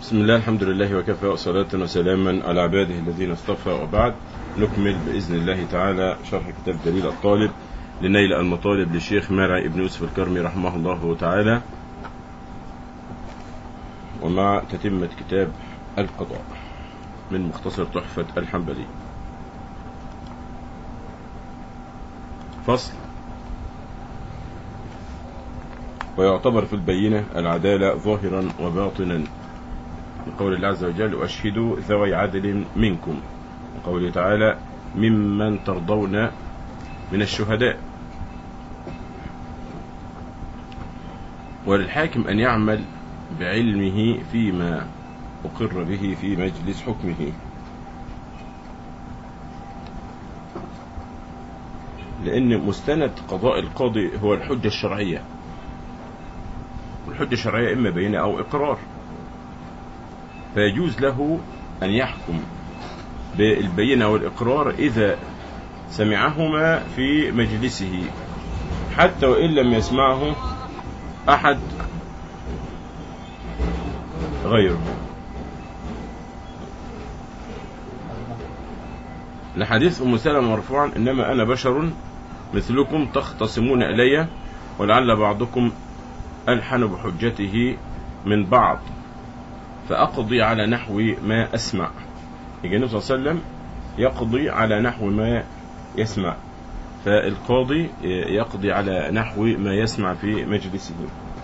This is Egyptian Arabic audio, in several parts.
بسم الله الحمد لله وكفى وصلاة وسلاما على عباده الذين اصطفى وبعد نكمل بإذن الله تعالى شرح كتاب دليل الطالب لنيل المطالب للشيخ مرعي ابن يوسف الكرمي رحمه الله تعالى ومع تتمة كتاب القضاء من مختصر تحفة الحنبلي فصل ويعتبر في البينة العدالة ظاهرا وباطنا من قول الله عز وجل واشهدوا ذوي عدل منكم وقوله تعالى ممن ترضون من الشهداء وللحاكم أن يعمل بعلمه فيما أقر به في مجلس حكمه لأن مستند قضاء القاضي هو الحجة الشرعية والحجة الشرعية إما بينة أو إقرار فيجوز له أن يحكم بالبينة والإقرار إذا سمعهما في مجلسه حتى وإن لم يسمعه أحد غيره لحديث أم سلمة مرفوعا إنما أنا بشر مثلكم تختصمون إلي ولعل بعضكم ألحن بحجته من بعض فأقضي على نحو ما أسمع يجي النبي صلى الله عليه وسلم يقضي على نحو ما يسمع فالقاضي يقضي على نحو ما يسمع في مجلسه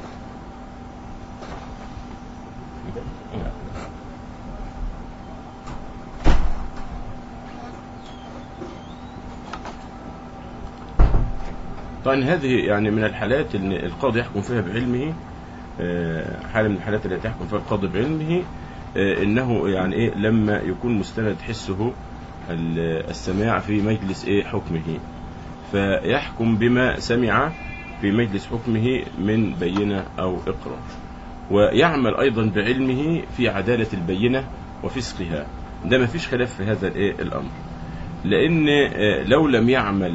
طبعا هذه يعني من الحالات ان القاضي يحكم فيها بعلمه حالة من الحالات التي يحكم فيها القاضي بعلمه انه يعني ايه لما يكون مستند حسه السماع في مجلس ايه حكمه فيحكم بما سمع في مجلس حكمه من بينة او اقرار ويعمل ايضا بعلمه في عدالة البينة وفسقها ده ما فيش خلاف في هذا الايه الامر لان لو لم يعمل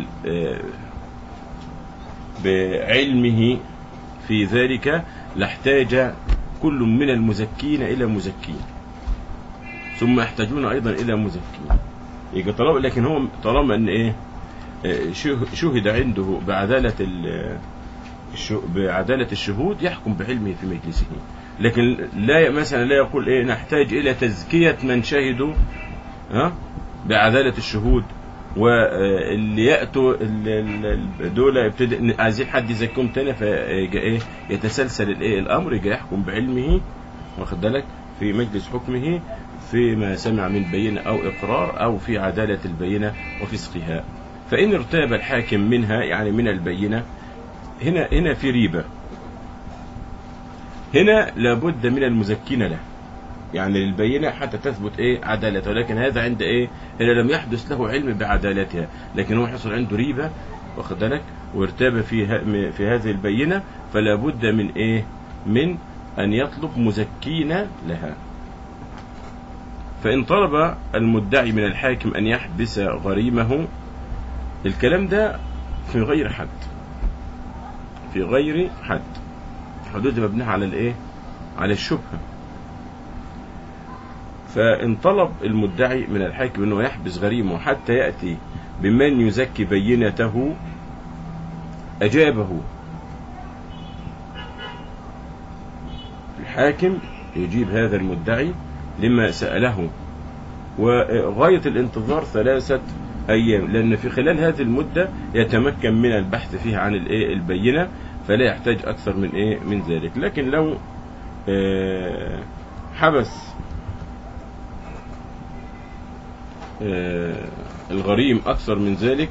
بعلمه في ذلك لاحتاج كل من المزكين إلى مزكين ثم يحتاجون أيضا إلى مزكين يجي طالما لكن هو طالما أن إيه شهد عنده بعدالة بعدالة الشهود يحكم بعلمه في مجلسه لكن لا مثلا لا يقول إيه نحتاج إلى تزكية من شهدوا ها بعدالة الشهود واللي ياتوا دول يبتدي عايزين حد يزكيهم تاني فيجي ايه يتسلسل الايه الامر يجي يحكم بعلمه واخد بالك في مجلس حكمه فيما سمع من بينه او اقرار او في عداله البينه وفسقها فان ارتاب الحاكم منها يعني من البينه هنا هنا في ريبه هنا لابد من المزكين له يعني للبينة حتى تثبت ايه عدالته ولكن هذا عند ايه هنا لم يحدث له علم بعدالتها لكن هو حصل عنده ريبة واخد بالك وارتاب في في هذه البينة فلا بد من ايه من ان يطلب مزكين لها فان طلب المدعي من الحاكم ان يحبس غريمه الكلام ده في غير حد في غير حد حدود مبنية على الايه على الشبهه فإن طلب المدعي من الحاكم أنه يحبس غريمه حتى يأتي بمن يزكي بينته أجابه الحاكم يجيب هذا المدعي لما سأله وغاية الانتظار ثلاثة أيام لأن في خلال هذه المدة يتمكن من البحث فيها عن البينة فلا يحتاج أكثر من إيه من ذلك لكن لو حبس الغريم أكثر من ذلك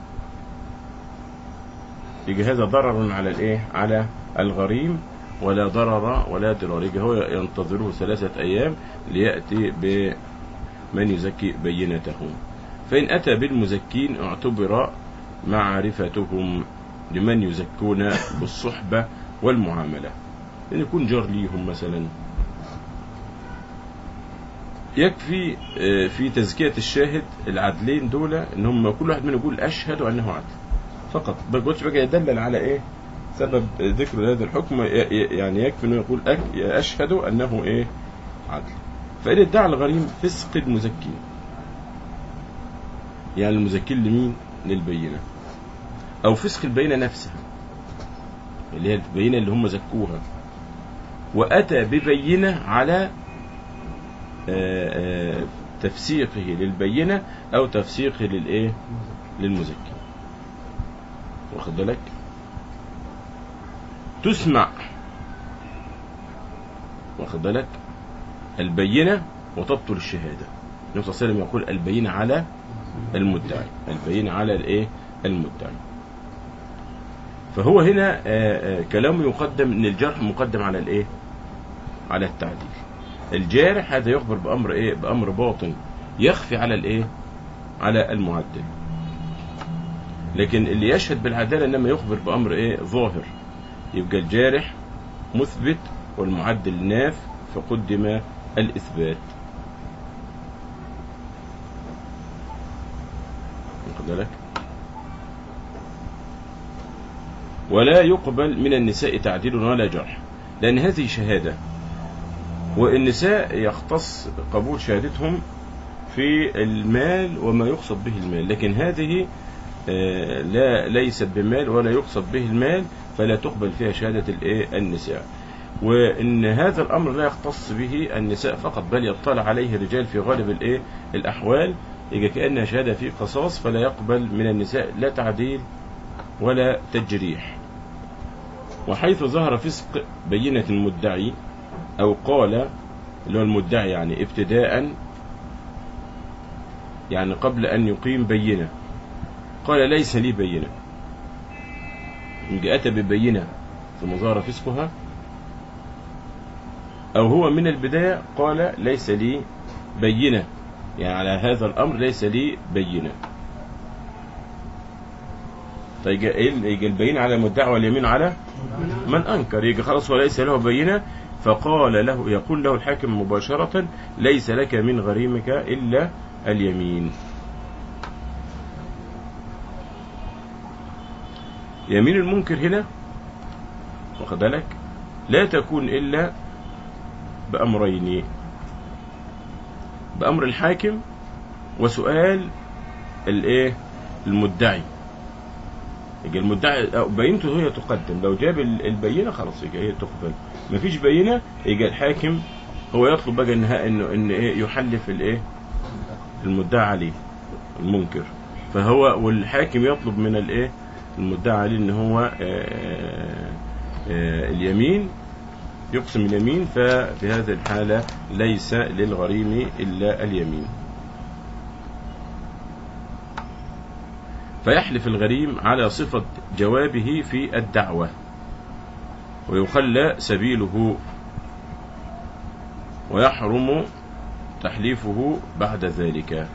يجي هذا ضرر على الإيه؟ على الغريم ولا ضرر ولا ضرار يجي هو ينتظره ثلاثة أيام ليأتي بمن يزكي بينته فإن أتى بالمزكين اعتبر معرفتهم لمن يزكون بالصحبة والمعاملة أن يكون جار ليهم مثلا يكفي في تزكية الشاهد العدلين دول ان هم كل واحد منهم يقول اشهد انه عدل فقط ما يقولش بقى يدلل على ايه سبب ذكر هذا الحكم يعني يكفي انه يقول اشهد انه ايه عدل فإن ادعى الغريم فسق المزكين يعني المزكين لمين للبينة أو فسق البينة نفسها اللي هي البينة اللي هم زكوها وأتى ببينة على آه، آه، تفسيقه للبينة أو تفسيقه للإيه للمزكي واخد بالك تسمع واخد بالك البينة وتبطل الشهادة النبي صلى الله عليه وسلم يقول البينة على المدعي البينة على الايه المدعي فهو هنا آه، آه، كلامه يقدم ان الجرح مقدم على الايه على التعديل الجارح هذا يخبر بامر ايه بامر باطن يخفي على الايه على المعدل لكن اللي يشهد بالعداله انما يخبر بامر ايه ظاهر يبقى الجارح مثبت والمعدل ناف فقدم الاثبات واخد بالك ولا يقبل من النساء تعديل ولا جرح لأن هذه شهادة والنساء يختص قبول شهادتهم في المال وما يقصد به المال لكن هذه آه، لا ليست بمال ولا يقصد به المال فلا تقبل فيها شهادة الإيه؟ النساء وإن هذا الأمر لا يختص به النساء فقط بل يطلع عليه الرجال في غالب الإيه؟ الأحوال إذا كأنها شهادة في قصاص فلا يقبل من النساء لا تعديل ولا تجريح وحيث ظهر فسق بينة المدعي أو قال اللي هو المدعي يعني ابتداء يعني قبل أن يقيم بينة قال ليس لي بينة إن أتى ببينة ثم ظهر فسقها أو هو من البداية قال ليس لي بينة يعني على هذا الأمر ليس لي بينة طيب يجي البينة على المدعي واليمين على من أنكر يجي خلاص وليس له بينة فقال له يقول له الحاكم مباشرة ليس لك من غريمك إلا اليمين يمين المنكر هنا واخد بالك لا تكون إلا بأمرين بأمر الحاكم وسؤال الايه المدعي يجي المدعي أو بينته هي تقدم لو جاب ال- البينه خلاص يجي هي تقبل مفيش بينه يجي الحاكم هو يطلب بقى انها انه ان ايه يحلف الايه المدعى عليه المنكر فهو والحاكم يطلب من الايه المدعى عليه ان هو آه، آه، اليمين يقسم اليمين ففي هذه الحالة ليس للغريم إلا اليمين فيحلف الغريم على صفة جوابه في الدعوة ويخلى سبيله ويحرم تحليفه بعد ذلك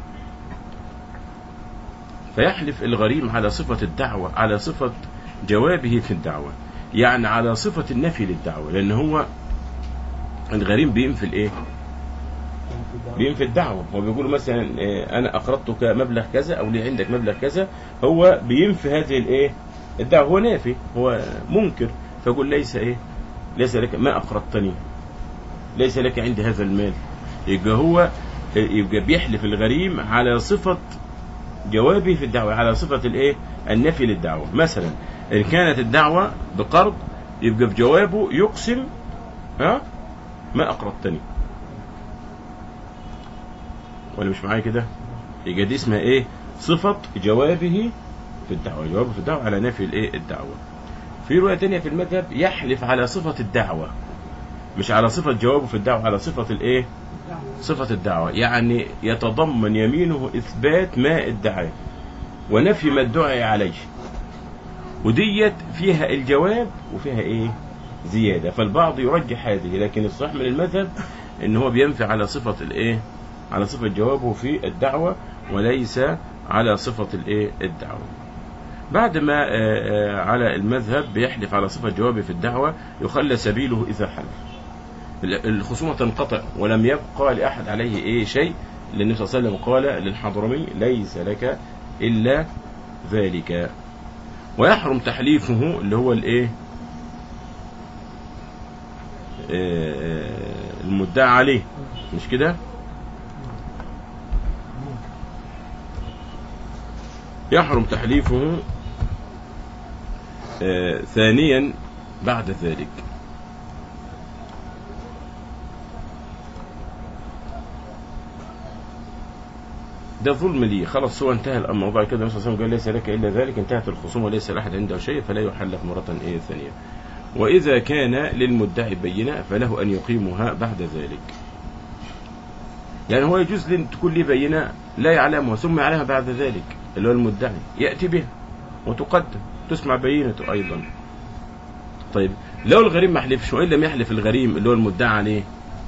فيحلف الغريم على صفة الدعوة على صفة جوابه في الدعوة يعني على صفة النفي للدعوة لأن هو الغريم بينفي الإيه؟ بينفي الدعوة هو بيقول مثلا إيه، أنا أقرضتك مبلغ كذا أو لي عندك مبلغ كذا هو بينفي هذه الإيه؟ الدعوة هو نافي هو منكر فيقول ليس إيه؟ ليس لك ما أقرضتني ليس لك عندي هذا المال يبقى هو يبقى بيحلف الغريم على صفة جوابه في الدعوة على صفة الإيه؟ النفي للدعوة مثلا إن كانت الدعوة بقرض يبقى بجوابه يقسم ها ما أقرضتني ولا مش معايا كده يبقى دي اسمها ايه صفة جوابه في الدعوة جوابه في الدعوة على نفي الايه الدعوة في رواية تانية في المذهب يحلف على صفة الدعوة مش على صفة جوابه في الدعوة على صفة الايه صفة الدعوة يعني يتضمن يمينه إثبات ما ادعاه ونفي ما ادعي عليه وديت فيها الجواب وفيها ايه زيادة فالبعض يرجح هذه لكن الصحيح من المذهب ان هو بينفي على صفة الايه على صفة جوابه في الدعوة وليس على صفة الايه الدعوة بعد ما آه، آه، على المذهب بيحلف على صفة جوابه في الدعوة يخلى سبيله إذا حلف الخصومة تنقطع ولم يبقى لأحد عليه إيه شيء لأن النبي صلى الله عليه وسلم قال للحضرمي ليس لك إلا ذلك ويحرم تحليفه اللي هو الإيه آه، المدعى عليه مش كده يحرم تحليفه آه ثانيا بعد ذلك ده ظلم لي خلاص هو انتهى الموضوع كده النبي صلى الله عليه وسلم قال ليس لك الا ذلك انتهت الخصومه وليس لاحد عنده شيء فلا يحلف مره ايه ثانيه واذا كان للمدعي بينه فله ان يقيمها بعد ذلك يعني هو يجوز لي تكون لي بينه لا يعلمها ثم يعلمها بعد ذلك اللي هو المدعي ياتي بها وتقدم تسمع بينته ايضا طيب لو الغريم ما حلفش وان لم يحلف الغريم اللي هو المدعى عليه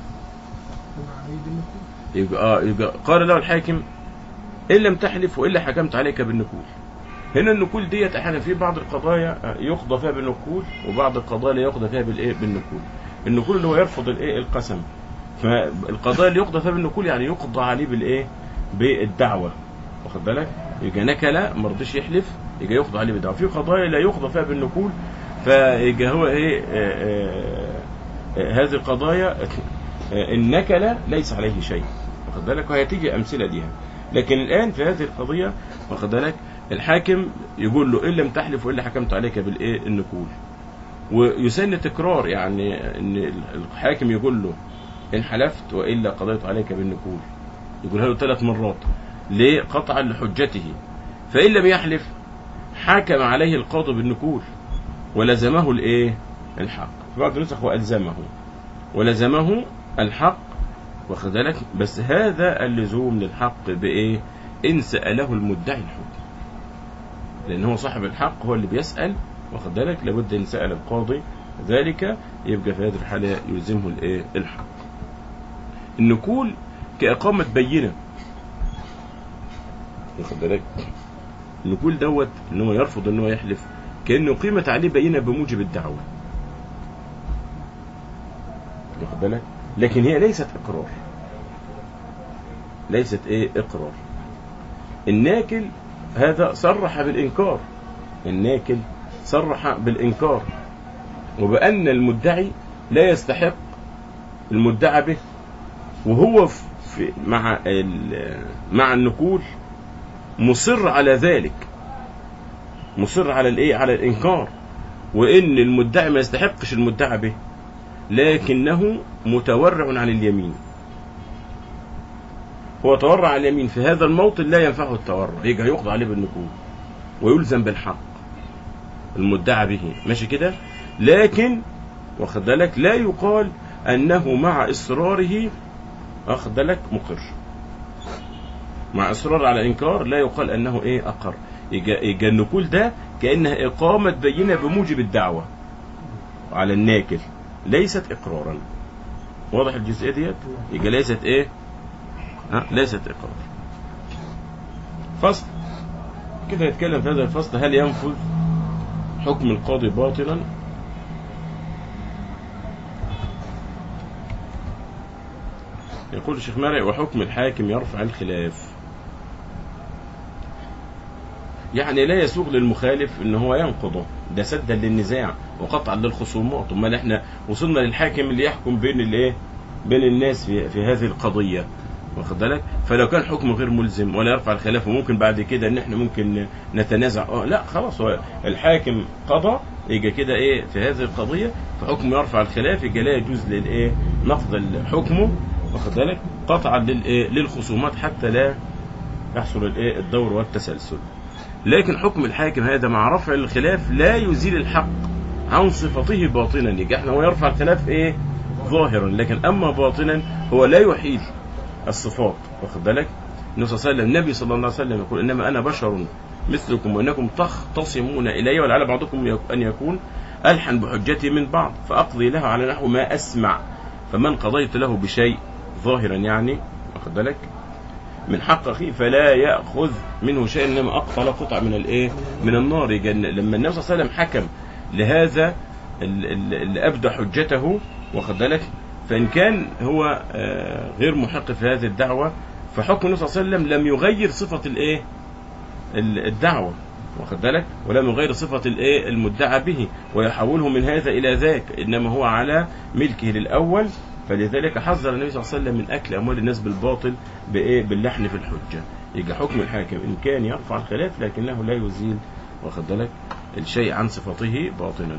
يبقى اه يبقى قال له الحاكم ان لم تحلف والا حكمت عليك بالنكول هنا النكول ديت احيانا في بعض القضايا يقضى فيها بالنكول وبعض القضايا لا يقضى فيها بالايه بالنكول النكول اللي هو يرفض الايه القسم فالقضايا اللي يقضى فيها بالنكول يعني يقضى عليه بالايه بالدعوه واخد بالك يبقى نكل ما رضيش يحلف يبقى يقضى عليه بالدعوه في قضايا لا يقضى فيها بالنكول فيبقى هو ايه آه، آه، آه، هذه القضايا آه، النكل ليس عليه شيء واخد بالك وهتيجي امثله ليها لكن الان في هذه القضيه واخد بالك الحاكم يقول له ان لم تحلف والا حكمت عليك بالايه النكول ويسن تكرار يعني ان الحاكم يقول له ان حلفت والا قضيت عليك بالنكول يقولها له ثلاث مرات ليه قطعا لحجته فان لم يحلف حكم عليه القاضي بالنكول ولزمه الايه الحق في بعض النسخ والزمه ولزمه الحق واخد بالك بس هذا اللزوم للحق بايه ان ساله المدعي الحكم لان هو صاحب الحق هو اللي بيسال واخد بالك لابد ان سال القاضي ذلك يبقى في هذه الحاله يلزمه الايه الحق النكول كاقامه بينه واخد بالك النكول دوت ان هو يرفض ان هو يحلف كانه قيمت عليه بينه بموجب الدعوه واخد بالك لكن هي ليست اقرار ليست ايه اقرار الناكل هذا صرح بالانكار الناكل صرح بالانكار وبان المدعي لا يستحق المدعى به وهو في مع مع النكول مصر على ذلك مصر على الايه على الانكار وان المدعي ما يستحقش المدعى به لكنه متورع عن اليمين هو تورع عن اليمين في هذا الموطن لا ينفعه التورع يجي هيقضى عليه بالنكول ويلزم بالحق المدعى به ماشي كده لكن واخد بالك لا يقال انه مع اصراره واخد بالك مقر مع اصرار على انكار لا يقال انه ايه اقر يجي النكول ده كانها اقامه بينه بموجب الدعوه على الناكل ليست اقرارا واضح الجزئيه ديت يبقى ليست ايه ها ليست اقرار فصل كده يتكلم في هذا الفصل هل ينفذ حكم القاضي باطلا يقول الشيخ مرعي وحكم الحاكم يرفع الخلاف يعني لا يسوغ للمخالف ان هو ينقضه ده سدا للنزاع وقطعا للخصومات امال احنا وصلنا للحاكم اللي يحكم بين الايه بين الناس في, في هذه القضيه واخد بالك فلو كان حكم غير ملزم ولا يرفع الخلاف وممكن بعد كده ان احنا ممكن نتنازع اه لا خلاص هو الحاكم قضى يجي كده ايه في هذه القضيه فحكم يرفع الخلاف يجي لا يجوز للايه نقض حكمه واخد بالك قطعا للايه للخصومات حتى لا يحصل الايه الدور والتسلسل لكن حكم الحاكم هذا مع رفع الخلاف لا يزيل الحق عن صفته باطنا يجي احنا هو يرفع الخلاف ايه ظاهرا لكن اما باطنا هو لا يحيل الصفات واخد بالك النبي صلى الله عليه وسلم النبي صلى الله عليه وسلم يقول انما انا بشر مثلكم وانكم تختصمون الي ولعل بعضكم ان يكون الحن بحجتي من بعض فاقضي له على نحو ما اسمع فمن قضيت له بشيء ظاهرا يعني واخد بالك من حق اخيه فلا ياخذ منه شيئا انما اقطع له قطعه من الايه من النار يجن لما النبي صلى الله عليه وسلم حكم لهذا اللي ابدى حجته واخد بالك فان كان هو غير محق في هذه الدعوه فحكم النبي صلى الله عليه وسلم لم يغير صفه الايه الدعوه واخد بالك ولم يغير صفه الايه المدعى به ويحوله من هذا الى ذاك انما هو على ملكه للاول فلذلك حذر النبي صلى الله عليه وسلم من اكل اموال الناس بالباطل بايه باللحن في الحجه يجي حكم الحاكم ان كان يرفع الخلاف لكنه لا يزيل واخد بالك الشيء عن صفته باطنا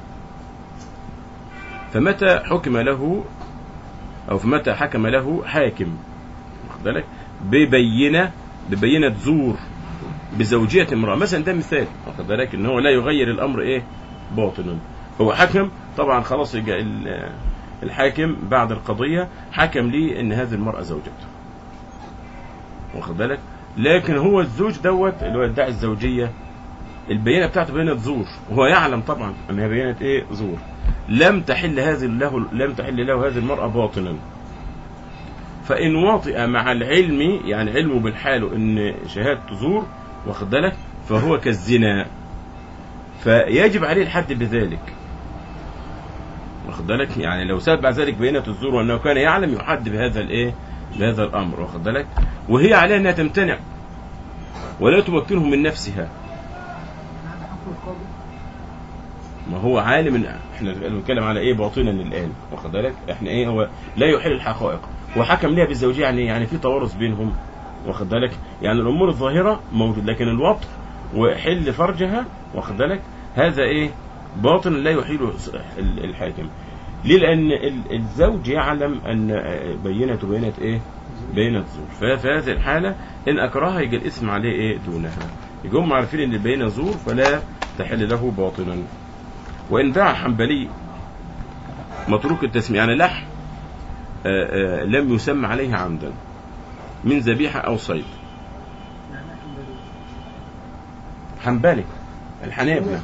فمتى حكم له او فمتى حكم له حاكم واخد بالك ببينه ببينه زور بزوجيه امراه مثلا ده مثال واخد بالك ان هو لا يغير الامر ايه باطنا هو حكم طبعا خلاص يجي ال- الحاكم بعد القضيه حكم لي ان هذه المراه زوجته واخد بالك لكن هو الزوج دوت اللي هو يدعي الزوجيه البينه بتاعته بينه زور وهو يعلم طبعا انها بينه ايه زور لم تحل هذه له لم تحل له هذه المراه باطنا فان وطئ مع العلم يعني علمه بالحال ان شهادته زور واخد بالك فهو كالزنا فيجب عليه الحد بذلك واخد بالك يعني لو ثبت بعد ذلك بينة الزور وانه كان يعلم يحد بهذا الايه بهذا الامر واخد بالك وهي عليها انها تمتنع ولا تمكنه من نفسها هذا حكم القاضي ما هو عالم ان احنا بنتكلم على ايه باطنا الان واخد بالك احنا ايه هو لا يحل الحقائق وحكم ليها بالزوجيه يعني يعني في توارث بينهم واخد بالك يعني الامور الظاهره موجود لكن الوطء وحل فرجها واخد بالك هذا ايه باطن لا يحيله ال- الحاكم ليه لان ال- الزوج يعلم ان آه، بينته بينه ايه بينه زور ففي هذه الحاله ان اكرهها يجي الاسم عليه ايه دونها يجي هم عارفين ان البينه زور فلا تحل له باطنا وإن باع حنبلي متروك التسمية يعني لحم آه، آه، لم يسمى عليه عمدا من ذبيحة أو صيد يعني حنبلي حنبلي الحنابلة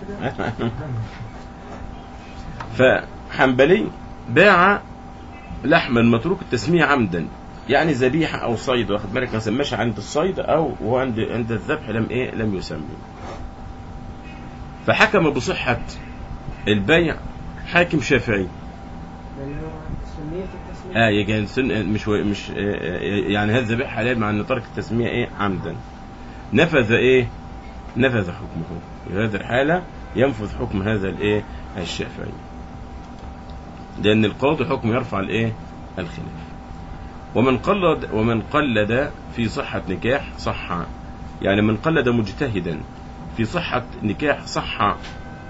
فحنبلي باع لحما متروك التسمية عمدا يعني ذبيحة أو صيد واخد بالك ما سماش عند الصيد أو وهو عند عند الذبح لم إيه لم يسمي فحكم بصحة البيع حاكم شافعي لأن هو سنية التسمية اه يجي سن مش مش آه، آه، يعني هذا ذبيح حلال مع ان ترك التسميه ايه عمدا نفذ ايه نفذ حكمه في هذه الحاله ينفذ حكم هذا الايه الشافعي لان القاضي حكم يرفع الايه الخلاف ومن قلد ومن قلد في صحه نكاح صح يعني من قلد مجتهدا في صحه نكاح صح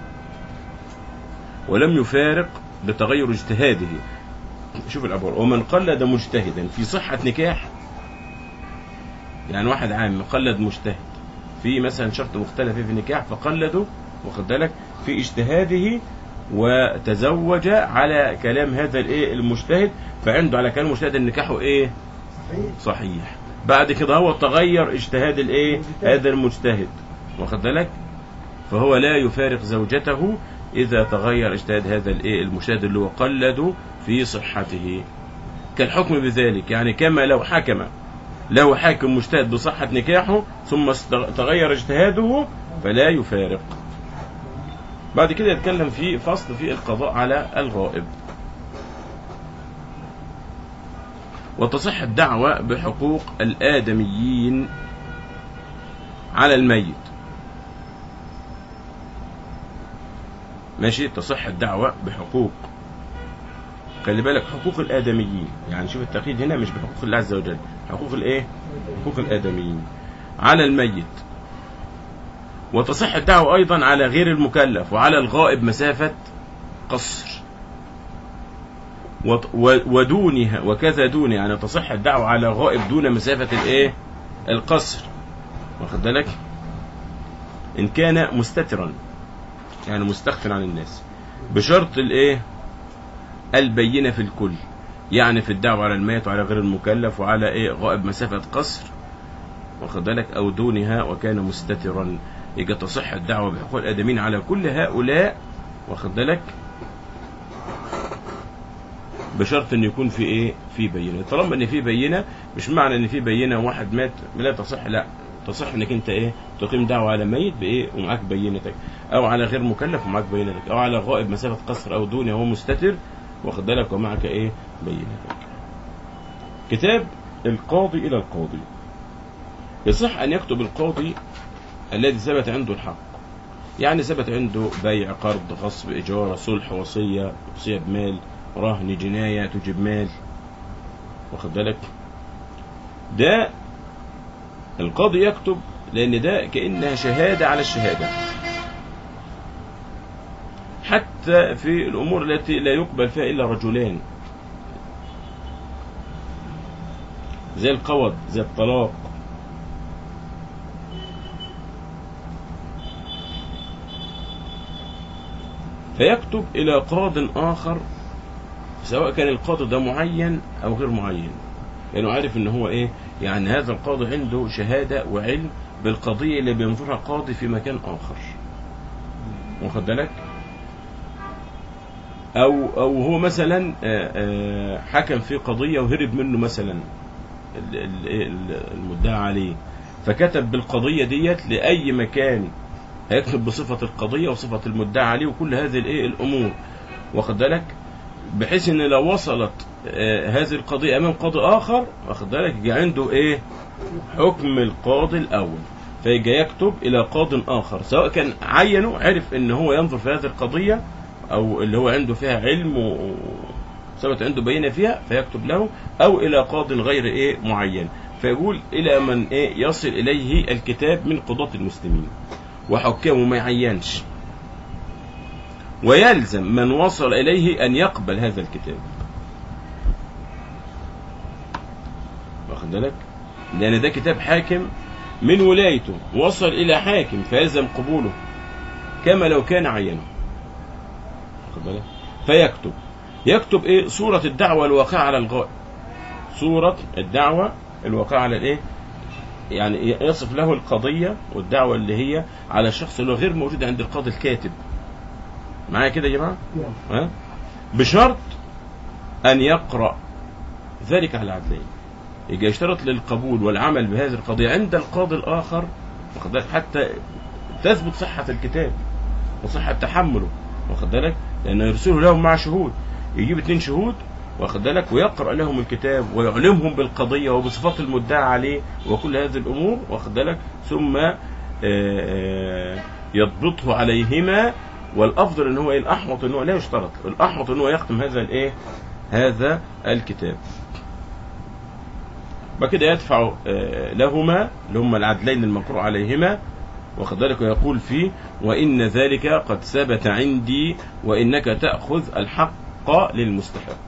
ولم يفارق بتغير اجتهاده شوف العبارة ومن قلد مجتهدا في صحة نكاح يعني واحد عام قلد مجتهد في مثلا شرط مختلف فيه في النكاح فقلده واخد بالك في اجتهاده وتزوج على كلام هذا الايه المجتهد فعنده على كلام المجتهد النكاح ايه صحيح صحيح بعد كده هو تغير اجتهاد الايه هذا المجتهد واخد بالك فهو لا يفارق زوجته اذا تغير اجتهاد هذا الايه المجتهد اللي هو قلده في صحته كالحكم بذلك يعني كما لو حكم له حاكم مجتهد بصحة نكاحه ثم استغ- تغير اجتهاده فلا يفارق بعد كده يتكلم في فصل في القضاء على الغائب وتصح الدعوة بحقوق الآدميين على الميت ماشي تصح الدعوة بحقوق خلي بالك حقوق الآدميين يعني شوف التقييد هنا مش بحقوق الله عز وجل حقوق الايه حقوق الآدميين على الميت وتصح الدعوة أيضا على غير المكلف وعلى الغائب مسافة قصر وط- و- ودونها وكذا دون يعني تصح الدعوة على غائب دون مسافة الايه القصر واخد بالك إن كان مستترا يعني مستخفا عن الناس بشرط الايه البينة في الكل يعني في الدعوة على الميت وعلى غير المكلف وعلى ايه غائب مسافة قصر واخد بالك او دونها وكان مستترا يجي تصح الدعوة بحقوق الآدمين على كل هؤلاء واخد بالك بشرط ان يكون في ايه في بينه طالما ان في بينه مش معنى ان في بينه واحد مات لا تصح لا تصح انك انت ايه تقيم دعوه على ميت بايه ومعاك بينتك او على غير مكلف ومعاك بينتك او على غائب مسافه قصر او دون هو مستتر واخد بالك ومعك ايه بينتك كتاب القاضي الى القاضي يصح ان يكتب القاضي الذي ثبت عنده الحق يعني ثبت عنده بيع قرض غصب ايجار صلح وصيه وصيه بمال رهن جناية تجيب مال واخد بالك ده القاضي يكتب لأن ده كأنها شهادة على الشهادة حتى في الأمور التي لا يقبل فيها إلا رجلان زي القوض زي الطلاق فيكتب إلى قاض آخر سواء كان القاضي ده معين أو غير معين لأنه عارف إن هو إيه يعني هذا القاضي عنده شهادة وعلم بالقضية اللي بينظرها قاضي في مكان آخر واخد بالك أو أو هو مثلا آه، آه، حكم في قضية وهرب منه مثلا ال- ال- ال- المدعى عليه فكتب بالقضية ديت لأي مكان هيكتب بصفة القضية وصفة المدعى عليه وكل هذه الايه الأمور واخد بالك بحيث ان لو وصلت آه، هذه القضية امام قاضي اخر واخد بالك يجي عنده ايه حكم القاضي الاول فيجي يكتب الى قاض اخر سواء كان عينه عرف ان هو ينظر في هذه القضية او اللي هو عنده فيها علم و- وثبت عنده بينة فيها فيكتب له او الى قاض غير ايه معين فيقول الى من ايه يصل اليه الكتاب من قضاة المسلمين وحكامه ما يعينش ويلزم من وصل إليه أن يقبل هذا الكتاب واخد بالك لأن ده كتاب حاكم من ولايته وصل إلى حاكم فيلزم قبوله كما لو كان عينه واخد بالك فيكتب يكتب إيه صورة الدعوة الواقعة على الغائب صورة الدعوة الواقعة على الإيه يعني يصف له القضية والدعوة اللي هي على الشخص اللي هو غير موجود عند القاضي الكاتب معايا كده يا جماعة نعم ها؟ بشرط أن يقرأ ذلك على العدلين يجي يشترط للقبول والعمل بهذه القضية عند القاضي الآخر واخد بالك حتى تثبت صحة الكتاب وصحة تحمله واخد بالك لأنه يرسله لهم مع شهود يجيب اتنين شهود واخد بالك ويقرأ لهم الكتاب ويعلمهم بالقضية وبصفات المدعى عليه وكل هذه الأمور واخد بالك ثم آه، آه، يضبطه عليهما والافضل ان هو ايه الاحوط ان هو لا يشترط الاحوط ان هو يختم هذا الايه هذا الكتاب وكده يدفع آه، لهما اللي هما العدلين المقروء عليهما واخد بالك ويقول فيه وان ذلك قد ثبت عندي وانك تاخذ الحق للمستحق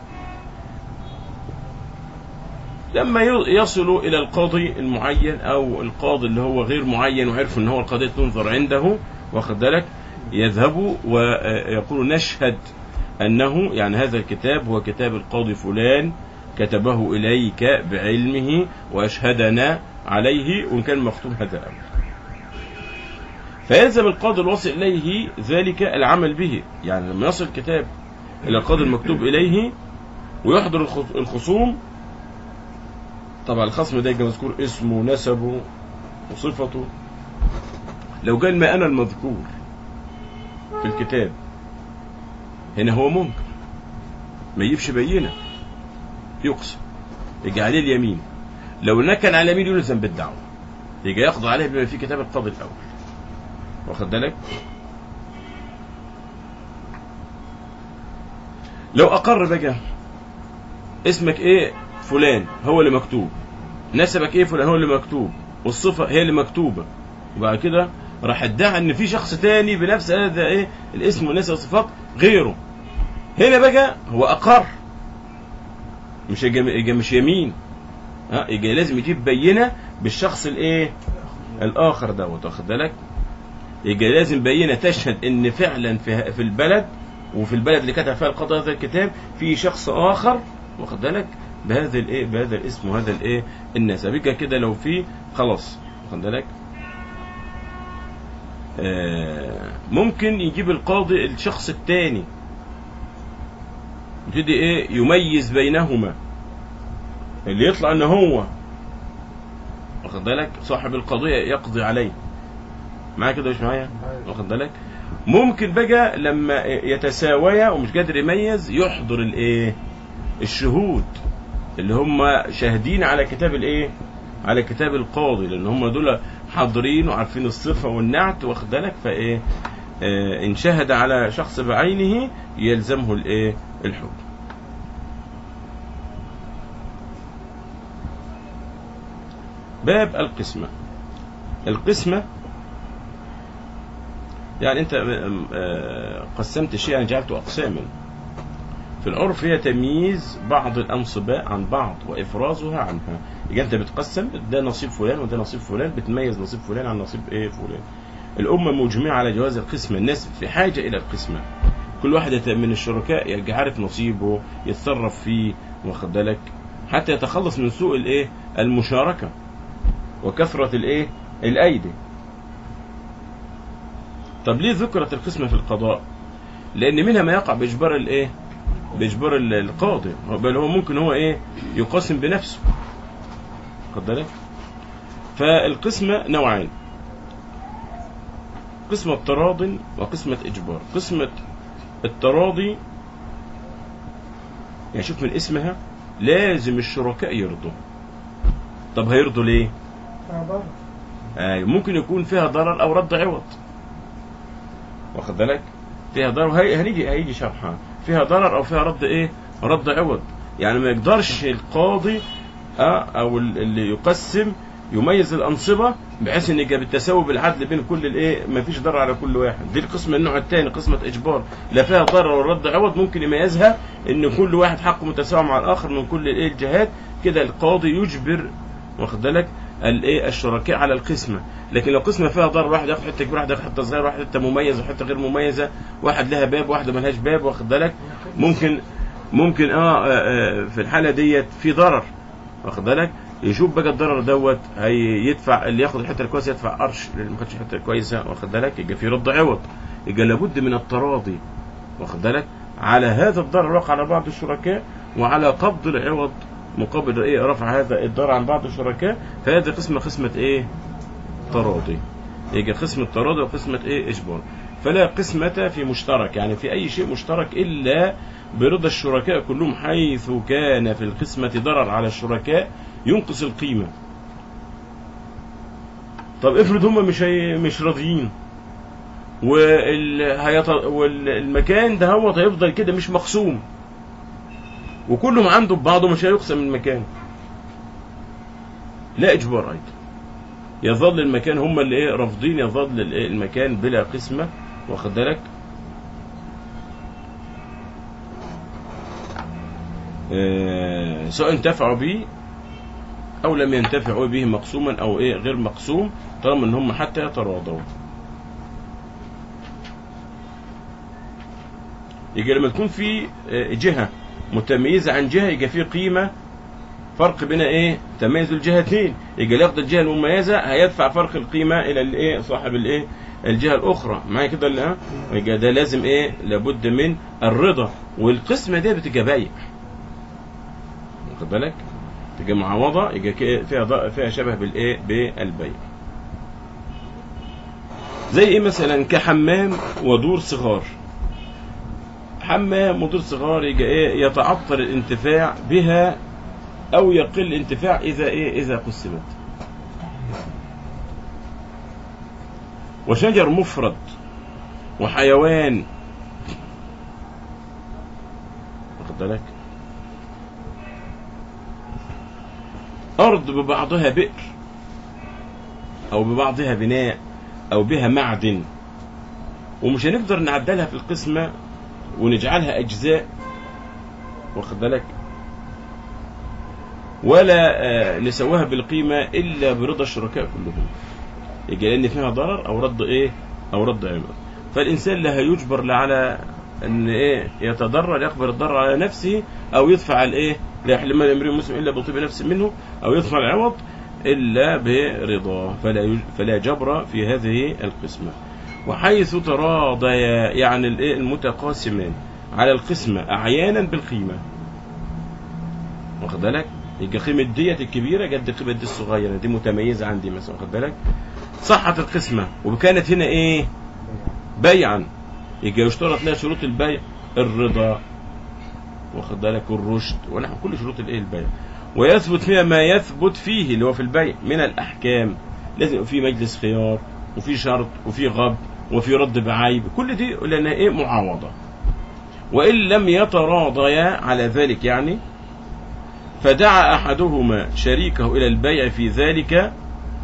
لما ي- يصلوا الى القاضي المعين او القاضي اللي هو غير معين وعرفوا ان هو القضيه تنظر عنده واخد بالك يذهبوا ويقولوا نشهد انه يعني هذا الكتاب هو كتاب القاضي فلان كتبه اليك بعلمه واشهدنا عليه وان كان مختوم هذا الامر فيلزم القاضي الواصل اليه ذلك العمل به يعني لما يصل الكتاب الى القاضي المكتوب اليه ويحضر الخ- الخصوم طبعا الخصم ده يبقى مذكور اسمه ونسبه وصفته لو قال ما انا المذكور في الكتاب هنا هو منكر ما يجيبش بينه يقسم يجي عليه اليمين لو نكن على اليمين يلزم بالدعوه يجي يقضي عليه بما في كتاب القاضي الاول واخد بالك لو اقر بقى اسمك ايه فلان هو اللي مكتوب نسبك ايه فلان هو اللي مكتوب والصفه هي اللي مكتوبه وبعد كده راح ادعى ان في شخص تاني بنفس هذا ايه الاسم والنسب والصفات غيره هنا بقى هو اقر مش يجي يجي مش يمين ها يجي لازم يجيب بينه بالشخص الايه الاخر دوت واخد بالك يجي لازم بينه تشهد ان فعلا في في البلد وفي البلد اللي كتب فيها القاضي هذا الكتاب في شخص اخر واخد بالك بهذا الايه بهذا الاسم وهذا الايه النسب يبقى كده لو في خلاص واخد بالك آه، ممكن يجيب القاضي الشخص الثاني يبتدي ايه يميز بينهما اللي يطلع ان هو واخد بالك صاحب القضيه يقضي عليه معايا كده مش معايا واخد بالك ممكن بقى لما يتساويا ومش قادر يميز يحضر الايه الشهود اللي هم شاهدين على كتاب الايه على كتاب القاضي لان هم دول حاضرين وعارفين الصفه والنعت واخد بالك فايه آه ان شهد على شخص بعينه يلزمه الايه الحكم باب القسمة القسمة يعني أنت آه، قسمت الشيء يعني جعلته أقساما في العرف هي تمييز بعض الأنصباء عن بعض وإفرازها عنها يبقى أنت بتقسم ده نصيب فلان وده نصيب فلان بتميز نصيب فلان عن نصيب إيه فلان الأمة مجمعة على جواز القسمة الناس في حاجة إلى القسمة كل واحد يت- من الشركاء يبقى عارف نصيبه يتصرف فيه واخد بالك حتى يتخلص من سوء الايه المشاركة وكثرة الايه الايدي طب ليه ذكرت القسمة في القضاء لان منها ما يقع باجبار الايه باجبار ال- القاضي بل هو ممكن هو ايه يقاسم بنفسه واخد بالك فالقسمة نوعان قسمة تراض وقسمة إجبار قسمة التراضي يعني شوف من اسمها لازم الشركاء يرضوا طب هيرضوا ليه فضل آه ممكن يكون فيها ضرر او رد عوض واخد بالك فيها ضرر هي هنيجي هيجي شرحها فيها ضرر او فيها رد ايه رد عوض يعني ما يقدرش القاضي آه او ال- اللي يقسم يميز الانصبه بحيث ان يبقى بالتساوي بالعدل بين كل الايه ما فيش ضرر على كل واحد دي القسم النوع الثاني قسمه اجبار لا فيها ضرر ولا رد عوض ممكن يميزها ان كل واحد حقه متساوي مع الاخر من كل الايه الجهات كده القاضي يجبر واخد بالك الايه الشركاء على القسمه لكن لو قسمه فيها ضرر واحد ياخد حته كبيره واحد ياخد حته صغيره واحد حته مميزه وحته غير مميزه واحد لها باب واحده ملهاش باب واخد بالك ممكن ممكن اه, آه, آه في الحاله ديت في ضرر واخد بالك يشوف بقى الضرر دوت هيدفع اللي ياخد الحته الكويسه يدفع قرش اللي ما خدش الحته الكويسه واخد بالك يبقى في رد عوض يبقى لابد من التراضي واخد بالك على هذا الضرر وقع على بعض الشركاء وعلى قبض العوض مقابل ايه رفع هذا الضرر عن بعض الشركاء فهذه قسمه قسمه ايه تراضي يبقى قسمه تراضي وقسمه ايه اجبار فلا قسمة في مشترك يعني في أي شيء مشترك إلا برضا الشركاء كلهم حيث كان في القسمة ضرر على الشركاء ينقص القيمة طب افرض هم مش هي مش راضيين وال... هيط... والمكان ده هو هيفضل كده مش مقسوم وكلهم عنده ببعضه مش هيقسم المكان لا اجبار ايضا يظل المكان هم اللي ايه رافضين يظل الإيه المكان بلا قسمه واخد بالك آه سواء انتفعوا به او لم ينتفعوا به مقسوما او ايه غير مقسوم طالما ان هم حتى يتراضوا يجي لما تكون في آه، جهة متميزة عن جهة يجي في قيمة فرق بين ايه تميز الجهتين يجي اللي ياخد الجهة المميزة هيدفع فرق القيمة الى الايه صاحب الايه الجهة الاخرى معايا كده ولا ها يجي ده لازم ايه لابد من الرضا والقسمة دي بتبقى بايع واخد بالك تبقى معوضة يجي كي- فيها ض- فيها شبه بالايه بالبيع زي ايه مثلا كحمام ودور صغار حمام ودور صغار يجي ايه يتعطل الانتفاع بها او يقل الانتفاع اذا ايه اذا قسمت وشجر مفرد وحيوان واخد بالك ارض ببعضها بئر او ببعضها بناء او بها معدن ومش هنقدر نعدلها في القسمه ونجعلها اجزاء واخد بالك ولا آه، نسويها بالقيمه الا برضا الشركاء كلهم يجي لان فيها ضرر او رد ايه او رد عوض فالانسان لا هيجبر لا على ان ايه يتضرر يقبل الضرر على نفسه او يدفع الايه لا يحلم امرئ مسلم الا بطيب نفس منه او يدفع العوض الا برضاه فلا يج... فلا جبر في هذه القسمه وحيث تراضيا يعني الايه المتقاسمان على القسمه اعيانا بالقيمه واخد بالك يبقى قيمه ديت الكبيره قد قيمه دي الصغيره دي متميزه عندي مثلا واخد بالك صحت القسمه وكانت هنا ايه بيعا يبقى يشترط لها شروط البيع الرضا واخد بالك والرشد ونحو كل شروط الايه البيع ويثبت فيها ما يثبت فيه اللي هو في البيع من الاحكام لازم يبقى في مجلس خيار وفي شرط وفي غب وفي رد بعيب كل دي لانها ايه معاوضه وان لم يتراضيا على ذلك يعني فدعا أحدهما شريكه إلى البيع في ذلك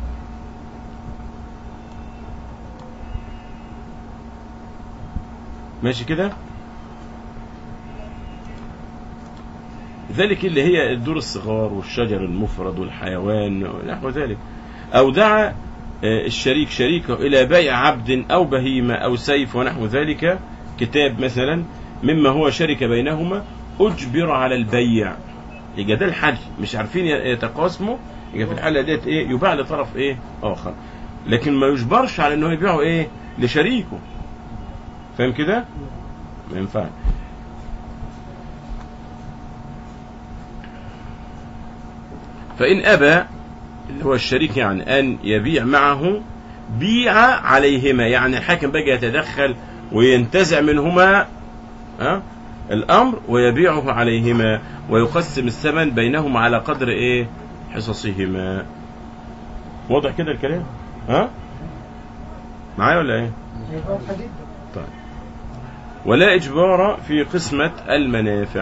ماشي كده ذلك اللي هي الدور الصغار والشجر المفرد والحيوان ونحو ذلك أو دعا آه، الشريك شريكه إلى بيع عبد أو بهيمة أو سيف ونحو ذلك كتاب مثلا مما هو شرك بينهما أجبر على البيع يبقى ده الحل مش عارفين يتقاسموا يبقى في الحالة ديت إيه يباع لطرف إيه آخر لكن ما يجبرش على إنه يبيعه إيه لشريكه فاهم كده؟ ما ينفعش فإن أبى اللي هو الشريك يعني أن يبيع معه بيع عليهما يعني الحاكم بقى يتدخل وينتزع منهما ها الأمر ويبيعه عليهما ويقسم الثمن بينهما على قدر إيه حصصهما واضح كده الكلام ها معايا ولا ايه هيبقى واضحة جدا طيب ولا إجبار في قسمة المنافع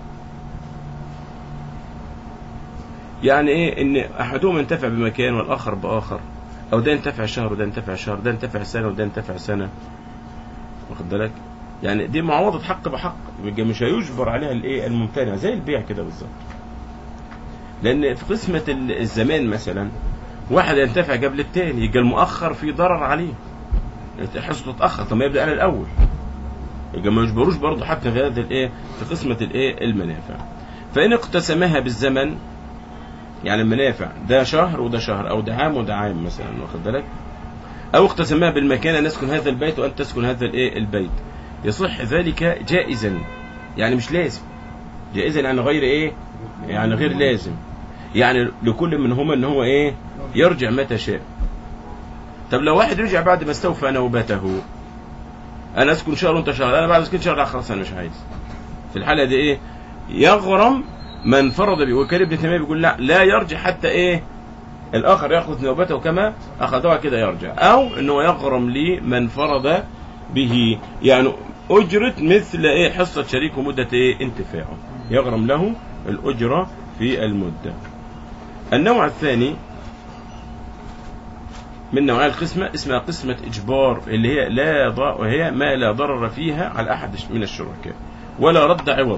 يعني إيه إن أحدهم ينتفع بمكان والآخر بآخر أو ده ينتفع شهر وده ينتفع شهر ده ينتفع سنة وده ينتفع سنة واخد بالك يعني دي معوضة حق بحق يبقى مش هيجبر عليها الايه الممتنع زي البيع كده بالظبط لأن في قسمة ال- الزمان مثلا واحد ينتفع قبل التاني يبقى المؤخر في ضرر عليه حصته تتأخر طب ما يبدأ أنا الأول يبقى ما يجبروش برضه حتى في هذا الايه في قسمة الايه المنافع فإن اقتسمها بالزمن يعني المنافع ده شهر وده شهر أو ده عام وده عام مثلا واخد بالك أو اقتسمها بالمكان أن نسكن هذا البيت وأن تسكن هذا الايه البيت يصح ذلك جائزا يعني مش لازم جائزا يعني غير ايه يعني غير لازم يعني لكل منهما ان هو ايه يرجع متى شاء طب لو واحد رجع بعد ما استوفى نوبته انا اسكن شهر وانت شهر انا بعد اسكن شهر لا خلاص انا مش عايز في الحاله دي ايه يغرم من فرض به وكان ابن تيميه بيقول لا لا يرجع حتى ايه الاخر ياخذ نوبته كما اخذها كده يرجع او انه يغرم لي من فرض به يعني اجره مثل ايه حصه شريكه مده ايه انتفاعه يغرم له الاجره في المده النوع الثاني من نوعي القسمة اسمها قسمة إجبار اللي هي لا ض... وهي ما لا ضرر فيها على أحد من الشركاء ولا رد عوض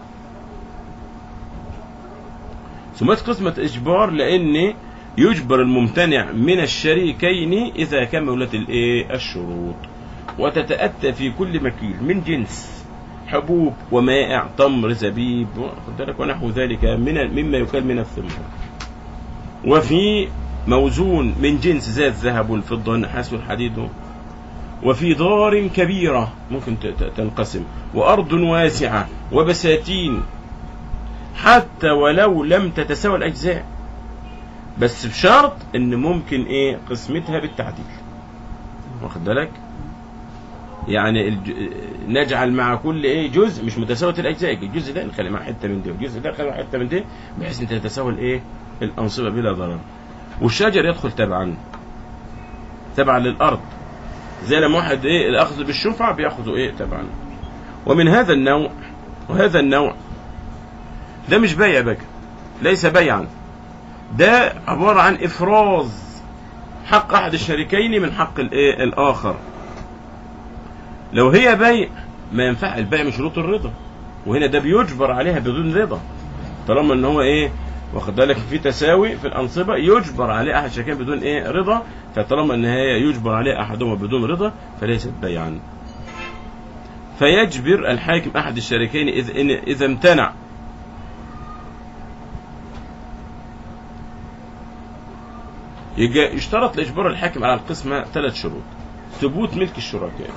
سميت قسمة إجبار لأن يجبر الممتنع من الشريكين إذا كملت الإيه الشروط وتتأتى في كل مكيل من جنس حبوب ومائع تمر زبيب واخد بالك ونحو ذلك من مما يكال من الثمار وفي موزون من جنس ذات ذهب والفضة والنحاس والحديد وفي دار كبيرة ممكن ت- ت- تنقسم وأرض واسعة وبساتين حتى ولو لم تتساوى الأجزاء بس بشرط إن ممكن إيه قسمتها بالتعديل واخد بالك يعني الج... نجعل مع كل ايه جزء مش متساوية الاجزاء الجزء ده نخلي مع حته من دي والجزء ده نخلي مع حته من دي بحيث ان تتساوى الايه الانصبه بلا ضرر والشجر يدخل تبعا تبعا للارض زي لما واحد ايه الاخذ بالشفعه بياخذوا ايه تبعا ومن هذا النوع وهذا النوع ده مش بيع بقى ليس بيعا ده عباره عن افراز حق احد الشريكين من حق الايه الاخر لو هي بيع ما ينفع البيع من شروط الرضا وهنا ده بيجبر عليها بدون رضا طالما ان هو ايه واخد بالك في تساوي في الانصبه يجبر عليه احد الشريكين بدون ايه رضا فطالما ان هي يجبر عليه احدهما بدون رضا فليست بيعا فيجبر الحاكم احد الشريكين اذا إن- اذا امتنع يجا- يشترط لاجبار الحاكم على القسمه ثلاث شروط ثبوت ملك الشركاء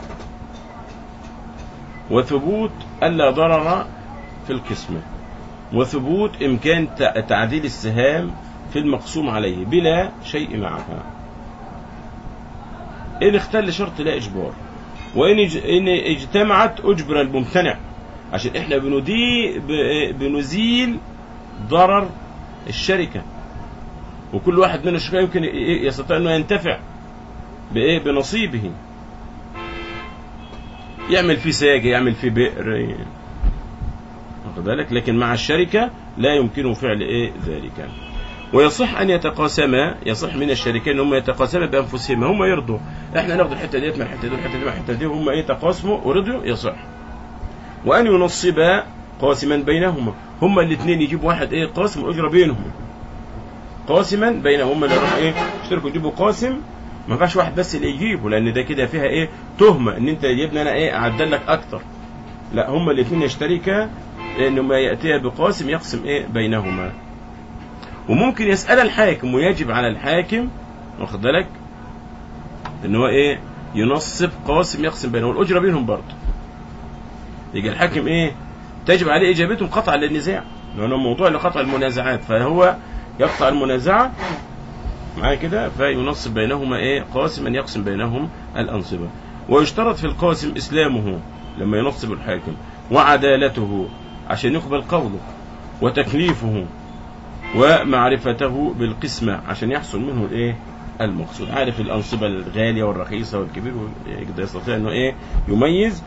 وثبوت ألا ضرر في القسمة وثبوت إمكان تع- تعديل السهام في المقسوم عليه بلا شيء معها إن اختل شرط لا إجبار وإن اج- إن اجتمعت أجبر الممتنع عشان إحنا بندي ب- بنزيل ضرر الشركة وكل واحد من الشركاء يمكن ي- يستطيع أنه ينتفع بإيه بنصيبه يعمل فيه ساجة يعمل فيه بئر واخد بالك لكن مع الشركة لا يمكنه فعل ايه ذلك ويصح ان يتقاسما يصح من الشريكين ان هم يتقاسما بانفسهما هم يرضوا احنا ناخد الحته ديت من الحته دي والحته دي من الحته دي وهم ايه تقاسموا ورضوا يصح وان ينصبا قاسما بينهما هما الاثنين يجيبوا واحد ايه قاسم الاجره بينهم قاسما بينهما اللي راح ايه اشتركوا يجيبوا قاسم ما ينفعش واحد بس اللي يجيبه لان ده كده فيها ايه تهمه ان انت يا ابني انا ايه اعدل لك اكتر لا هما الاثنين يشتركا لانه ياتيها بقاسم يقسم ايه بينهما وممكن يسال الحاكم ويجب على الحاكم واخد بالك ان هو ايه ينصب قاسم يقسم بينهم الاجره بينهم برضه يجي الحاكم ايه تجب عليه اجابتهم قطعا للنزاع لانه موضوع لقطع المنازعات فهو يقطع المنازعه معايا كده فينصب بينهما ايه قاسما يقسم بينهم الانصبه ويشترط في القاسم اسلامه لما ينصب الحاكم وعدالته عشان يقبل قوله وتكليفه ومعرفته بالقسمة عشان يحصل منه الايه المقصود عارف الأنصبة الغالية والرخيصة والكبير يقدر يستطيع انه ايه يميز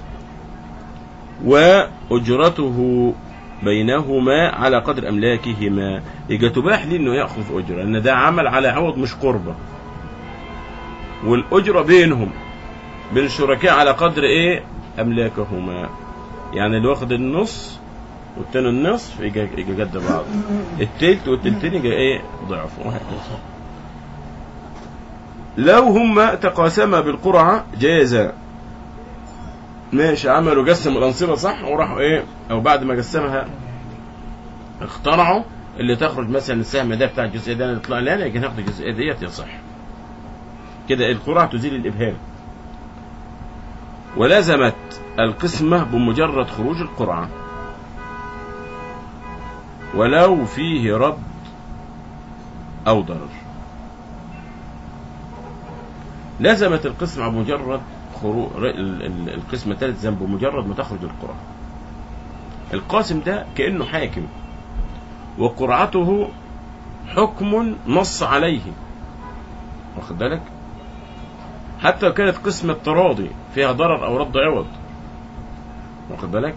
وأجرته بينهما على قدر أملاكهما يبقى تباح لي انه يأخذ أجرة لأن ده عمل على عوض مش قربة والأجرة بينهم بين الشركاء على قدر ايه أملاكهما يعني اللي واخد النص والتاني النصف يجي يجي قد بعض التلت والتلتين يجي ايه ضعف وهكذا لو هما تقاسما بالقرعة جاز ماشي عملوا قسموا الأنصبة صح وراحوا ايه او بعد ما قسمها اخترعوا اللي تخرج مثلا السهم ده بتاع الجزئية ده يطلع لنا يجي ناخد الجزئية ديت يصح كده القرعة تزيل الإبهام ولزمت القسمة بمجرد خروج القرعة ولو فيه رد أو ضرر لزمت القسمة بمجرد خروج القسمة تلزم بمجرد ما تخرج القرعة القاسم ده كأنه حاكم وقرعته حكم نص عليه واخد بالك حتى لو كانت قسمة تراضي فيها ضرر أو رد عوض واخد بالك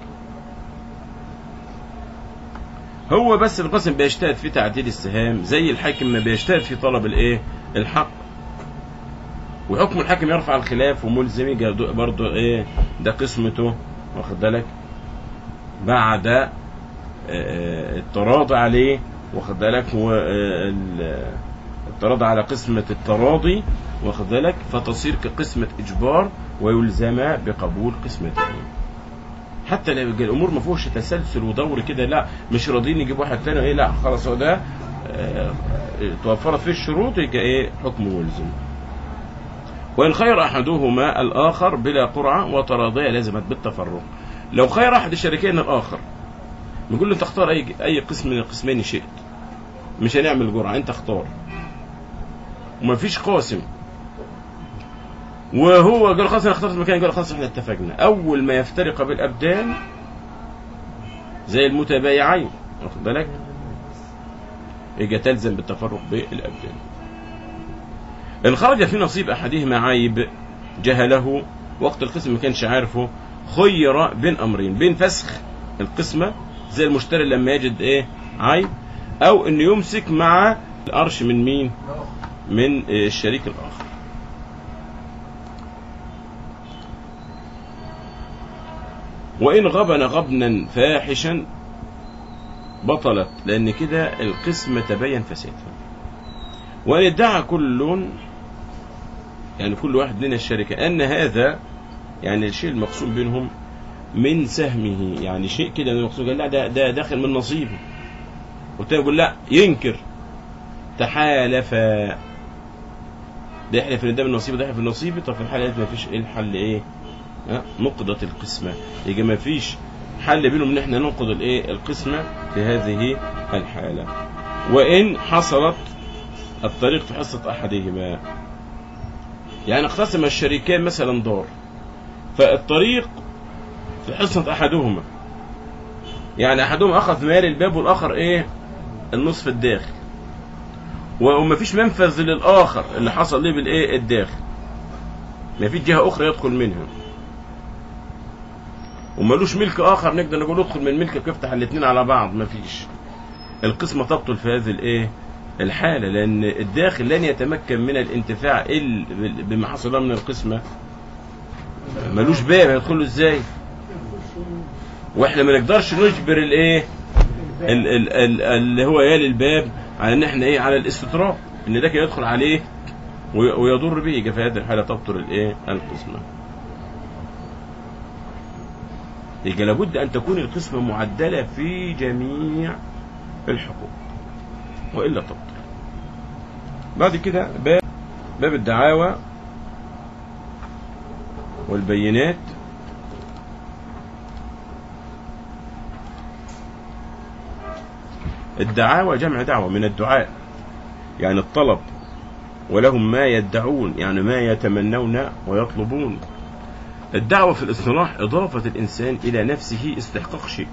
هو بس القسم بيجتهد في تعديل السهام زي الحاكم ما بيجتهد في طلب الايه الحق وحكم الحاكم يرفع الخلاف وملزم برضه ايه ده قسمته واخد بالك بعد آه، التراضي عليه واخد بالك التراضي على قسمة التراضي واخد بالك فتصير كقسمة إجبار ويلزم بقبول قسمته حتى لو الامور ما فيهوش تسلسل ودور كده لا مش راضيين يجيب واحد تاني ايه لا خلاص هو ده اه توفرت فيه الشروط يبقى ايه حكم ملزم وان خير احدهما الاخر بلا قرعه وتراضيه لازمت بالتفرق لو خير احد الشريكين الاخر نقول له انت اختار اي اي قسم من القسمين شئت مش هنعمل جرعه انت اختار ومفيش قاسم وهو قال خلاص انا اخترت مكان قال خلاص احنا اتفقنا اول ما يفترق بالابدان زي المتبايعين واخد بالك يجي تلزم بالتفرق بالابدان ان خرج في نصيب احدهما عيب جهله وقت القسم ما كانش عارفه خير بين امرين بين فسخ القسمه زي المشتري لما يجد ايه عيب او انه يمسك مع القرش من مين من الشريك الاخر وإن غبن غبنا فاحشا بطلت لأن كده القسم تبين فسادها وإن ادعى كل يعني كل واحد من الشركة أن هذا يعني الشيء المقسوم بينهم من سهمه يعني شيء كده المقسوم قال لا ده, ده داخل من نصيبه والتاني يقول لا ينكر تحالفا ده يحلف ان ده من نصيبه ده يحلف من نصيبي طب في الحاله دي ما فيش ايه الحل ايه نقضت القسمة يجي ما فيش حل بينهم ان احنا ننقض الايه القسمة في هذه الحالة وان حصلت الطريق في حصة احدهما يعني اقتسم الشريكان مثلا دار فالطريق في حصة احدهما يعني احدهم اخذ مال الباب والاخر ايه النصف الداخل وما فيش منفذ للاخر اللي حصل ليه بالايه الداخل ما فيش جهة اخرى يدخل منها ومالوش ملك اخر نقدر نقول ادخل من ملكك وافتح الاثنين على بعض مفيش القسمه تبطل في هذه الايه الحاله لان الداخل لن يتمكن من الانتفاع الا بما حصل له من القسمه ملوش باب هيدخل له ازاي واحنا ما نقدرش نجبر الايه ال- ال- ال- اللي هو يالي الباب على ان احنا ايه على الاستطراق ان ده كده يدخل عليه وي- ويضر به يبقى في هذه الحاله تبطل الايه القسمه يبقى لابد ان تكون القسمه معدله في جميع الحقوق والا تبطل بعد كده باب باب الدعاوى والبينات الدعاوى جمع دعوة من الدعاء يعني الطلب ولهم ما يدعون يعني ما يتمنون ويطلبون الدعوة في الاصطلاح إضافة الإنسان إلى نفسه استحقاق شيء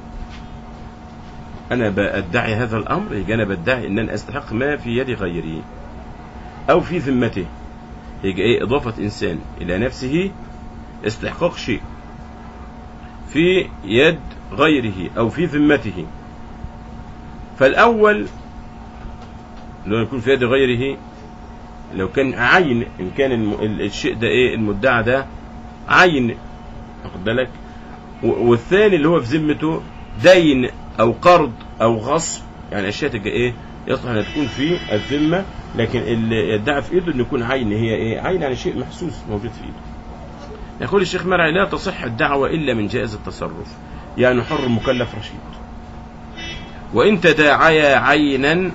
أنا بدعي هذا الأمر يبقى أنا بدعي أن أنا أستحق ما في يد غيري أو في ذمته يبقى إيه إضافة إنسان إلى نفسه استحقاق شيء في يد غيره أو في ذمته فالأول لو يكون في يد غيره لو كان عين إن كان الم- ال- الشيء ده إيه المدعى ده عين واخد بالك و- والثاني اللي هو في ذمته دين أو قرض أو غصب يعني أشياء تبقى إيه يصلح أن تكون في الذمة لكن اللي يدعي في إيده أن يكون عين هي إيه عين يعني شيء محسوس موجود في إيده يقول الشيخ مرعي لا تصح الدعوة إلا من جائز التصرف يعني حر مكلف رشيد وإن تداعيا عينا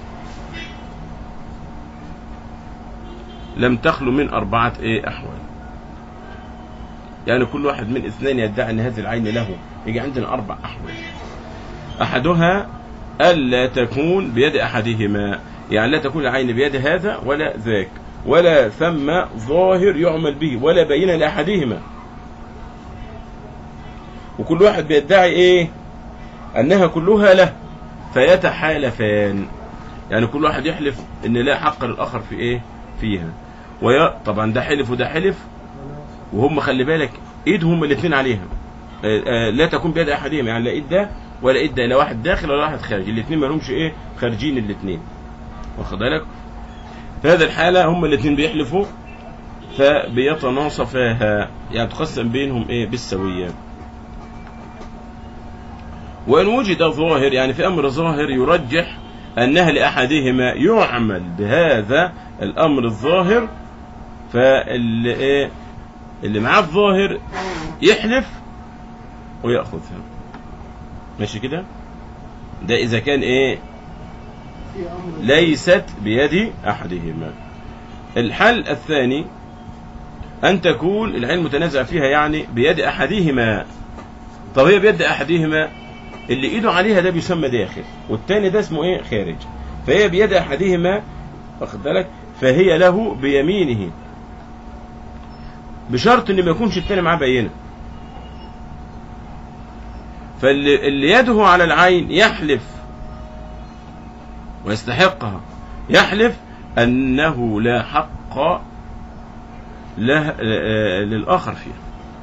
لم تخلو من أربعة إيه أحوال يعني كل واحد من اثنين يدعي أن هذه العين له يجي عندنا أربع أحوال أحدها ألا تكون بيد أحدهما يعني لا تكون العين بيد هذا ولا ذاك ولا ثم ظاهر يعمل به ولا بين لأحدهما وكل واحد بيدعي إيه أنها كلها له فيتحالفان يعني كل واحد يحلف ان لا حق للاخر في ايه فيها ويا طبعا ده حلف وده حلف وهم خلي بالك ايدهم الاثنين عليها آه، آه، لا تكون بيد احدهم يعني لا ايد ده ولا ايد ده لا واحد داخل ولا واحد خارج الاثنين ما لهمش ايه خارجين الاثنين واخد بالك في هذه الحاله هم الاثنين بيحلفوا فبيتناصفاها يعني تقسم بينهم ايه بالسويه وإن وجد ظاهر يعني في أمر ظاهر يرجح أنها لأحدهما يعمل بهذا الأمر الظاهر فاللي إيه اللي معاه الظاهر يحلف ويأخذها ماشي كده ده إذا كان إيه في امر ليست بيد أحدهما الحل الثاني أن تكون العلم متنازع فيها يعني بيد أحدهما طب هي بيد أحدهما اللي إيده عليها ده بيسمى داخل والتاني ده اسمه إيه خارج فهي بيد أحدهما واخد بالك فهي له بيمينه بشرط ان ما يكونش التاني معاه بينه فاللي اللي يده على العين يحلف ويستحقها يحلف أنه لا حق له آه، للآخر فيها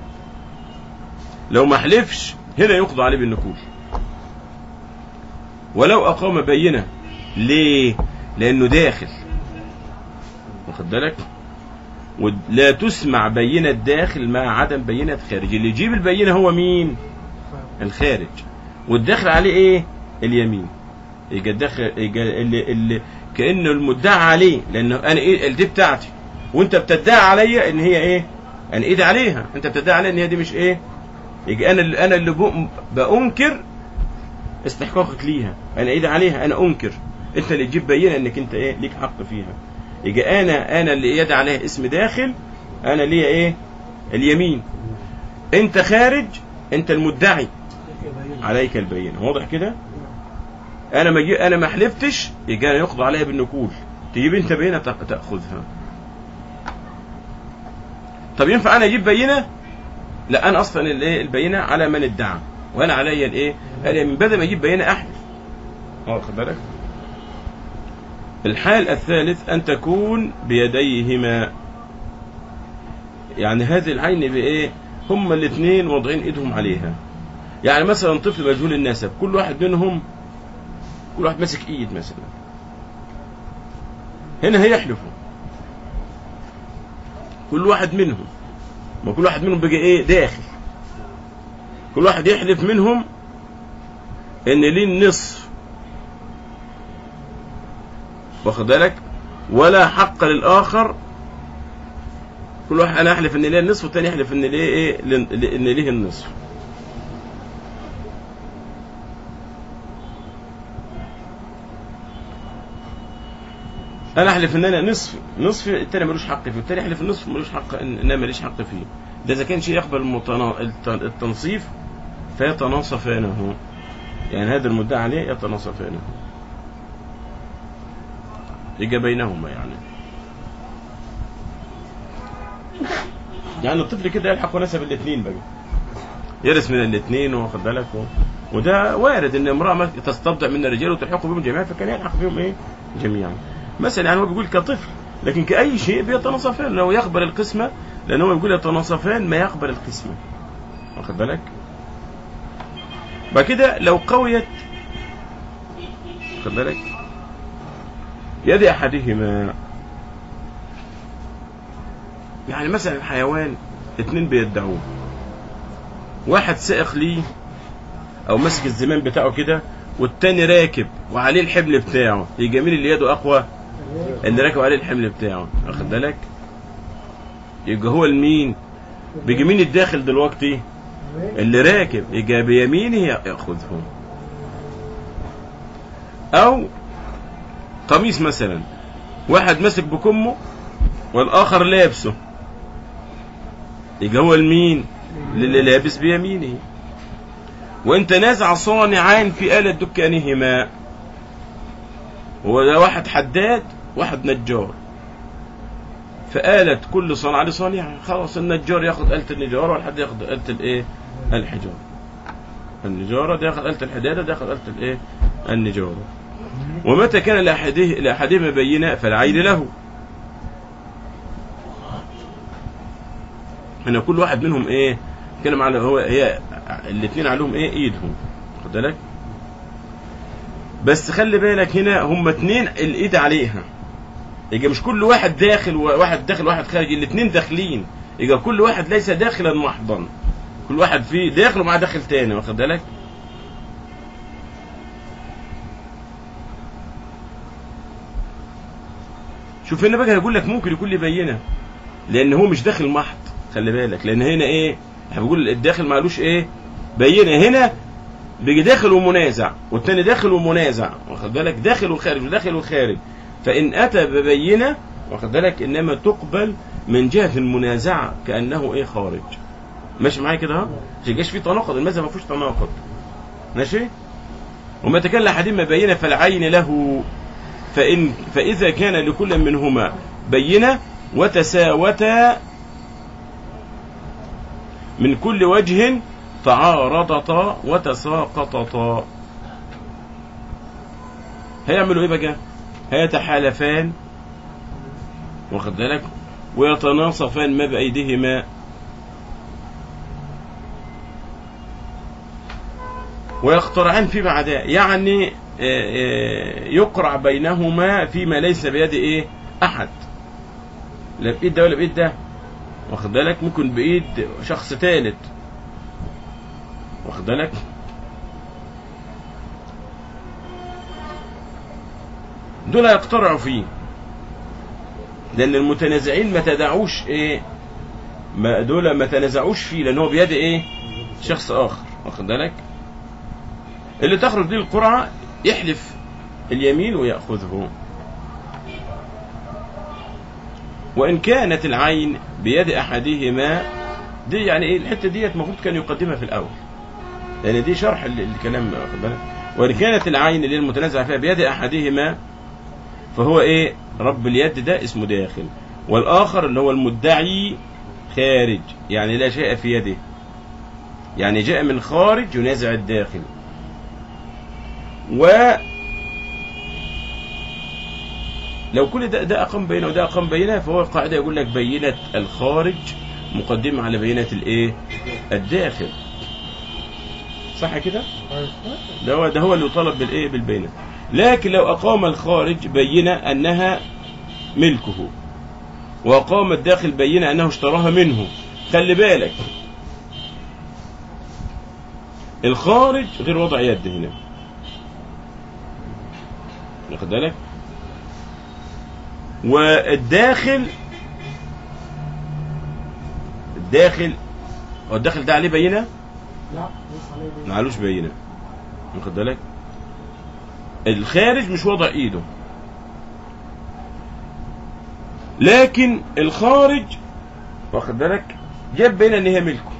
لو ما حلفش هنا يقضى عليه بالنكول ولو أقام بينة ليه؟ لأنه داخل واخد بالك؟ ولا تسمع بينة داخل مع عدم بينة خارج اللي يجيب البينة هو مين؟ الخارج والداخل عليه ايه؟ اليمين يبقى الداخل يبقى اللي, اللي كانه المدعى عليه لانه انا ايه دي بتاعتي وانت بتدعي عليا ان هي ايه؟ انا ايدي عليها انت بتدعي عليا ان هي دي مش ايه؟ يبقى انا اللي انا اللي بأ- بانكر استحقاقك ليها انا ايدي عليها انا انكر انت اللي تجيب بينه انك انت ايه ليك حق فيها يبقى انا انا اللي يدعي عليها اسم داخل انا ليا ايه؟ اليمين انت خارج انت المدعي عليك البينة واضح كده انا ما جي... انا ما حلفتش يبقى أنا يقضى عليها بالنكول تجيب انت بينة تأ- تاخذها طب ينفع انا اجيب بينة لا انا اصلا الايه البينة على من ادعى وانا عليا الايه اليمين بدل ما اجيب بينة احلف واخد بالك الحال الثالث ان تكون بيديهما يعني هذه العين بايه هما الاثنين واضعين ايدهم عليها يعني مثلا طفل مجهول النسب كل واحد منهم كل واحد ماسك ايد مثلا هنا هيحلفوا كل واحد منهم ما كل واحد منهم بقى ايه داخل كل واحد يحلف منهم ان ليه النصف واخد بالك ولا حق للاخر كل واحد انا احلف ان ليه النصف والتاني يحلف ان ليه ايه لن- ان ليه النصف انا احلف ان انا نصف نصف التاني ملوش حق فيه والتاني يحلف النصف ملوش حق ان انا ماليش حق فيه ده اذا كان شيء يقبل المتنا... الت- التنصيف فيتناصفانه يعني هذا المدعى عليه يتناصفانه يجي بينهما يعني يعني الطفل كده يلحق ونسب الاثنين بقى يرث من الاثنين واخد بالك و... وده وارد ان امراه ما تستبدع من الرجال وتلحق بهم جميعا فكان يلحق بهم ايه جميعا مثلا يعني هو بيقول كطفل لكن كاي شيء بيتناصفان لو يقبل القسمه لان هو بيقول يتناصفان ما يقبل القسمه واخد بالك بعد كده لو قويت واخد بالك يد احدهما يعني مثلا حيوان اتنين بيدعوه واحد سائق ليه او ماسك الزمام بتاعه كده والتاني راكب وعليه الحمل بتاعه يبقى مين اللي يده اقوى اللي راكب عليه الحمل بتاعه واخد بالك يبقى هو المين بيجي مين الداخل دلوقتي اللي راكب يبقى بيمينه ياخذه او قميص مثلا واحد ماسك بكمه والاخر لابسه يبقى هو المين اللي لابس بيمينه وان تنازع صانعان في آلة دكانهما هو ده واحد حداد واحد نجار فآلة كل صنعة لصانعها خلاص النجار ياخد آلة النجارة والحد ياخد آلة الايه الحجارة النجارة ده ياخد آلة الحدادة ده ياخد آلة الايه النجارة ومتى كان لأحده لأحدهما بينة فالعين له هنا كل واحد منهم ايه اتكلم على هو هي الاثنين عليهم ايه ايدهم خد بالك بس خلي بالك هنا هم اتنين الايد عليها يبقى مش كل واحد داخل وواحد داخل وواحد خارج الاثنين داخلين يبقى كل واحد ليس داخلا محضا كل واحد فيه داخل ومعاه داخل تاني واخد بالك شوف هنا بقى هيقول لك ممكن يكون لي بينه لان هو مش داخل محض خلي بالك لان هنا ايه احنا بنقول الداخل معلوش ايه بينه هنا بيجي داخل ومنازع والتاني داخل ومنازع واخد بالك داخل وخارج وداخل وخارج فان اتى ببينه واخد بالك انما تقبل من جهه المنازعه كانه ايه خارج ماشي معايا كده ها مش يجيش في تناقض المذهب ما فيهوش تناقض ماشي وما تكلم احدهما بينه فالعين له فإن فإذا كان لكل منهما بينة وتساوتا من كل وجه تعارضتا وتساقطتا هيعملوا ايه بقى هيتحالفان واخد بالك ويتناصفان ما بأيديهما ويقترعان فيما عداه يعني يقرع بينهما فيما ليس بيد ايه احد لا بايد ده ولا بايد ده واخد بالك ممكن بايد شخص ثالث واخد بالك دول يقترعوا فيه لان المتنازعين ما تدعوش ايه ما دول ما تنازعوش فيه لان هو بيد ايه شخص اخر واخد بالك اللي تخرج دي القرعه يحلف اليمين ويأخذه وإن كانت العين بيد أحدهما دي يعني إيه الحتة ديت المفروض كان يقدمها في الأول لأن دي شرح الكلام واخد بالك وإن كانت العين اللي المتنازع فيها بيد أحدهما فهو إيه رب اليد ده اسمه داخل والآخر اللي هو المدعي خارج يعني لا شيء في يده يعني جاء من خارج ينازع الداخل و لو كل ده, ده أقام بينه وده أقام بينه فهو القاعدة يقول لك بينة الخارج مقدمة على بينة الايه الداخل صح كده ده هو ده هو اللي يطالب بالايه بالبينة لكن لو اقام الخارج بينة انها ملكه واقام الداخل بينة انه اشتراها منه خلي بالك الخارج غير وضع يد هنا واخد بالك والداخل الداخل هو الداخل ده عليه بينه لا ليس عليه بينة. ما علوش بينه واخد بالك الخارج مش وضع ايده لكن الخارج واخد بالك جاب بينه ان هي ملكه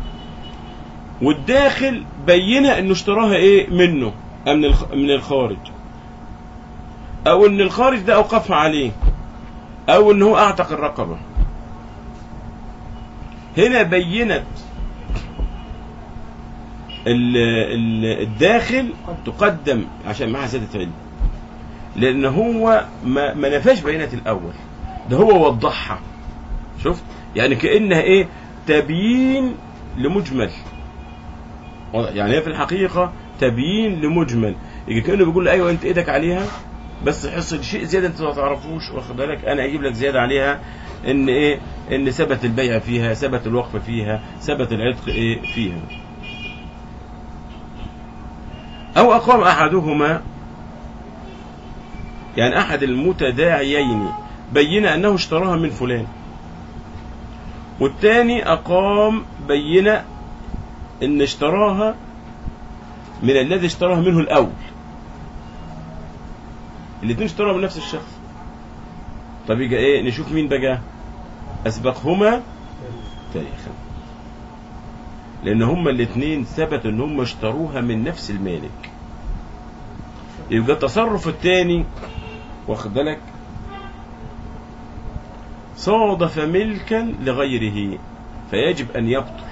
والداخل بينه انه اشتراها ايه منه أم من الخ- من الخارج او ان الخارج ده اوقفها عليه او ان هو اعتق الرقبه هنا بينت ال- ال- الداخل تقدم عشان معها زيادة علم لأن هو ما, ما نفاش بينة الأول ده هو وضحها شفت يعني كأنها إيه تبيين لمجمل واضح؟ يعني هي في الحقيقة تبيين لمجمل يجي كأنه بيقول له أيوة أنت إيدك عليها بس حصل شيء زيادة أنت ما تعرفوش واخد بالك أنا أجيب لك زيادة عليها إن إيه إن ثبت البيع فيها ثبت الوقف فيها ثبت العتق إيه فيها أو أقام أحدهما يعني أحد المتداعيين بين أنه اشتراها من فلان والثاني أقام بين أن اشتراها من الذي اشتراها منه الأول الاثنين اشتروها من نفس الشخص طب يبقى ايه نشوف مين بقى أسبقهما تاريخا لأن هما الاثنين ثبت أن هما اشتروها من نفس المالك يبقى التصرف الثاني واخد بالك صادف ملكا لغيره فيجب أن يبطل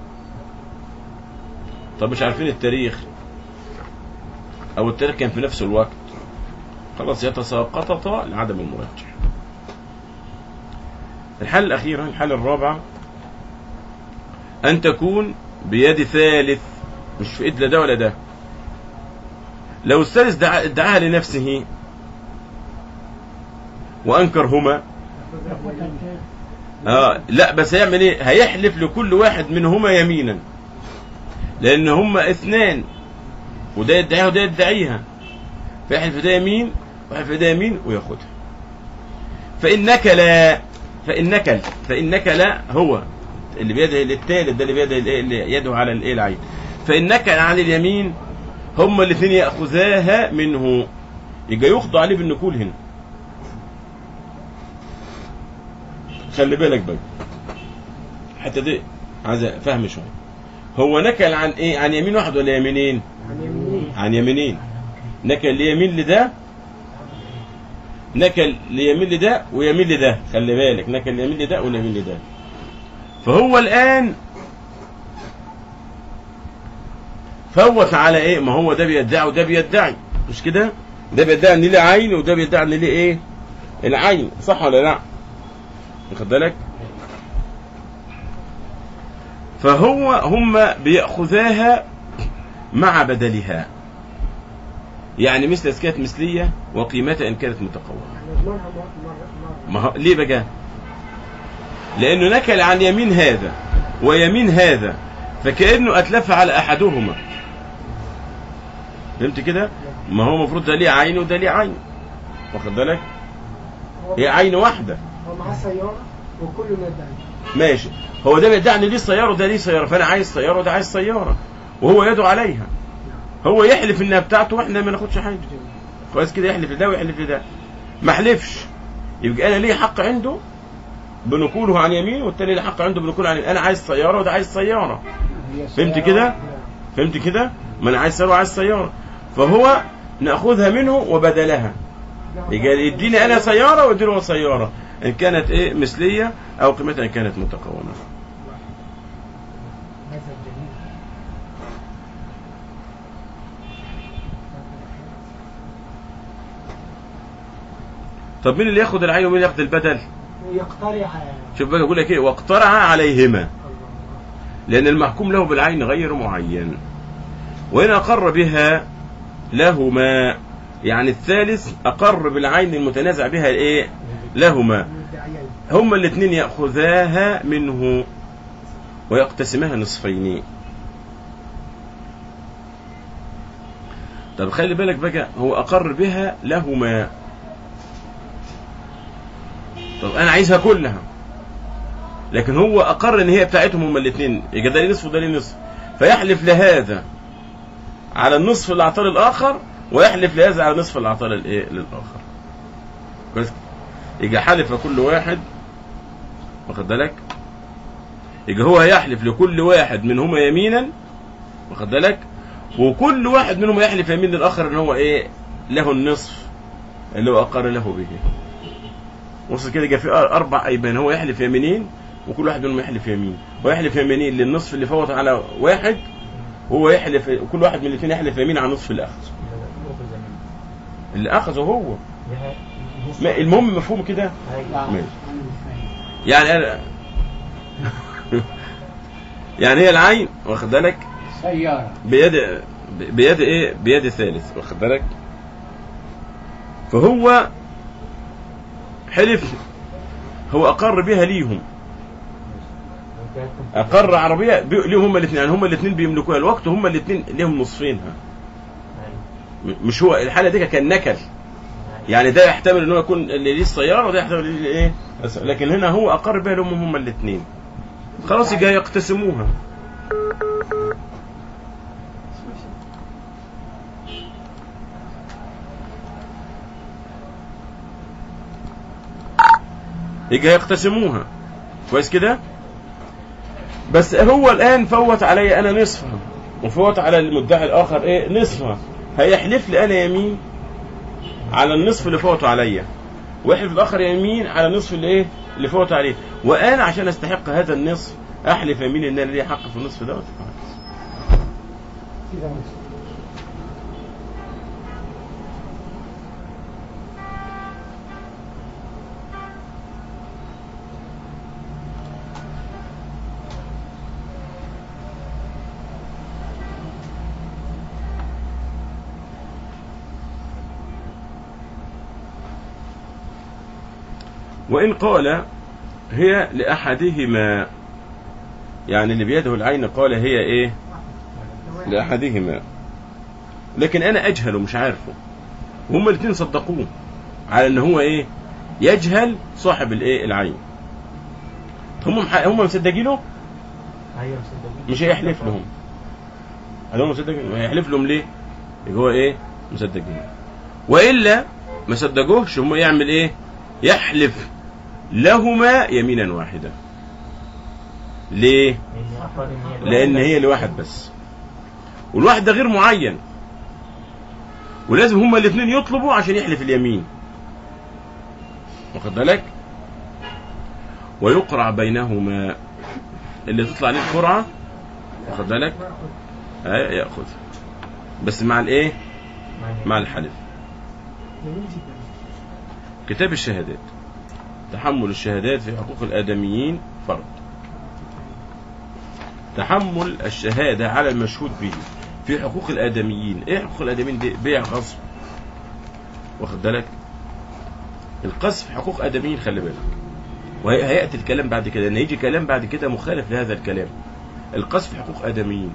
طب مش عارفين التاريخ أو التاريخ كان في نفس الوقت خلاص يتساقطتا لعدم المرجح الحالة الأخيرة الحالة الرابعة أن تكون بيد ثالث مش في إيد لا ده ولا ده لو الثالث دعا- ادعاها لنفسه وأنكرهما آه لا بس هيعمل ايه هيحلف لكل واحد منهما يمينا لان هما اثنان وده يدعيها وده يدعيها فيحلف ده يمين ويحلف ده يمين وياخدها فانك لا فانك فانك لا هو اللي بيده للثالث ده اللي بيده الإيه؟ اللي يده على الايه العين فانك عن اليمين هما الاثنين ياخذاها منه يبقى يخضع عليه بالنكول هنا خلي بالك بقى حتى دي عايز فهم شويه هو نكل عن ايه عن يمين واحد ولا يمينين عن يمين عن يمينين نكل ليمين لده نكل ليمين لده ويمين لده خلي بالك نكل ليمين لده ويمين لده فهو الان فوت على ايه ما هو ده بيدعي وده بيدعي مش كده ده بيدعي ان ليه عين وده بيدعي ان ليه ايه العين صح ولا لا واخد بالك فهو هم بيأخذاها مع بدلها يعني مثل إذا كانت مثلية وقيمتها إن كانت متقومة احنا نضمنها مرة مرة ما هو ليه بقى لأنه نكل عن يمين هذا ويمين هذا فكأنه أتلف على أحدهما فهمت كده ما هو المفروض ده ليه عين وده ليه عين واخد بالك هو هي عين واحدة هو معاه سيارة وكله مدعي ماشي هو ده بيدعي ان ليه سياره وده ليه سياره فانا عايز سياره وده عايز سياره وهو يدعو عليها هو يحلف انها بتاعته واحنا ما ناخدش حاجه كويس كده يحلف لده ويحلف لده ما حلفش يبقى انا ليه حق عنده بنقوله عن يمين والتاني ليه حق عنده بنقوله عن يمين انا عايز سياره وده عايز سياره هي فهمت سيارة- كده؟ نعم. فهمت كده ما انا عايز سياره وعايز سياره فهو ناخذها منه وبدلها نعم. يجي يديني انا سياره ويديله هو سياره ان كانت ايه مثليه او قيمتها ان كانت متقومه هذا الجميل طب مين اللي ياخد العين ومين اللي ياخد البدل ويقترح شوف بقى يقول لك ايه واقترع عليهما الله لأن المحكوم له بالعين غير معين وإن أقر بها لهما يعني الثالث أقر بالعين المتنازع بها إيه لهما المدعيين هما الاثنين يأخذاها منه ويقتسمها نصفين طب خلي بالك بقى هو أقر بها لهما طب أنا عايزها كلها لكن هو أقر إن هي بتاعتهم هما الاثنين يبقى ده ليه نصف وده ليه نصف فيحلف لهذا على النصف اللي أعطاه للآخر ويحلف لهذا على النصف اللي أعطاه للإيه للآخر كويس يبقى حلف كل واحد واخد بالك يبقى هو هيحلف لكل واحد منهما يمينا واخد بالك وكل واحد منهم يحلف يمين للاخر ان هو ايه له النصف اللي هو اقر له به وصل كده يبقى في اربع ايمان هو يحلف يمينين وكل واحد منهم يحلف يمين ويحلف يمينين للنصف اللي فوت على واحد وهو يحلف كل واحد من الاثنين يحلف يمين على نصف الاخذ اللي اخذه هو ما المهم مفهوم كده ماشي. يعني أنا يعني هي العين واخد بالك سيارة بيد بيد ايه بيد ثالث واخد بالك فهو حلف هو اقر بها ليهم اقر عربيه بي- ليهم هم الاثنين يعني هم الاثنين بيملكوها الوقت هم الاثنين ليهم نصفينها م- مش هو الحاله دي كان نكل يعني ده يحتمل ان هو يكون اللي ليه السياره وده يحتمل اللي ليه ايه بس- لكن هنا هو اقر بها لهم هم الاثنين خلاص يبقى يقتسموها يبقى يقتسموها كويس كده بس هو الان فوت علي انا نصفها وفوت على المدعي الاخر ايه نصفها هيحلف لي انا يمين على النصف اللي فوت عليا ويحلف الاخر يمين على النصف اللي ايه اللي فوت عليه وانا عشان استحق هذا النصف احلف يمين ان انا لي حق في النصف دوت كده مش وإن قال هي لأحدهما يعني اللي بيده العين قال هي إيه لأحدهما لكن أنا أجهل ومش عارفه وهما الاثنين صدقوه على إن هو إيه يجهل صاحب الإيه العين هم مح- هم مصدقينه ايوه مصدقين مش هيحلف لهم هل هم مصدقين هيحلف لهم ليه يبقى هو ايه مصدقين والا ما صدقوهش هم يعمل ايه يحلف لهما يمينا واحده ليه لان افراد ان هي لان هي لواحد بس والواحد ده غير معين ولازم هما الاثنين يطلبوا عشان يحلف اليمين واخد بالك ويقرع بينهما اللي تطلع عليه القرعه واخد بالك آه ياخذ بس مع الايه مع الحلف جميل جدا كتاب الشهادات تحمل الشهادات في حقوق الآدميين فرض تحمل الشهادة على المشهود به في حقوق الآدميين إيه حقوق الآدميين دي بيع غصب واخد بالك القذف حقوق آدميين خلي بالك وهيأتي الكلام بعد كده لأن يجي كلام بعد كده مخالف لهذا الكلام القذف حقوق آدميين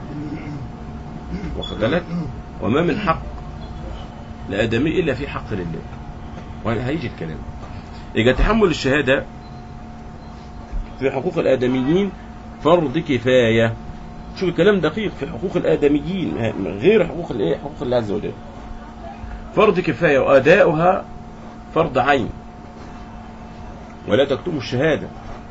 واخد بالك وما من حق لآدمي إلا في حق لله وهيجي الكلام يبقى تحمل الشهادة في حقوق الآدميين فرض كفاية شوف الكلام دقيق في حقوق الآدميين غير حقوق الإيه حقوق الله عز وجل فرض كفاية وأداؤها فرض عين ولا تكتموا الشهادة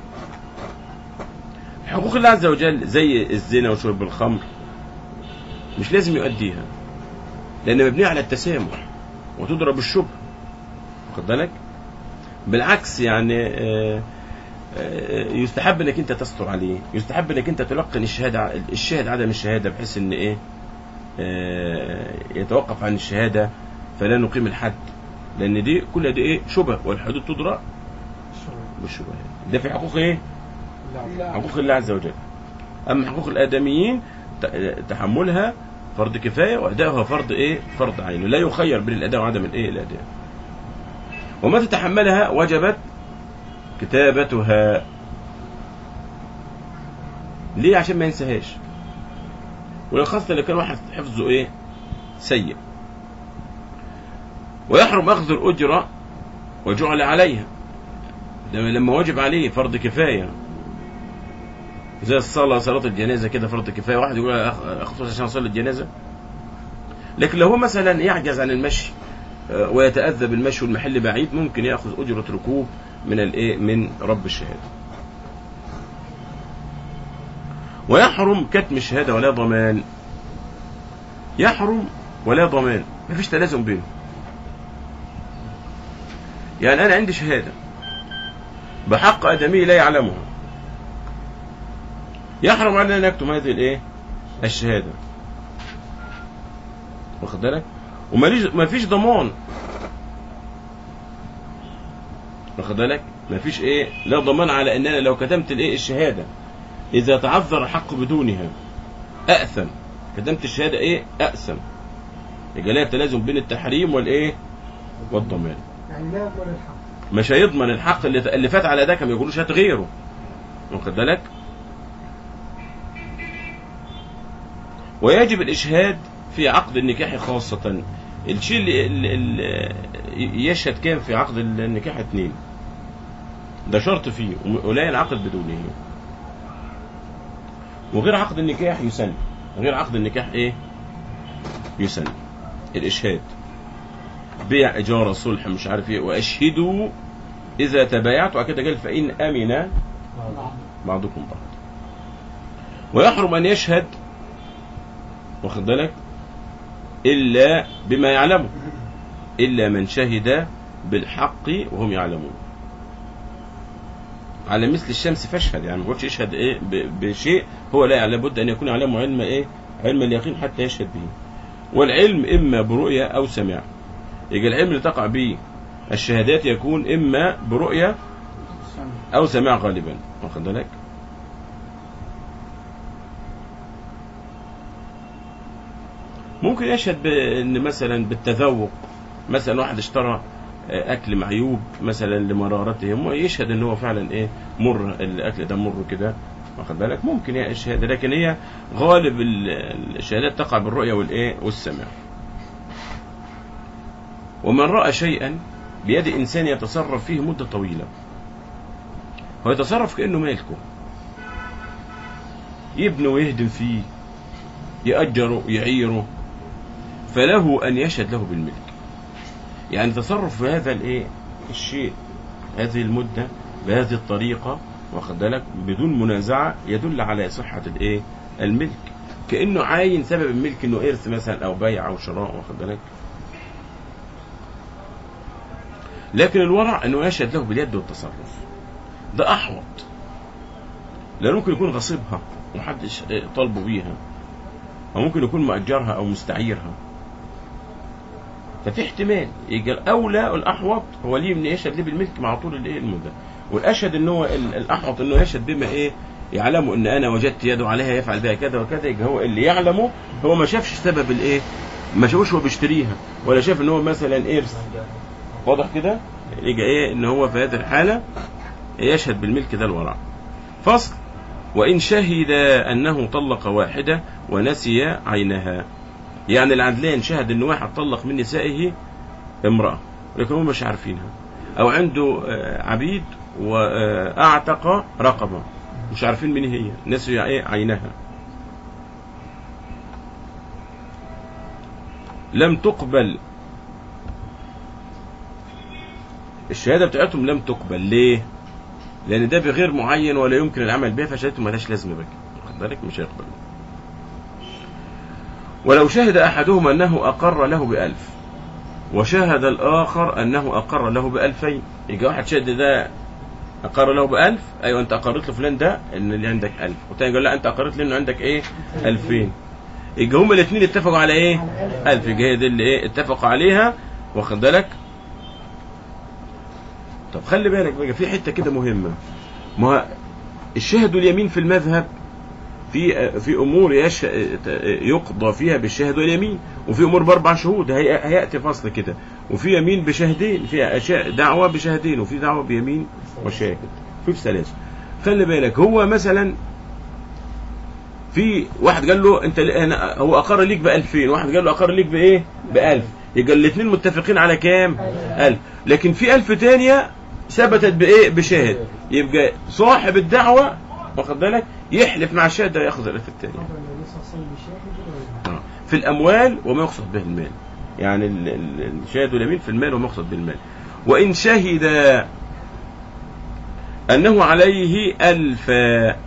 حقوق الله عز وجل زي الزنا وشرب الخمر مش لازم يؤديها لأن مبنية على التسامح وتضرب الشبه واخد بالك بالعكس يعني آه، آه، يستحب انك انت تستر عليه يستحب انك انت تلقن الشهاده الشاهد عدم الشهاده بحيث ان ايه آه، يتوقف عن الشهاده فلا نقيم الحد لان دي كل دي ايه شبه والحدود تدرى والشبهات ده في حقوق ايه لا. حقوق الله عز وجل اما حقوق الادميين ت- تحملها فرض كفايه وادائها فرض ايه فرض عين لا يخير بين الاداء وعدم الايه الاداء ومتى تحملها وجبت كتابتها ليه عشان ما ينساهاش ولخاصة لو كان واحد حفظه ايه سيء ويحرم اخذ الاجره وجعل عليها ده لما وجب عليه فرض كفايه زي الصلاة صلاة الجنازة كده فرض كفاية واحد يقول أخ- أخد فلوس عشان أصلي الجنازة لكن لو هو مثلا يعجز عن المشي آه، ويتأذى بالمشي والمحل بعيد ممكن يأخذ أجرة ركوب من الإيه من رب الشهادة ويحرم كتم الشهادة ولا ضمان يحرم ولا ضمان مفيش تلازم بينهم يعني أنا عندي شهادة بحق آدمي لا يعلمها يحرم علينا ان نكتم هذه الايه الشهاده واخد بالك وماليش ما فيش ضمان واخد بالك ما فيش ايه لا ضمان على ان انا لو كتمت الايه الشهاده اذا تعذر الحق بدونها اثم كتمت الشهاده ايه اثم يبقى لها تلازم بين التحريم والايه والضمان يعني لا يضمن الحق مش هيضمن الحق اللي اللي فات على ده كان ما يقولوش هات غيره واخد بالك ويجب الإشهاد في عقد النكاح خاصة الشيء اللي, اللي, اللي يشهد كان في عقد النكاح اتنين ده شرط فيه ولا ينعقد بدونه وغير عقد النكاح يسن غير عقد النكاح ايه يسن الإشهاد بيع إجارة صلح مش عارف ايه وأشهدوا إذا تبايعتوا وبعد كده قال فإن أمن بعضكم بعض ويحرم أن يشهد واخد بالك إلا بما يعلمه إلا من شهد بالحق وهم يعلمون على مثل الشمس فاشهد يعني ما قلتش يشهد ايه ب- بشيء هو لا يعلم بد ان يكون يعلمه علم ايه علم اليقين حتى يشهد به والعلم اما برؤية او سماع يبقى العلم اللي تقع به الشهادات يكون اما برؤية او سماع غالبا واخد بالك ممكن يشهد بان مثلا بالتذوق مثلا واحد اشترى آه، اكل معيوب مثلا لمرارته مو- يشهد ان هو فعلا ايه مر الاكل ده مر كده واخد بالك ممكن يا الشهاده لكن هي غالب ال- الشهادات تقع بالرؤيه والايه والسمع ومن راى شيئا بيد انسان يتصرف فيه مده طويله هو يتصرف كانه مالكه يبني ويهدم فيه يأجره يعيره فله أن يشهد له بالملك يعني تصرف في هذا الايه الشيء هذه المدة بهذه الطريقة واخد بالك بدون منازعة يدل على صحة الايه الملك كأنه عاين سبب الملك انه ارث مثلا او بيع او شراء واخد بالك لكن الورع انه يشهد له باليد والتصرف ده احوط لانه ممكن يكون غصبها ومحدش طالبه بيها او ممكن يكون مأجرها او مستعيرها ففي احتمال يجي الاولى والاحوط هو ليه ان يشهد ليه بالملك مع طول الايه المده والاشهد ان هو ال- الاحوط انه يشهد بما ايه يعلم ان انا وجدت يده عليها يفعل بها كذا وكذا يبقى هو اللي يعلمه هو ما شافش سبب الايه ما شافوش هو بيشتريها ولا شاف ان هو مثلا ارث واضح كده يجي ايه ان هو في هذه الحاله يشهد بالملك ده الورع فصل وإن شهد أنه طلق واحدة ونسي عينها يعني العدلان شهد أن واحد طلق من نسائه امرأة لكن هم مش عارفينها أو عنده آه، عبيد وأعتق رقبة مش عارفين مين هي نسي إيه عينها لم تقبل الشهادة بتاعتهم لم تقبل ليه؟ لان ده بغير معين ولا يمكن العمل به فشهادته مالهاش لازمه بك واخد بالك مش هيقبل ولو شهد احدهما انه اقر له بألف وشهد الاخر انه اقر له بألفين يجي واحد شهد ده اقر له بألف ايوه انت اقرت لفلان ده ان اللي عندك ألف والتاني قال لا انت اقرت لي انه عندك ايه ألفين يجي هما الاثنين اتفقوا على ايه ألف يجي هي دي اللي ايه اتفقوا عليها واخد بالك طب خلي بالك بقى في حته كده مهمه ما هو الشهد واليمين في المذهب في في امور يش يقضى فيها بالشهد واليمين وفي امور باربع شهود هي- هياتي فصل كده وفي يمين بشهدين في أشياء دعوه بشهدين وفي دعوه بيمين وشاهد في بسلاسل خلي بالك هو مثلا في واحد قال له انت أنا هو اقر ليك ب 2000 واحد قال له اقر ليك بايه ب 1000 يبقى الاثنين متفقين على كام 1000 لكن في 1000 تانية ثبتت بايه بشاهد يبقى صاحب الدعوه واخد بالك يحلف مع الشاهد ده ياخذ ال 1000 الثانيه قبل النبي صلى الله عليه وسلم بشاهد ولا آه. في الأموال وما يقصد به المال يعني ال- ال- الشاهد واليمين في المال وما يقصد بالمال وإن شهد أنه عليه ألفا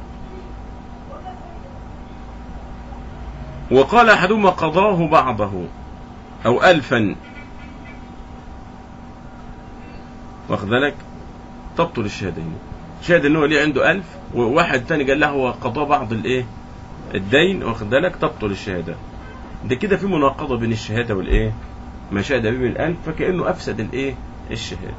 وقال أحدهما قضاه بعضه أو ألفا واخد بالك تبطل الشهادين شهد ان هو ليه عنده ألف وواحد تاني قال له هو قضاه بعض الايه الدين واخد بالك تبطل الشهاده ده كده في مناقضه بين الشهاده والايه ما شهد به من الألف فكأنه أفسد الايه الشهاده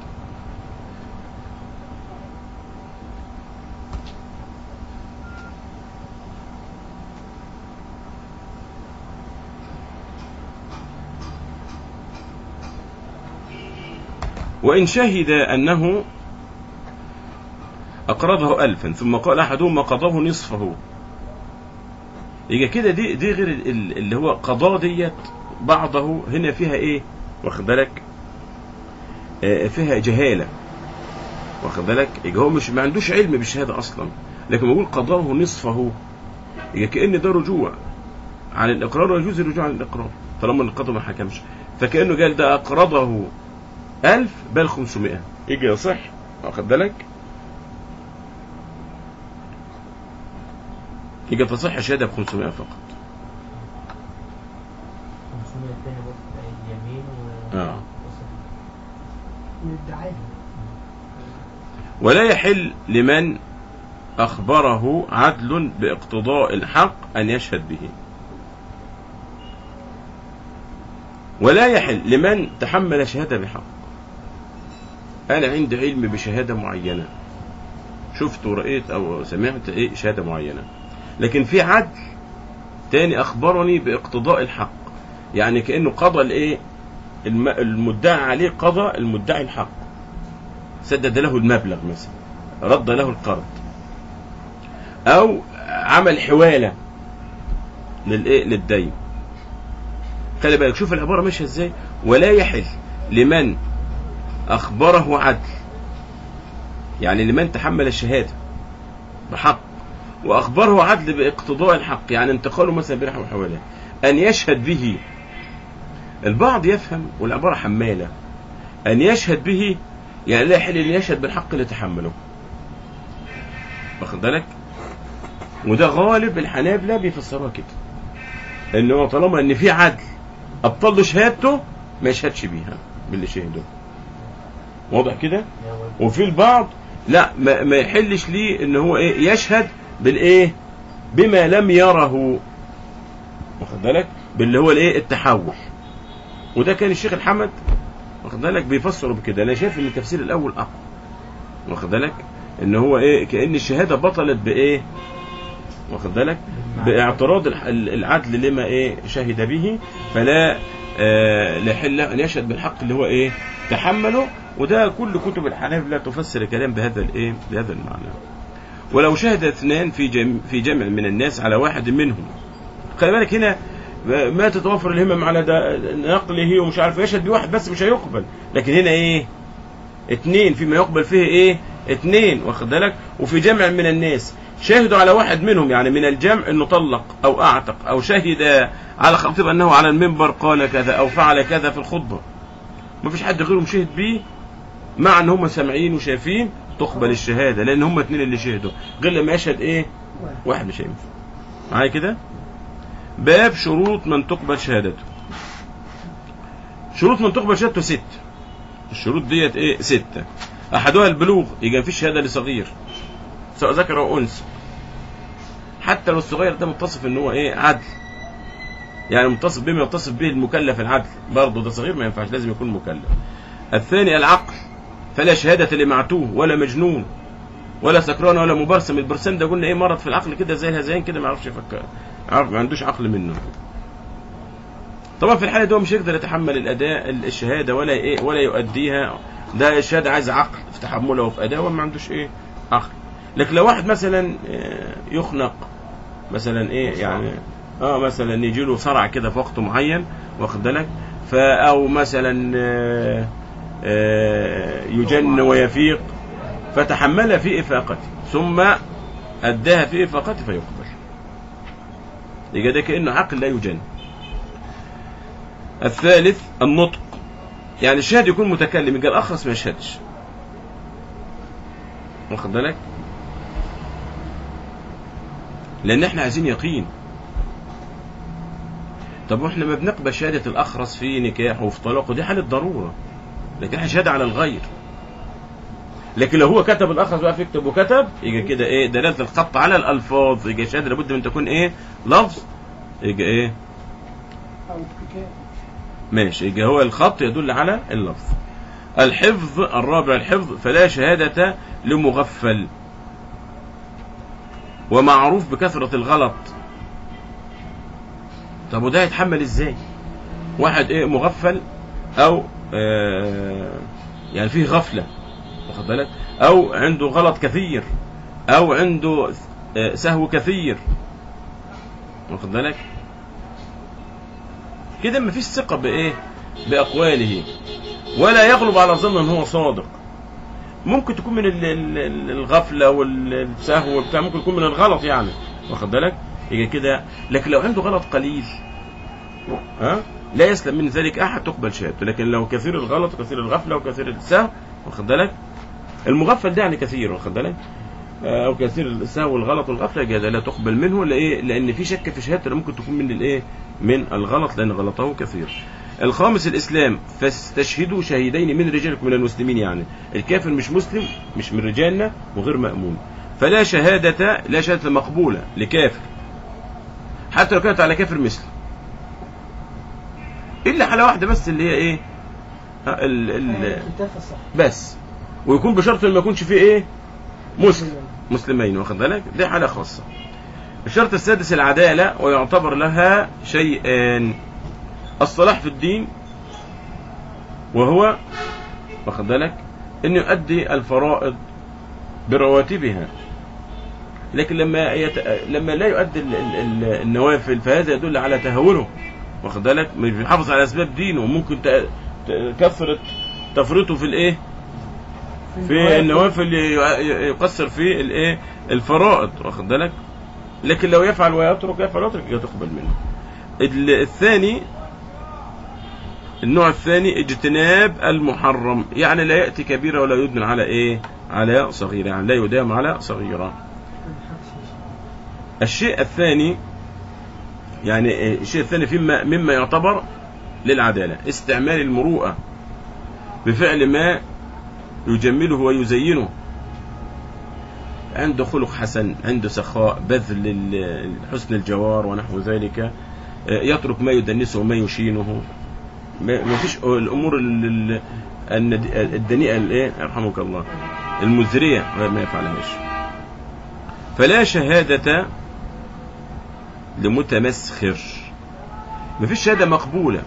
وإن شهد أنه أقرضه ألفا ثم قال أحدهما قضاه نصفه يبقى كده دي دي غير ال- ال- اللي هو قضاء ديت بعضه هنا فيها ايه واخد بالك آه، فيها جهاله واخد بالك يبقى هو مش ما عندوش علم بالشهاده اصلا لكن بيقول قضاه نصفه يبقى كأن ده رجوع عن الاقرار ويجوز الرجوع عن الاقرار طالما القاضي ما حكمش فكأنه قال ده اقرضه ألف بل 500 يجي يصح واخد بالك يجي تصح شهاده ب 500 فقط 500 تاني بص اليمين و آه. ويدعيها ولا يحل لمن أخبره عدل باقتضاء الحق أن يشهد به ولا يحل لمن تحمل شهادة بحق أنا عندي علم بشهادة معينة شفت ورأيت أو سمعت إيه شهادة معينة لكن في عدل تاني أخبرني باقتضاء الحق يعني كأنه قضى الإيه الم- المدعى عليه قضى المدعي الحق سدد له المبلغ مثلا رد له القرض او عمل حواله للايه للدين خلي بالك شوف العباره ماشيه ازاي ولا يحل لمن اخبره عدل يعني لمن تحمل الشهاده بحق واخبره عدل باقتضاء الحق يعني انتقاله مثلا بنحو حواله ان يشهد به البعض يفهم والعباره حماله ان يشهد به يعني لا يحل ان يشهد بالحق اللي تحمله واخد بالك وده غالب الحنابلة بيفسروها كده ان هو طالما ان في عدل ابطل له شهادته ما يشهدش بيها باللي شهده واضح كده وفي البعض لا ما, ما يحلش ليه ان هو ايه يشهد بالايه بما لم يره واخد بالك باللي هو الايه التحول وده كان الشيخ الحمد واخد بالك بيفسروا بكده انا شايف ان التفسير الاول اقوى واخد بالك ان هو ايه كان الشهاده بطلت بايه واخد بالك باعتراض الح- ال- العدل لما ايه شهد به فلا آه لا يحل ان يشهد بالحق اللي هو ايه تحمله وده كل كتب الحنابلة تفسر الكلام بهذا الايه بهذا المعنى ولو شهد اثنان في جم في جمع من الناس على واحد منهم خلي بالك هنا ما تتوفر الهمم على ده نقله ومش عارف يشهد بواحد بس مش هيقبل لكن هنا ايه اتنين فيما يقبل فيه ايه اتنين واخد بالك وفي جمع من الناس شاهدوا على واحد منهم يعني من الجمع انه طلق او اعتق او شهد على خطيب انه على المنبر قال كذا او فعل كذا في الخطبه ما فيش حد غيرهم شهد بيه مع ان هم سامعين وشايفين تقبل الشهاده لان هم اتنين اللي شهدوا غير لما يشهد ايه واحد مش هينفع معايا كده باب شروط من تقبل شهادته شروط من تقبل شهادته ست الشروط ديت ايه ستة احدها البلوغ يبقى مفيش شهادة لصغير سواء ذكر او انثى حتى لو الصغير ده متصف ان هو ايه عدل يعني متصف بما يتصف به المكلف العدل برضه ده صغير ما ينفعش لازم يكون مكلف الثاني العقل فلا شهادة لمعتوه ولا مجنون ولا سكران ولا مبرسم البرسم ده قلنا ايه مرض في العقل كده زي الهذيان كده ما يعرفش يفكر عارف ما عندوش عقل منه طبعا في الحاله دي هو مش هيقدر يتحمل الاداء الشهاده ولا ايه ولا يؤديها ده الشهاده عايز عقل في تحملها وفي ادائها وما عندوش ايه عقل لكن لو واحد مثلا آه، يخنق مثلا ايه يعني اه مثلا يجي له صرع كده في وقت معين واخد بالك فا او مثلا آه، آه، يجن ويفيق فتحملها في افاقته ثم اداها في افاقته فيقبل يبقى ده كانه عقل لا يجن الثالث النطق يعني الشاهد يكون متكلم يبقى الاخرس ما يشهدش واخد بالك لان احنا عايزين يقين طب واحنا ما بنقبل شهاده الاخرس في نكاح وفي طلاق ودي حاله ضروره لكن احنا شهاده على الغير لكن لو هو كتب الاخرس بقى يكتب وكتب يجي كده ايه دلاله الخط على الالفاظ يجي شهاده لابد من تكون ايه لفظ يجي ايه أو حكاية ماشي يبقى هو الخط يدل على اللفظ الحفظ الرابع الحفظ فلا شهادة لمغفل ومعروف بكثرة الغلط طب وده يتحمل ازاي واحد ايه مغفل او آه يعني فيه غفلة واخد بالك او عنده غلط كثير او عنده آه سهو كثير واخد بالك كده مفيش ثقة بإيه؟ بأقواله ولا يغلب على ظن إن هو صادق ممكن تكون من ال- ال- ال- الغفلة والسهو بتاع ممكن يكون من الغلط يعني واخد بالك؟ يجي كده لكن لو عنده غلط قليل ها لا يسلم من ذلك أحد تقبل شهادته لكن لو كثير الغلط وكثير الغفلة وكثير السهو واخد بالك؟ المغفل ده يعني كثير واخد بالك؟ آه، او كثير السهو والغلط والغفله جاز لا تقبل منه لإيه؟ لان في شك في شهادته ممكن تكون من الايه من الغلط لان غلطه كثير الخامس الاسلام فاستشهدوا شهيدين من رجالكم من المسلمين يعني الكافر مش مسلم مش من رجالنا وغير مامون فلا شهاده لا شهاده مقبوله لكافر حتى لو كانت على كافر مسلم الا حاله واحده بس اللي هي ايه آه، ال ال الكتاب الصح بس ويكون بشرط ان ما يكونش فيه ايه مسلم مسلمين واخد بالك دي حالة خاصة الشرط السادس العدالة ويعتبر لها شيئان الصلاح في الدين وهو واخد بالك انه يؤدي الفرائض برواتبها لكن لما يت... لما لا يؤدي ال... ال... ال... النوافل فهذا يدل على تهاونه واخد بالك مش بيحافظ على اسباب دينه وممكن ت... ت... كثرة تفرطه في الايه في النوافل ي- ي- يقصر في الايه الفرائض واخد بالك لكن لو يفعل ويترك يفعل ويترك تقبل منه ال- الثاني النوع الثاني اجتناب المحرم يعني لا يأتي كبيرة ولا يدمن على ايه على صغيرة يعني لا يدام على صغيرة الشيء الثاني يعني إيه، الشيء الثاني فيما مما يعتبر للعدالة استعمال المروءة بفعل ما يجمله ويزينه عنده خلق حسن عنده سخاء بذل ال- حسن الجوار ونحو ذلك آه، يترك ما يدنسه وما يشينه ما ما فيش الامور ال- ال- الند- الدنيئه الايه يرحمك الله المزريه ما يفعلهاش فلا شهاده لمتمسخر ما فيش شهاده مقبوله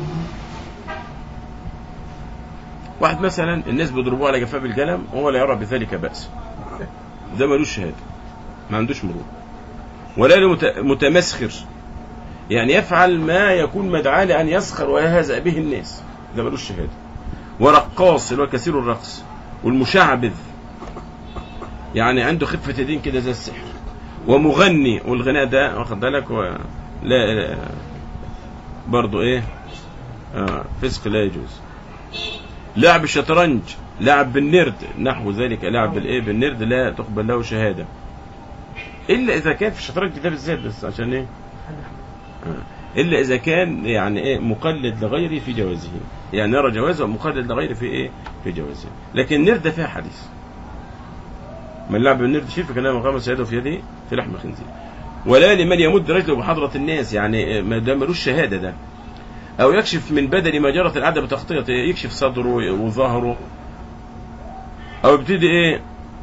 واحد مثلا الناس بيضربوه على جفاه بالقلم وهو لا يرى بذلك بأس ده ملوش شهاده ما عندوش مرور ولا لمتمسخر يعني يفعل ما يكون مدعاة لأن يسخر ويهزأ به الناس ده ملوش شهادة ورقاص اللي هو كثير الرقص والمشعبذ يعني عنده خفة دين كده زي السحر ومغني والغناء ده واخد بالك و... لا, لا برضه ايه آه فسق لا يجوز لعب الشطرنج لعب بالنرد نحو ذلك لعب بالايه بالنرد لا تقبل له شهاده الا اذا كان في الشطرنج ده بالذات بس عشان ايه آه. الا اذا كان يعني ايه مقلد لغيره في جوازه يعني يرى جوازه ومقلد لغيره في ايه في جوازه لكن النرد ده فيها حديث من لعب بالنرد شيء فكان غمس يده في يده في لحم الخنزير ولا لمن يمد رجله بحضرة الناس يعني ما ده ملوش شهادة ده أو يكشف من بدل ما جرت العادة بتغطيته يكشف صدره وظهره او يبتدي ايه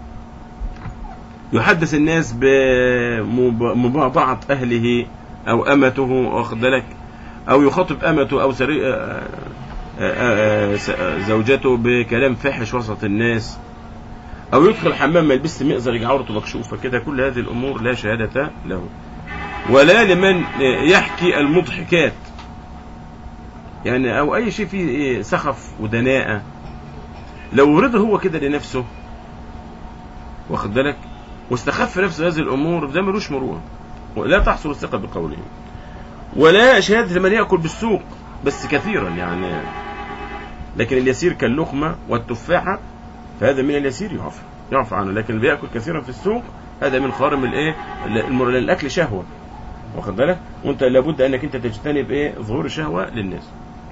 يحدث الناس بمباضعة اهله او امته واخد بالك او يخاطب امته او سري... آه، آه، آه، س- زوجته بكلام فاحش وسط الناس او يدخل الحمام ما يلبس مئزر يجي عورته مكشوفه كده كل هذه الامور لا شهاده له ولا لمن يحكي المضحكات يعني او اي شيء فيه إيه سخف ودناءه لو رضى هو كده لنفسه واخد بالك واستخف نفسه هذه الامور ده ملوش مروءه ولا تحصل الثقه بقوله ولا شهاده لمن ياكل بالسوق بس كثيرا يعني لكن اليسير كاللقمه والتفاحه فهذا من اليسير يعفى يعفى عنه لكن اللي بياكل كثيرا في السوق هذا من خارم الايه المر- الاكل شهوه واخد بالك وانت لابد انك انت تجتنب ايه ظهور الشهوه للناس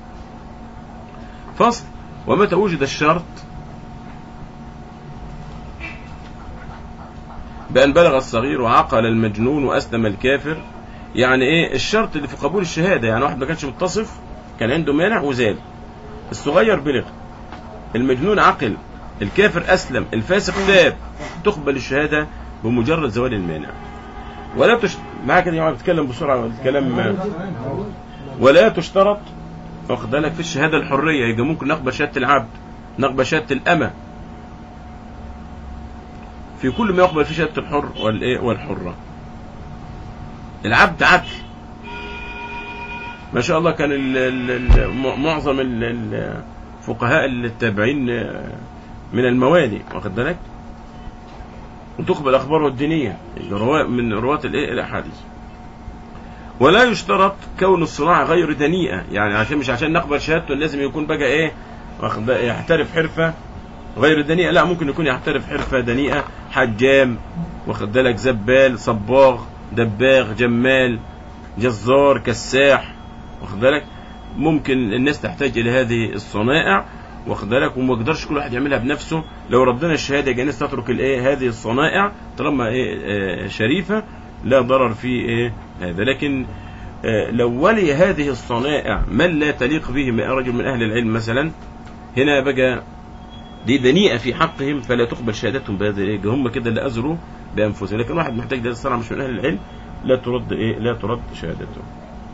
فصل ومتى وجد الشرط بأن بلغ الصغير وعقل المجنون وأسلم الكافر يعني إيه الشرط اللي في قبول الشهادة يعني واحد ما كانش متصف كان عنده مانع وزال الصغير بلغ المجنون عقل الكافر أسلم الفاسق تاب تقبل الشهادة بمجرد زوال المانع ولا تش... معاك كده يا جماعة بتتكلم بسرعة الكلام ولا تشترط واخد بالك في الشهادة الحرية يبقى ممكن نقبل شهادة العبد نقبل شهادة الأمة في كل ما يقبل في شهادة الحر والإيه والحرة العبد عدل ما شاء الله كان ال ال ال م- معظم ال- الفقهاء التابعين من الموالي واخد بالك وتقبل أخباره الدينية رواة من رواة الإيه الأحاديث ولا يشترط كون الصناعة غير دنيئة يعني عشان مش عشان نقبل شهادته لازم يكون بقى ايه واخد بالك يحترف حرفة غير دنيئة لا ممكن يكون يحترف حرفة دنيئة حجام واخد بالك زبال صباغ دباغ جمال جزار كساح واخد بالك ممكن الناس تحتاج الى هذه الصنائع واخد بالك وما يقدرش كل واحد يعملها بنفسه لو ربنا الشهاده يبقى الناس تترك الايه هذه الصنائع طالما ايه آه، شريفه لا ضرر في ايه هذا لكن آه، لو ولي هذه الصنائع من لا تليق به من رجل من اهل العلم مثلا هنا بقى دي دنيئه في حقهم فلا تقبل شهادتهم بهذا الايه هم كده اللي ازروا بانفسهم لكن واحد محتاج ده الصنعه مش من اهل العلم لا ترد ايه لا ترد شهادته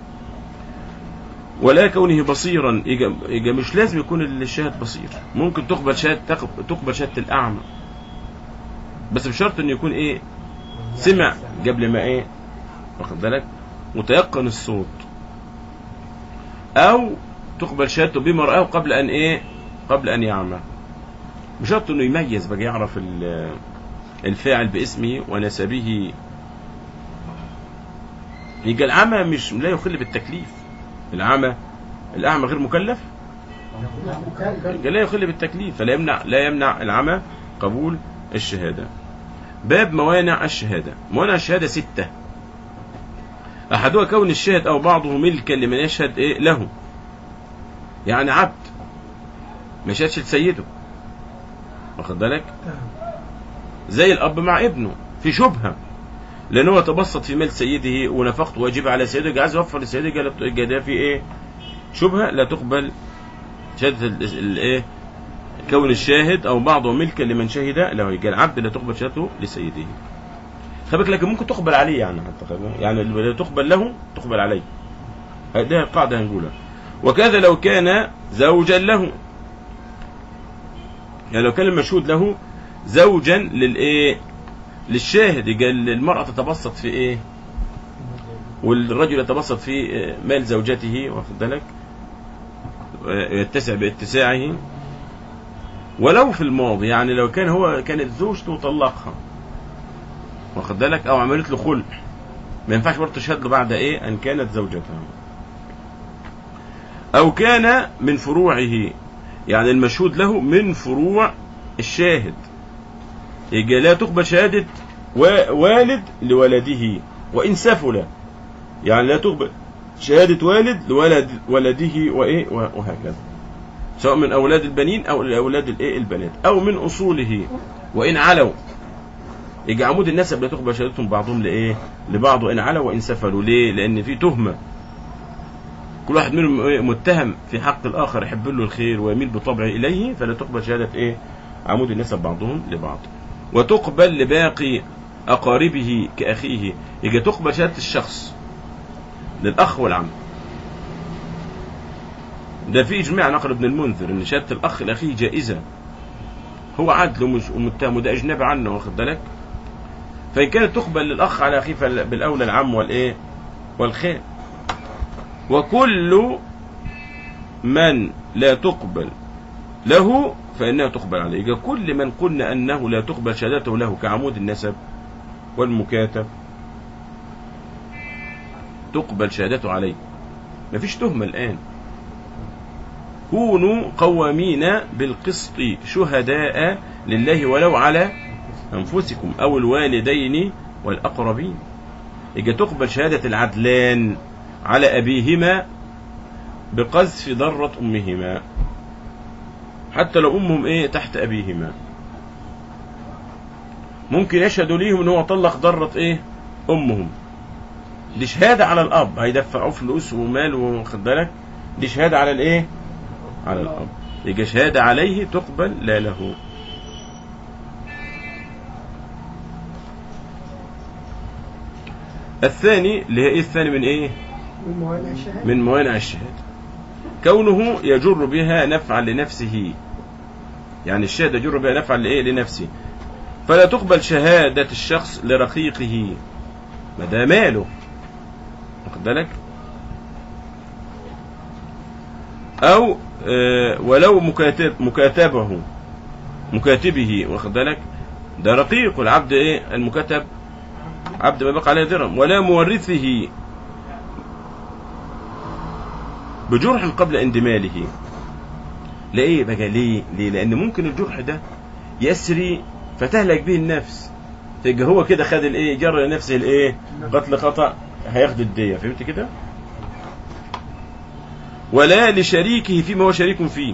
ولا كونه بصيرا يجا يجا مش لازم يكون الشاهد بصير ممكن تقبل شهاده تقب- تقبل شهاده الاعمى بس بشرط انه يكون ايه سمع قبل ما ايه واخد بالك وتيقن الصوت او تقبل شهادته بما رآه قبل ان ايه قبل ان يعمى بشرط انه يميز بقى يعرف ال- الفاعل باسمه ونسبه يبقى العمى مش لا يخل بالتكليف العمى الاعمى غير مكلف يبقى لا يخل بالتكليف فلا يمنع لا يمنع العمى قبول الشهاده باب موانع الشهاده موانع الشهاده سته احدها كون الشاهد او بعضه ملكا لمن يشهد ايه له يعني عبد ما شهدش لسيده واخد بالك زي الاب مع ابنه في شبهه لان هو تبسط في مال سيده ونفقته واجب على سيده عايز يوفر لسيده قال قال ده في ايه شبهه لا تقبل شهاده ال- الايه كون الشاهد او بعضه ملكا لمن شهد له قال عبد لا تقبل شهادته لسيده خبك لكن ممكن تقبل عليه يعني حتى خلي بالك. يعني اللي تقبل له تقبل عليه هذه القاعده هنقولها وكذا لو كان زوجا له يعني لو كان المشهود له زوجا للايه للشاهد قال المرأة تتبسط في ايه والرجل يتبسط في آه، مال زوجته واخد بالك آه، يتسع باتساعه ولو في الماضي يعني لو كان هو كانت زوجته وطلقها واخد بالك او عملت له خلع ما ينفعش برضه تشهد له بعد ايه ان كانت زوجته او كان من فروعه يعني المشهود له من فروع الشاهد يبقى لا تقبل شهادة و- والد لولده وإن سفل يعني لا تقبل شهادة والد لولد ولده وإيه و- وهكذا سواء من أولاد البنين أو أولاد الإيه البنات أو من أصوله وإن علوا يجي عمود النسب لا تقبل شهادتهم بعضهم لإيه لبعض وإن علوا وإن سفلوا ليه لأن في تهمة كل واحد منهم إيه؟ متهم في حق الآخر يحب له الخير ويميل بطبعه إليه فلا تقبل شهادة إيه عمود النسب بعضهم لبعض وتقبل لباقي أقاربه كأخيه يجي تقبل شهادة الشخص للأخ والعم ده في إجماع نقل ابن المنذر إن شهادة الأخ لأخيه جائزة هو عدل ومش- ومتهم وده أجنبي عنه واخد بالك فإن كانت تقبل للأخ على أخيه فبالأولى العم والإيه والخال وكل من لا تقبل له فإنها تقبل عليه يبقى كل من قلنا أنه لا تقبل شهادته له كعمود النسب والمكاتب تقبل شهادته عليه مفيش تهمة الآن كونوا قوامين بالقسط شهداء لله ولو على أنفسكم أو الوالدين والأقربين يبقى تقبل شهادة العدلان على أبيهما بقذف ضرة أمهما حتى لو أمهم إيه تحت أبيهما ممكن يشهدوا ليهم إن هو طلق ضرة إيه أمهم دي شهادة على الأب هيدفعوه فلوس ومال واخد بالك دي شهادة على الإيه على الأب يبقى شهادة عليه تقبل لا له الثاني اللي هي ايه الثاني من ايه من موانع الشهادة من موانع الشهادة كونه يجر بها نفعا لنفسه يعني الشهادة يجر بها نفعا لإيه لنفسه فلا تقبل شهادة الشخص لرقيقه ما ده ماله واخد بالك أو آه، ولو مكاتب مكاتبه مكاتبه واخد بالك ده رقيق العبد ايه المكاتب عبد ما بقى عليه درهم ولا مورثه بجرح قبل اندماله لإيه بقى ليه ليه لأن ممكن الجرح ده يسري فتهلك به النفس تبقى هو كده خد الايه جرى لنفسه الايه قتل خطأ هياخد الدية فهمت كده ولا لشريكه فيما هو شريك فيه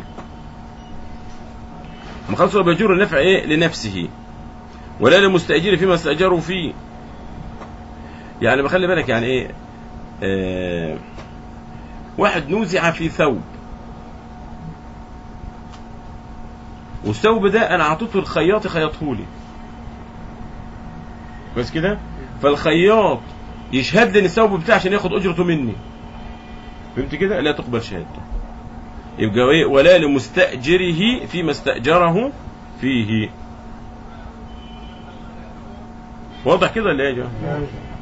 ما خلص هو بيجر النفع ايه لنفسه ولا لمستأجر فيما استأجره فيه يعني بخلي بالك يعني ايه آه واحد نوزع في ثوب والثوب ده انا اعطيته الخياط يخيطه لي كويس كده فالخياط يشهد لي ان الثوب بتاعي عشان ياخد اجرته مني فهمت كده لا تقبل شهادته يبقى ايه ولا لمستأجره فيما استأجره فيه واضح كده ولا ايه يا جماعه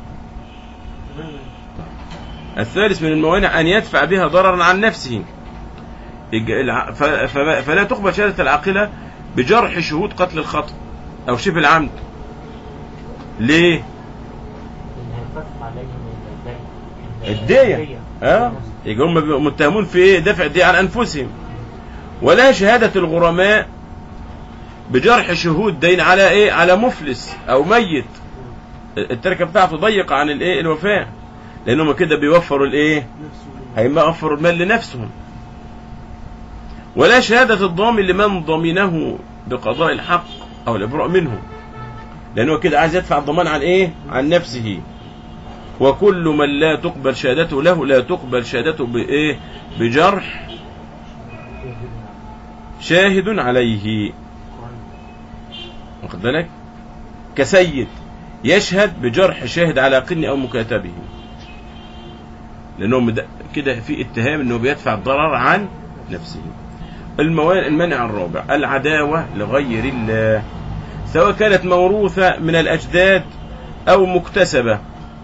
الثالث من الموانع أن يدفع بها ضررا عن نفسه يج- الع- ف- ف- فلا تقبل شهادة العاقلة بجرح شهود قتل الخطأ أو شبه العمد ليه؟ إن هيخفف عليهم الدين الدية اه يبقى هم بيبقوا متهمون في ايه دفع الدية عن أنفسهم ولا شهادة الغرماء بجرح شهود دين على ايه على مفلس أو ميت التركة بتاعته ضيقة عن الايه الوفاة لأنهم كده بيوفروا الايه هيما وفروا المال لنفسهم ولا شهادة الضامن لمن ضمنه بقضاء الحق أو الإبراء منه لأنه كده عايز يدفع الضمان عن إيه؟ عن نفسه وكل من لا تقبل شهادته له لا تقبل شهادته بإيه؟ بجرح شاهد عليه واخد بالك؟ كسيد يشهد بجرح شاهد على قن أو مكاتبه لأنه مد- كده في اتهام أنه بيدفع الضرر عن نفسه الموانع المنع الرابع العداوة لغير الله سواء كانت موروثة من الأجداد أو مكتسبة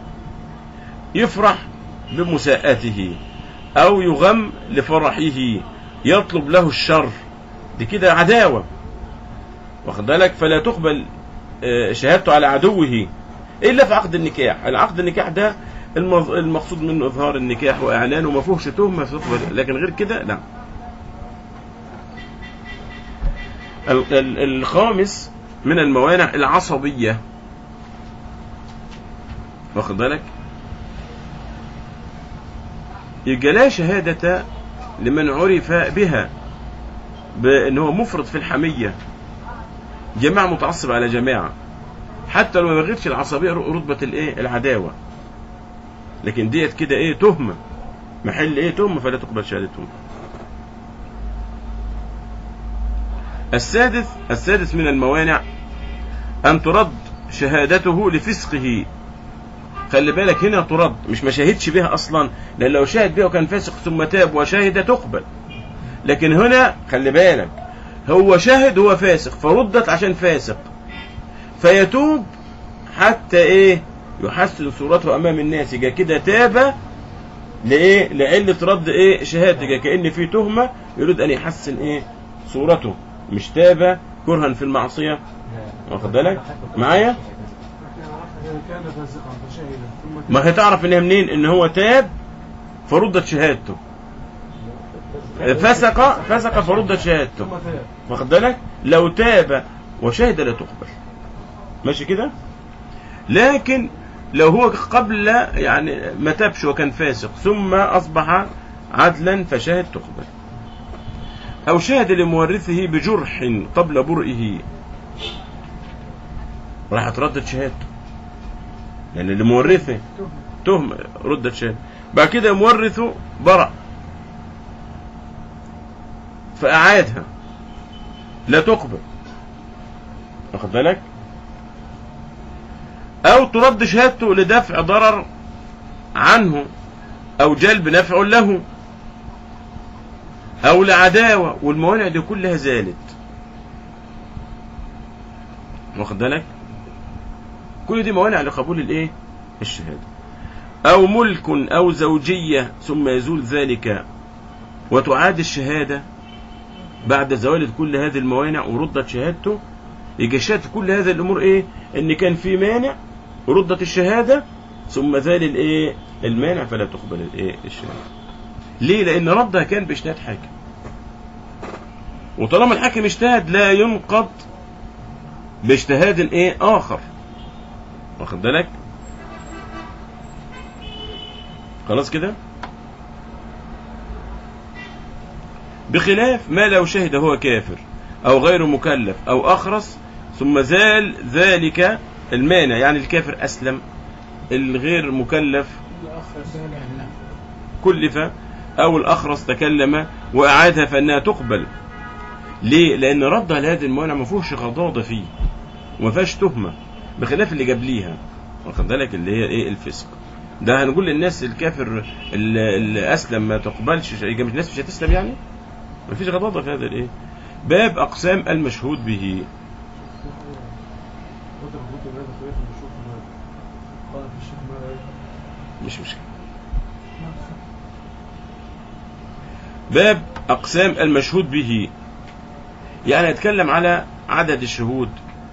يفرح بمساءته أو يغم لفرحه يطلب له الشر دي كده عداوة واخد بالك فلا تقبل آه، شهادته على عدوه إلا في عقد النكاح العقد النكاح ده المظ- المقصود منه إظهار النكاح وإعلانه وما فيهوش تهمة فتقبل لكن غير كده لا ال- ال- الخامس من الموانع العصبية واخد بالك يبقى لا شهادة لمن عرف بها بأن هو مفرط في الحمية جماعة متعصب على جماعة حتى لو ما بغيرش العصبية رتبة الايه العداوة لكن ديت كده ايه تهمة محل ايه تهمة فلا تقبل شهادتهم السادس السادس من الموانع أن ترد شهادته لفسقه خلي بالك هنا ترد مش ما شهدش بها أصلا لأن لو شهد بها وكان فاسق ثم تاب وشهد تقبل لكن هنا خلي بالك هو شهد هو فاسق فردت عشان فاسق فيتوب حتى ايه يحسن صورته امام الناس يبقى كده تاب لايه لعله رد ايه شهادته كان في تهمه يريد ان يحسن ايه صورته مش تاب كرها في المعصيه واخد بالك معايا إن كان فاسقا فشهد ثم ما هتعرف انها منين ان هو تاب فردت شهادته فسق فسق فردت شهادته ثم تاب واخد بالك لو تاب وشهد لا تقبل ماشي كده لكن لو هو قبل يعني ما تابش وكان فاسق ثم اصبح عدلا فشهد تقبل او شهد لمورثه بجرح قبل برئه راح تردد شهادته لان اللي مورثه تهم ردت شهادته بعد كده مورثه برأ فأعادها لا تقبل واخد بالك أو ترد شهادته لدفع ضرر عنه أو جلب نفع له أو لعداوة والموانع دي كلها زالت واخد بالك كل دي موانع لقبول الايه الشهادة أو ملك أو زوجية ثم يزول ذلك وتعاد الشهادة بعد زوال كل هذه الموانع وردت شهادته يجي شهادة كل هذه الأمور إيه إن كان في مانع وردت الشهادة ثم زال الإيه المانع فلا تقبل الإيه الشهادة ليه لأن ردها كان باجتهاد حاكم وطالما الحاكم اجتهد لا ينقض باجتهاد إيه آخر واخد بالك خلاص كده بخلاف ما لو شهد هو كافر أو غير مكلف أو أخرس ثم زال ذلك المانع يعني الكافر أسلم الغير مكلف الأخ سالم كلف أو الأخرس تكلم وأعادها فإنها تقبل ليه؟ لأن ردها لهذه الموانع ما فيهوش غضاضة فيه وما فيهاش تهمة بخلاف اللي جاب ليها واخد بالك اللي هي إيه الفسق ده هنقول للناس الكافر اللي, اللي أسلم ما تقبلش يبقى مش الناس مش هتسلم يعني ما فيش غضاضة في هذا الإيه باب أقسام المشهود به قدر قدر هذا خلاف نشوف ما قال في الشيخ ما لا مش مشكلة باب أقسام المشهود به يعني يتكلم على عدد الشهود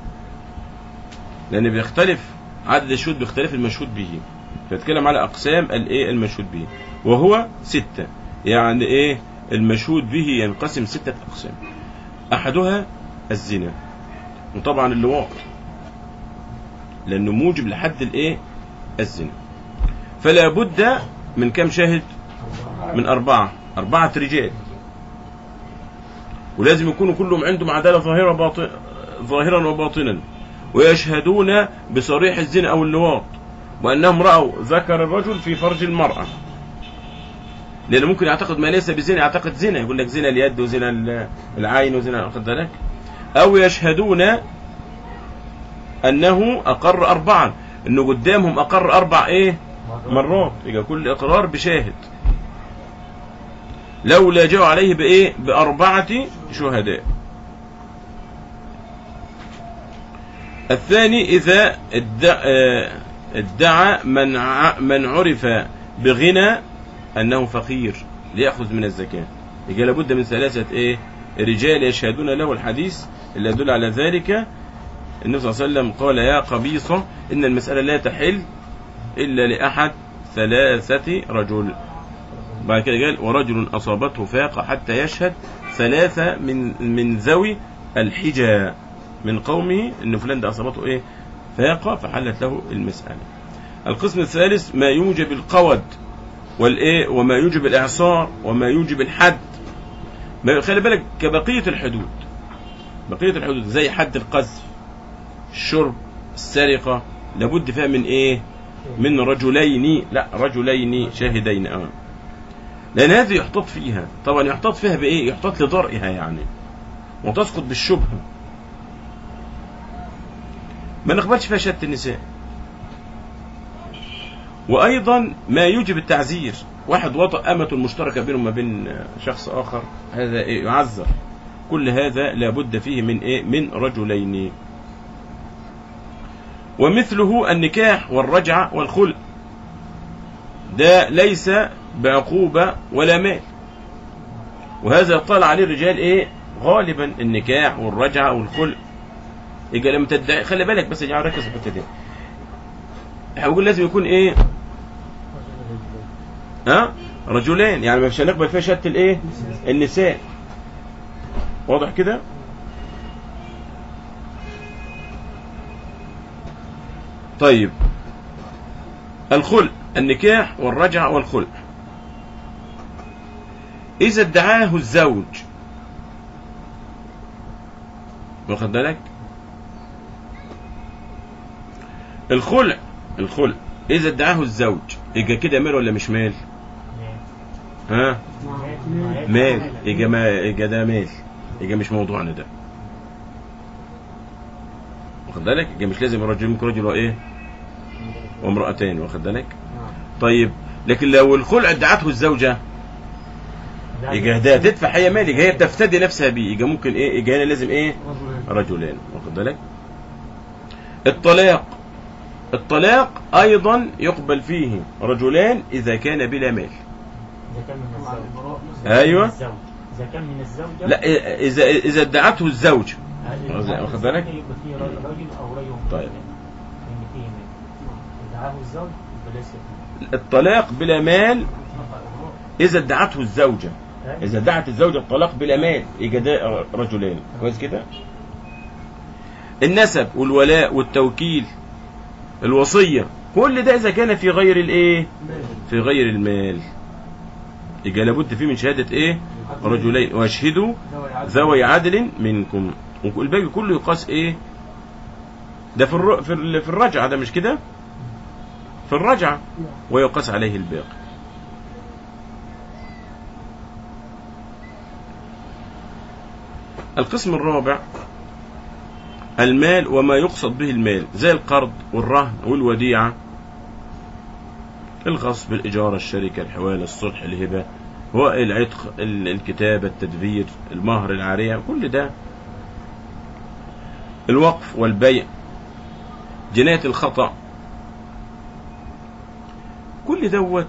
لأن بيختلف عدد الشهود بيختلف المشهود به فيتكلم على أقسام الإيه المشهود به وهو ستة يعني إيه المشهود به ينقسم ستة أقسام أحدها الزنا وطبعا اللواط لأنه موجب لحد الإيه الزنا فلا بد من كم شاهد من أربعة أربعة رجال ولازم يكونوا كلهم عندهم عدالة ظاهرة باطن ظاهرا وباطنا ويشهدون بصريح الزنا أو اللواط وأنهم رأوا ذكر الرجل في فرج المرأة لأنه ممكن يعتقد ما ليس بزنا يعتقد زنا يقول لك زنا اليد وزنا ال- العين وزنا واخد بالك أو يشهدون أنه أقر أربعا أنه قدامهم أقر أربع إيه مرات يبقى كل إقرار بشاهد لولا جاءوا عليه بإيه بأربعة شهداء الثاني إذا ادعى, آه، ادعى من ع- من عرف بغنى أنه فقير ليأخذ من الزكاة يبقى لابد من ثلاثة إيه رجال يشهدون له الحديث اللي يدل على ذلك النبي صلى الله عليه وسلم قال يا قبيصة إن المسألة لا تحل إلا لأحد ثلاثة رجل بعد كده قال ورجل أصابته فاقة حتى يشهد ثلاثة من من ذوي الحجى من قومه إن فلان ده أصابته إيه فاقة فحلت له المسألة القسم الثالث ما يوجب القود والإيه وما يوجب الإعصار وما يوجب الحد ما خلي بالك كبقية الحدود بقية الحدود زي حد القذف الشرب السرقة لابد فيها من إيه من رجلين لا رجلين شاهدين اه لان هذه يحتاط فيها طبعا يحتاط فيها بايه يحتاط لضرئها يعني وتسقط بالشبهة ما نقبلش فيها شهادة النساء وأيضا ما يوجب التعزير واحد وطأ أمة مشتركة بينه وما بين شخص آخر هذا إيه يعذر كل هذا لابد فيه من إيه من رجلين ومثله النكاح والرجعة والخلق ده ليس بعقوبة ولا مال وهذا يطلع عليه الرجال ايه غالبا النكاح والرجعة والخلق يجي لما تدعي خلي بالك بس يا جماعه ركز في الحته دي هقول لازم يكون ايه ها رجلين يعني مش هنقبل فيها شهاده الايه النساء واضح كده طيب الخلق النكاح والرجعة والخلق إذا ادعاه الزوج واخد بالك الخلع الخلع إذا ادعاه الزوج يبقى كده مال ولا مش مال ها مال يبقى ما يبقى ده مال يبقى مش موضوعنا ده واخد بالك يبقى مش لازم الرجل ممكن رجل وايه وامرأتين واخد بالك طيب لكن لو الخلع ادعته الزوجة يبقى ده تدفع هي مال يبقى هي بتفتدي نفسها بيه يبقى ممكن ايه يبقى هنا لازم ايه رجلين واخد بالك الطلاق الطلاق ايضا يقبل فيه رجلان اذا كان بلا مال إذا كان من الزوج أيوة. من الزوج. إذا كان من الزوجة لا اذا اذا ادعته الزوج هل- واخد بالك؟ يبقى فيه رجل رجل أو رجل طيب. لأن فيه مال ادعاه الزوج يبقى ليس فيه الطلاق بلا مال اذا ادعته الزوجه اذا ادعت الزوجه الطلاق بلا مال يبقى ده رجلين كويس كده النسب والولاء والتوكيل الوصيه كل ده اذا كان في غير الايه في غير المال يبقى لابد فيه من شهاده ايه رجلين واشهدوا ذوي عدل منكم والباقي كله يقاس ايه ده في الر... في, ال... في الرجعه ده مش كده في الرجعه ويقاس عليه الباقي القسم الرابع المال وما يقصد به المال زي القرض والرهن والوديعة الغصب الإجارة الشركة الحوالة الصلح الهبة والعتق ال- الكتابة التدبير المهر العارية كل ده الوقف والبيع جناية الخطأ كل دوت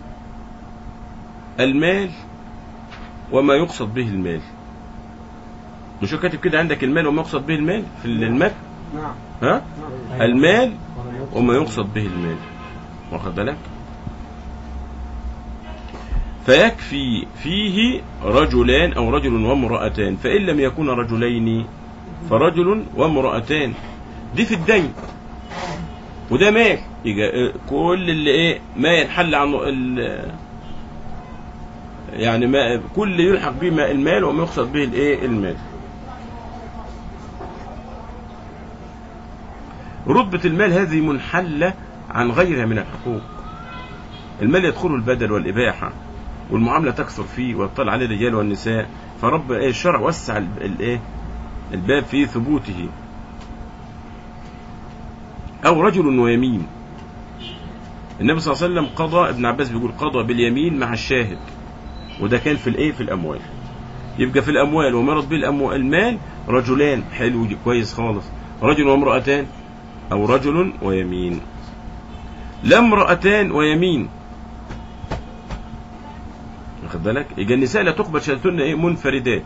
المال وما يقصد به المال مش هو كاتب كده عندك المال وما يقصد به المال في المتن نعم ها المال وما يقصد به المال واخد بالك فيكفي فيه رجلان او رجل وامرأتان فإن لم يكون رجلين فرجل وامرأتان دي في الدين وده مال يجي كل اللي ايه ما ينحل عنه ال- يعني ما كل يلحق به ما المال وما يقصد به الايه المال رتبة المال هذه منحلة عن غيرها من الحقوق المال يدخله البدل والإباحة والمعاملة تكثر فيه ويطلع عليه الرجال والنساء فرب ايه الشرع وسع ال- الايه الباب في ثبوته أو رجل ويمين النبي صلى الله عليه وسلم قضى ابن عباس بيقول قضى باليمين مع الشاهد وده كان في الايه في الأموال يبقى في الأموال ومرض به الأموال المال رجلان حلو دي كويس خالص رجل وامرأتان أو رجل ويمين لا امرأتان ويمين واخد بالك يبقى النساء لا تقبل شهادتهن ايه منفردات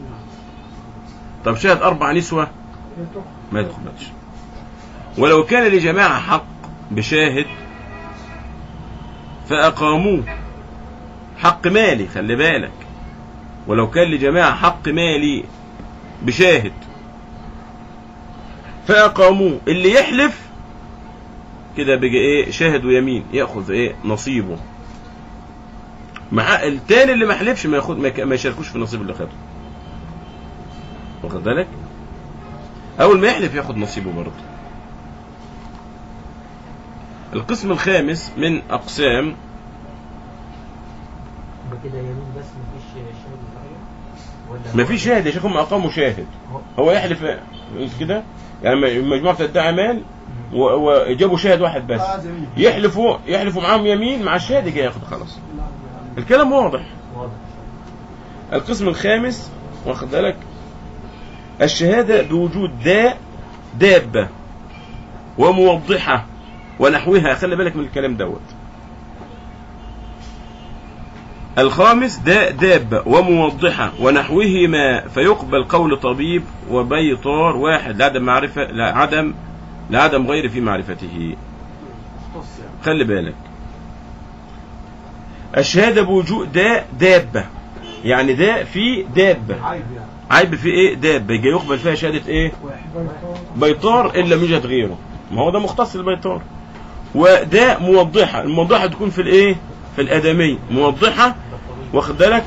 طب شهد أربع نسوة ما تقبلش ولو كان لجماعة حق بشاهد فأقاموه حق مالي خلي بالك ولو كان لجماعة حق مالي بشاهد فأقاموه اللي يحلف كده بقى ايه شاهد ويمين ياخذ ايه نصيبه مع التاني اللي ما حلفش ما ياخد ما يك- ما يشاركوش في النصيب اللي خده واخد بالك اول ما يحلف ياخد نصيبه برضه القسم الخامس من اقسام يبقى كده يمين بس مفيش شهادة الرجل ولا ما هو- في شاهد يا شيخ هم اقاموا شاهد هو- هو يحلف مش كده يعني مجموعه تدعي مال و- وجابوا شاهد واحد بس آه، جميل. يحلفوا يحلفوا معاهم يمين مع الشاهد يجي ياخد خلاص الكلام واضح واضح القسم الخامس واخد بالك الشهادة بوجود داء دابة وموضحة ونحوها خلي بالك من الكلام دوت الخامس داء دابة وموضحة ونحوهما فيقبل قول طبيب وبيطار واحد لعدم معرفة لا عدم لعدم غير في معرفته مختص يعني خلي بالك الشهادة بوجود داء دابة يعني داء في دابة عيب يعني عيب في ايه دابة يجي يقبل فيها شهادة ايه واحد بيطار ان لم يوجد غيره ما هو ده مختص البيطار وداء موضحة الموضحة تكون في الايه في الادمية موضحة ده الطبيب واخد بالك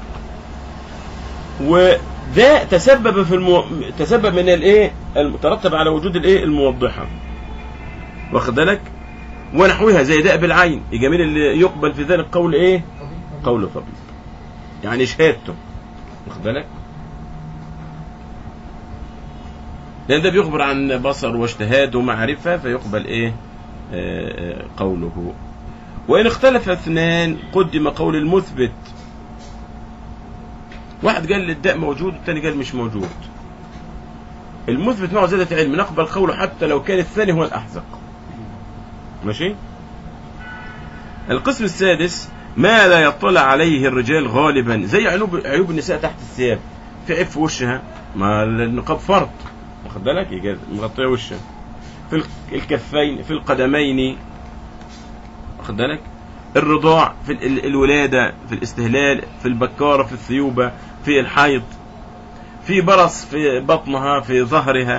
وده تسبب في المو... تسبب من الايه المترتب على وجود الايه الموضحة واخد بالك ونحوها زي داء بالعين الجميل اللي يقبل في ذلك قول ايه قول طبيب يعني شهادته واخد بالك لان ده بيخبر عن بصر واجتهاد ومعرفة فيقبل ايه آه، آه، قوله وإن اختلف اثنان قدم قول المثبت واحد قال الداء موجود والثاني قال مش موجود المثبت معه زيادة علم نقبل قوله حتى لو كان الثاني هو الأحزق ماشي القسم السادس ما لا يطلع عليه الرجال غالبا زي عيوب عيوب النساء تحت الثياب في عيب في وشها ما النقاب فرض واخد بالك يجي مغطيه وشها في الك- الكفين في القدمين واخد بالك الرضاع في ال- ال- الولادة في الاستهلال في البكارة في الثيوبة في الحيض في برص في بطنها في ظهرها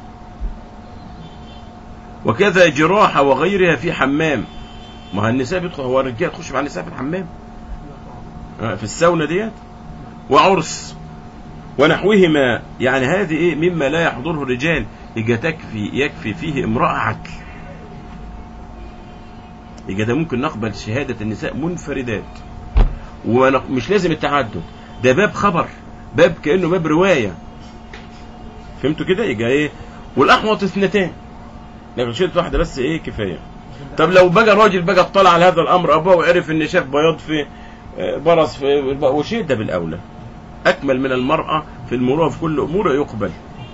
وكذا جراحة وغيرها في حمام ما هو النساء بيدخل هو الرجال تخش مع النساء في الحمام آه، في الساونا ديت وعرس ونحوهما يعني هذه ايه مما لا يحضره الرجال يجي تكفي يكفي فيه امرأة عدل يبقى ده ممكن نقبل شهادة النساء منفردات ومش لازم التعدد ده باب خبر باب كأنه باب رواية فهمتوا كده يبقى ايه والأحوط اثنتان لكن شهادة واحدة بس ايه كفاية طب لو بقى راجل بقى اطلع على هذا الأمر أبوه وعرف إن شاف بياض في آه، برص في وشيء ده بالأولى أكمل من المرأة في المروءة في كل أمور يقبل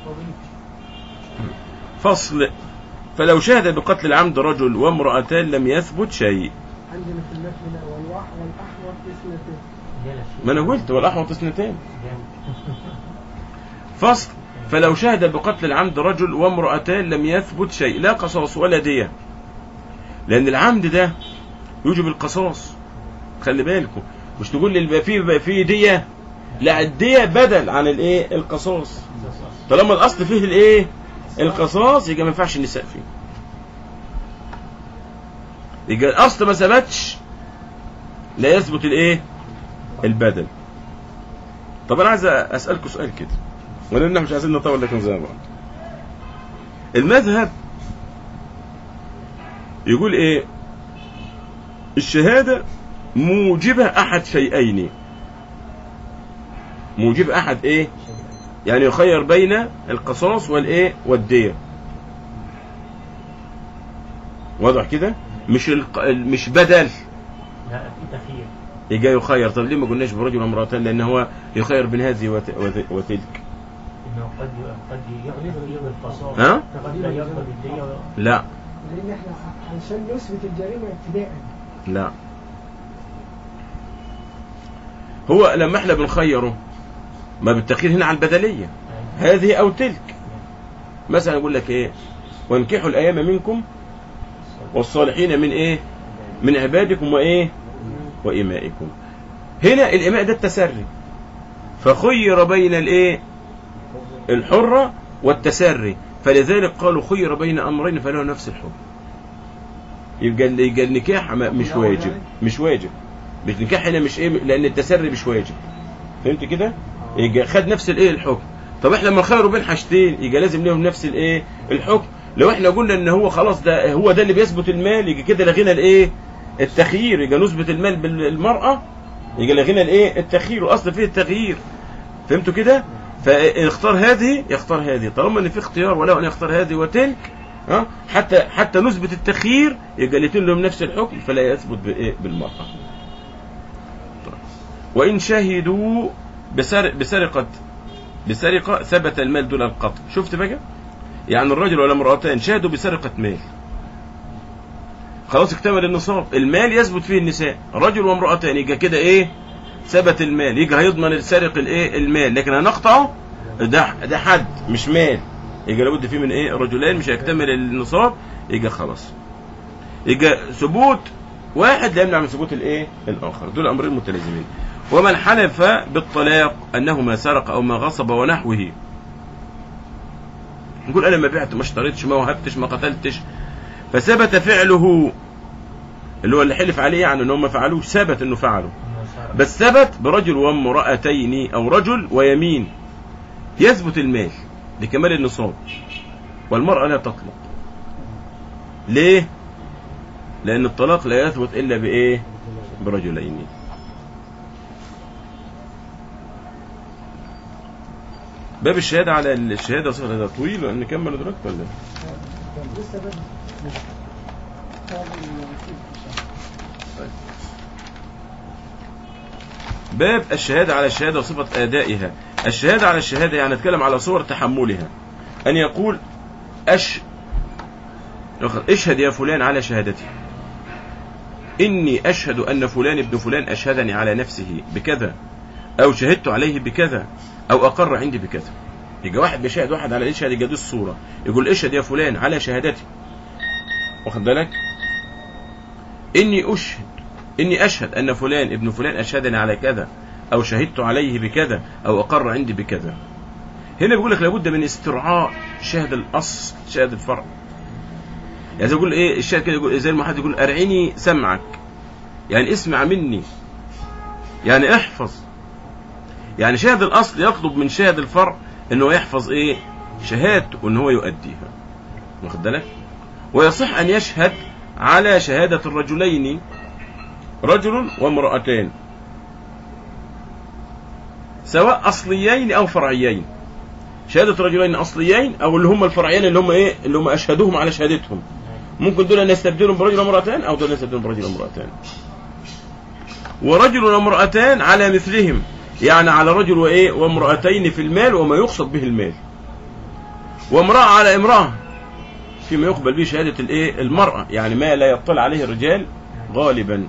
فصل فلو شهد بقتل العمد رجل وامرأتان لم يثبت شيء عندنا في المثل والوح والأحوط اثنتين جالس ما انا قلت والاحوط اثنتين جامد فصل فلو شهد بقتل العمد رجل وامرأتان لم يثبت شيء لا قصاص ولا دية لأن العمد ده يوجب القصاص خلي بالكم مش تقول لي يبقى في يبقى في دية لا الدية بدل عن الايه القصاص طالما الاصل فيه الايه القصاص يبقى ما ينفعش النساء فيه يبقى الاصل ما ثبتش لا يثبت الايه البدل طب انا عايز اسالكم سؤال كده ولان مش عايزين نطول لكن زي بعض المذهب يقول ايه الشهاده موجبه احد شيئين موجب احد ايه يعني يخير بين القصاص والايه والدية واضح كده مش الق... مش بدل لا في تخيير يجي يخير طب ليه ما قلناش برجل وامرأتين لان هو يخير بين هذه وت... وت... وتلك انه قد قد يقضي تخيير بالقصاص ها؟ قد لا يقضي بالدية لا لأن احنا علشان نثبت الجريمة ابتداء لا هو لما احنا بنخيره ما بالتخيير هنا على البدلية هذه او تلك مثلا يقول لك ايه وانكحوا الايام منكم والصالحين من ايه من عبادكم وايه وامائكم هنا الاماء ده التسري فخير بين الايه الحرة والتسري فلذلك قالوا خير بين امرين فله نفس الحكم يبقى ال- يبقى النكاح ما- مش واجب مش واجب مش النكاح هنا مش ايه لان التسري مش واجب فهمت كده يبقى خد نفس الايه الحكم طب احنا لما نخيروا بين حاجتين يبقى لازم لهم نفس الايه الحكم لو احنا قلنا ان هو خلاص ده هو ده اللي بيثبت المال يبقى كده لغينا الايه التخيير يبقى نثبت المال بالمرأة يبقى لغينا الايه التخيير واصل فيه التغيير فهمتوا كده فاختار هذه يختار هذه طالما ان في اختيار وله ان يختار هذه وتلك ها حتى حتى نثبت التخيير يبقى الاثنين لهم نفس الحكم فلا يثبت بايه بالمرأة طيب. وإن شهدوا بسرق بسرقة بسرقة ثبت المال دون القطع شفت بقى يعني الرجل ولا امرأتان شهدوا بسرقة مال خلاص اكتمل النصاب المال يثبت فيه النساء رجل وامرأتان يبقى كده ايه ثبت المال يجي هيضمن السارق الايه المال لكن هنقطعه ده ده حد مش مال يجي لابد فيه من ايه رجلين مش هيكتمل النصاب يجي خلاص يجي ثبوت واحد لا يمنع من ثبوت الايه الاخر دول امرين متلازمين ومن حلف بالطلاق انه ما سرق او ما غصب ونحوه نقول انا ما بعت ما اشتريتش ما وهبتش ما قتلتش فثبت فعله اللي هو اللي حلف عليه يعني ان هم ما فعلوش ثبت انه فعله بس ثبت برجل وامرأتين او رجل ويمين يثبت المال لكمال النصاب والمرأة لا تطلق ليه لان الطلاق لا يثبت الا بايه برجلين باب الشهادة على الشهادة صفة ده طويل ولا نكمل دلوقتي ولا إيه؟ لسه بدري هذا النصيب إن شاء الله. باب الشهادة على الشهادة وصفة أدائها الشهادة على الشهادة يعني نتكلم على صور تحملها أن يقول أش اشهد يا فلان على شهادتي إني أشهد أن فلان ابن فلان أشهدني على نفسه بكذا أو شهدت عليه بكذا أو أقر عندي بكذا يجي واحد بيشهد واحد على يشهد يجي دي الصورة يقول اشهد يا فلان على شهادتي واخد بالك إني أشهد إني أشهد أن فلان ابن فلان أشهدني على كذا أو شهدت عليه بكذا أو أقر عندي بكذا هنا بيقول لك لابد من استرعاء شهد الأصل شهد الفرع يعني زي يقول إيه الشاهد كده يقول زي المحدث يقول أرعني سمعك يعني اسمع مني يعني احفظ يعني شاهد الأصل يطلب من شاهد الفرع إنه يحفظ إيه شهادته وإن هو يؤديها واخد بالك ويصح أن يشهد على شهادة الرجلين رجل وامرأتان سواء أصليين أو فرعيين شهادة رجلين أصليين أو اللي هم الفرعيين اللي هم إيه اللي هم أشهدوهم على شهادتهم ممكن دول نستبدلهم برجل وامرأتان أو دول نستبدلهم برجل وامرأتان ورجل وامرأتان على مثلهم يعني على رجل وإيه وامرأتين في المال وما يقصد به المال وامرأة على امرأة فيما يقبل به شهادة الإيه المرأة يعني ما لا يطلع عليه الرجال غالبا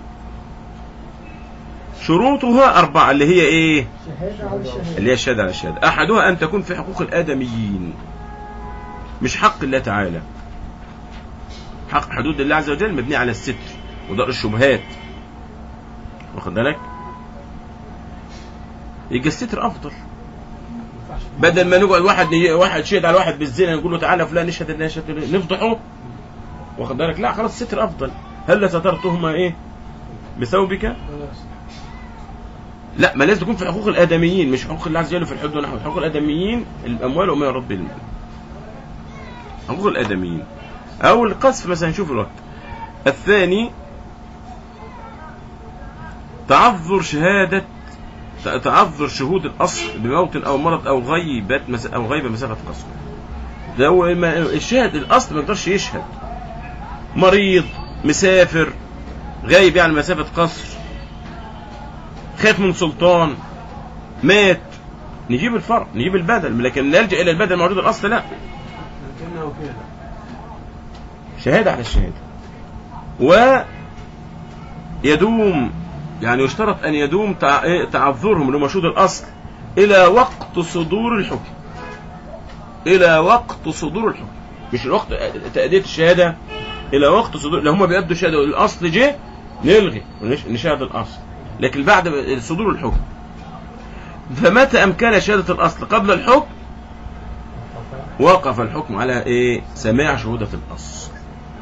شروطها أربعة اللي هي إيه شهادة على الشهادة اللي هي الشهادة على الشهادة أحدها أن تكون في حقوق الآدميين مش حق الله تعالى حق حدود الله عز وجل مبنية على الستر ودار الشبهات واخد بالك يبقى الستر أفضل بدل ما نقعد واحد واحد شهد على واحد بالزنا نقول له تعالى فلان نشهد ان نشهد نفضحه واخد بالك لا خلاص الستر افضل هل سترتهما ايه بثوبك خلاص لا ما لازم تكون في حقوق الادميين مش حقوق الله عز وجل في الحدود ونحو حقوق الادميين الاموال وما يرد المال حقوق الادميين او القذف مثلا شوف الوقت الثاني تعذر شهادة تعذر شهود الأصل بموت أو مرض أو غيبة مس- أو غيبة مسافة قصر ده هو ما- الشاهد الأصل ما يقدرش يشهد مريض مسافر غايب يعني مسافة قصر خاف من سلطان مات نجيب الفرق نجيب البدل لكن نلجأ إلى البدل موجود الأصل لا لكنه كده شهادة على الشهادة ويدوم يعني يشترط أن يدوم تع- إيه تعذرهم اللي هم شهود الأصل إلى وقت صدور الحكم إلى وقت صدور الحكم مش الوقت تأدية الشهادة إلى وقت صدور لو هم بيأدوا شهادة الأصل جه نلغي ونش- نشاهد الأصل لكن بعد صدور الحكم فمتى أمكن شهادة الأصل قبل الحكم وقف الحكم على إيه سماع شهودة الأصل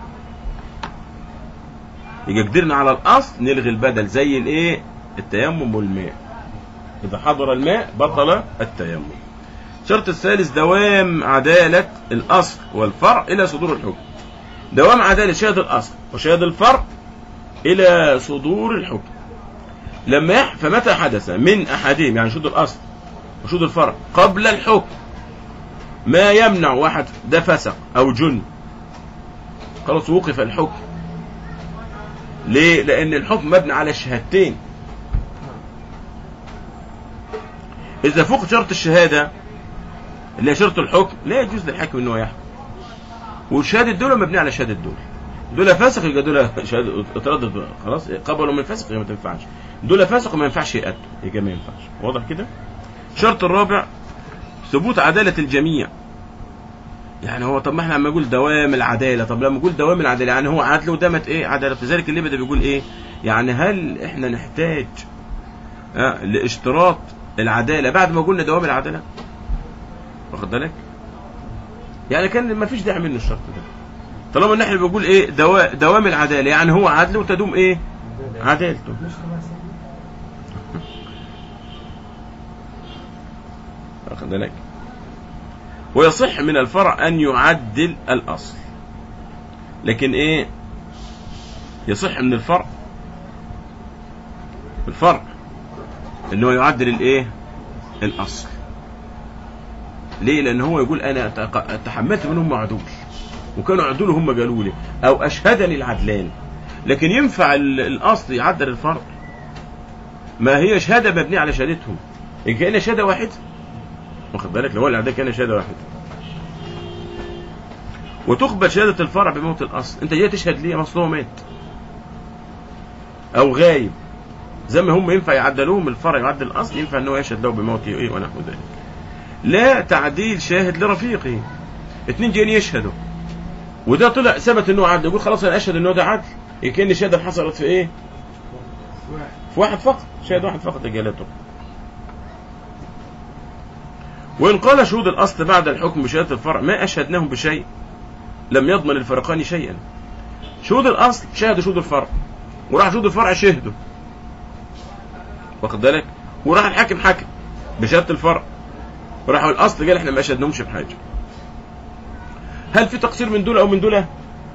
يبقى قدرنا على الأصل نلغي البدل زي الإيه التيمم والماء إذا حضر الماء بطل التيمم الشرط الثالث دوام عدالة الأصل والفرع إلى صدور الحكم دوام عدالة شهادة الأصل وشهادة الفرع إلى صدور الحكم لما يح... فمتى حدث من أحدهم يعني شهود الأصل وشهود الفرع قبل الحكم ما يمنع واحد ده فسق او جن خلاص وقف الحكم ليه لان الحكم مبني على الشهادتين اذا فوق شرط الشهاده اللي هي شرط الحكم لا يجوز للحاكم انه يحكم والشهاده دول مبنيه على شهاده دول دول فاسق يبقى دول شهاده اتردد خلاص قبلوا من فاسق يبقى ما تنفعش دول فاسق ما ينفعش يقتل يبقى ما ينفعش واضح كده الشرط الرابع ثبوت عداله الجميع يعني هو طب ما احنا لما نقول دوام العداله طب لما نقول دوام العداله يعني هو عدل ودامت ايه عداله فذلك اللي بدا بيقول ايه يعني هل احنا نحتاج آه لاشتراط العداله بعد ما قلنا دوام العداله واخد بالك يعني كان ما فيش داعي منه الشرط ده طالما ان احنا بنقول ايه دوا دوام العداله يعني هو عدل وتدوم ايه عدالته واخد بالك ويصح من الفرع ان يعدل الاصل لكن ايه يصح من الفرع الفرع ان هو يعدل الايه الاصل ليه لان هو يقول انا تق- تحملت منهم عدول وكانوا عدول هم قالوا لي او اشهدني العدلان لكن ينفع ال- الاصل يعدل الفرع ما هي شهاده مبنيه على شهادتهم إن كان شهاده واحده واخد بالك لو هو العداء كان شهاده واحده وتقبل شهاده الفرع بموت الاصل انت جاي تشهد ليه اصل هو مات او غايب زي ما هم ينفع يعدلوهم الفرع يعدل الاصل ينفع ان هو يشهد له بموته ايه ونحو ذلك لا تعديل شاهد لرفيقه اتنين جايين يشهدوا وده طلع ثبت انه عدل يقول خلاص انا اشهد انه ده عدل كان الشهاده حصلت في ايه واحد في واحد فقط شاهد واحد فقط اجالته وإن قال شهود الأصل بعد الحكم بشهادة الفرع ما أشهدناهم بشيء لم يضمن الفريقان شيئا شهود الأصل شهدوا شهود الفرع وراح شهود الفرع شهدوا واخد بالك وراح الحاكم حكم بشهادة الفرع وراح الأصل قال احنا ما أشهدناهمش بحاجة هل في تقصير من دول أو من دول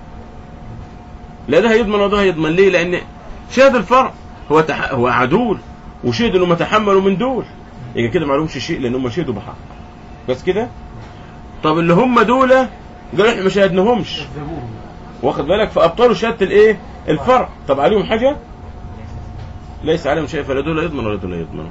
لا ده هيضمن وده هيضمن ليه لأن شهد الفرع هو تح... هو عدول وشهد انهم تحملوا من دول يبقى كده ما لهمش شيء لان هم شهدوا بحق بس كده طب اللي هم دول قالوا احنا ما شهدناهمش كذبوهم واخد بالك فابطلوا شهاده الايه الفرع طب عليهم حاجه ليس عليهم شيء فلا دول يضمن ولا دول يضمنوا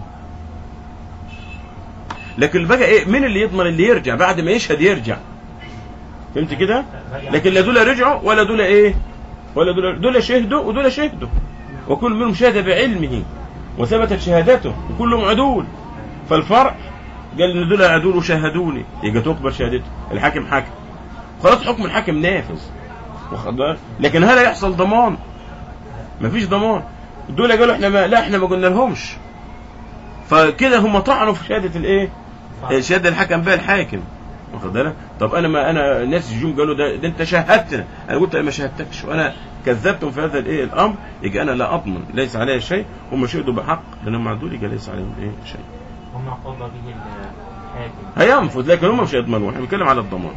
لكن بقى ايه مين اللي يضمن اللي يرجع بعد ما يشهد يرجع فهمت كده لكن لا دول رجعوا ولا دول ايه ولا دول دول شهدوا ودول شهدوا وكل منهم شهد بعلمه وثبتت شهادته وكلهم عدول فالفرع قال ان دول عدول وشهدوني يبقى تقبل شهادته الحاكم حكم خلاص حكم الحاكم نافذ واخد بالك؟ لكن هل يحصل ضمان مفيش ضمان دول قالوا احنا ما لا احنا ما قلنا لهمش فكده هم طعنوا في شهاده الايه شهاده الحكم بها الحاكم واخد بالك طب انا ما انا الناس جم قالوا ده, ده انت شهدتنا انا قلت أنا ما شهدتكش وانا كذبتم في هذا الايه الامر يبقى انا لا اضمن ليس علي شيء هم شهدوا بحق لانهم عدول يبقى ليس عليهم ايه شيء هم قضى به الحاكم هينفذ لكن هم مش هيضمنوا احنا بنتكلم على الضمان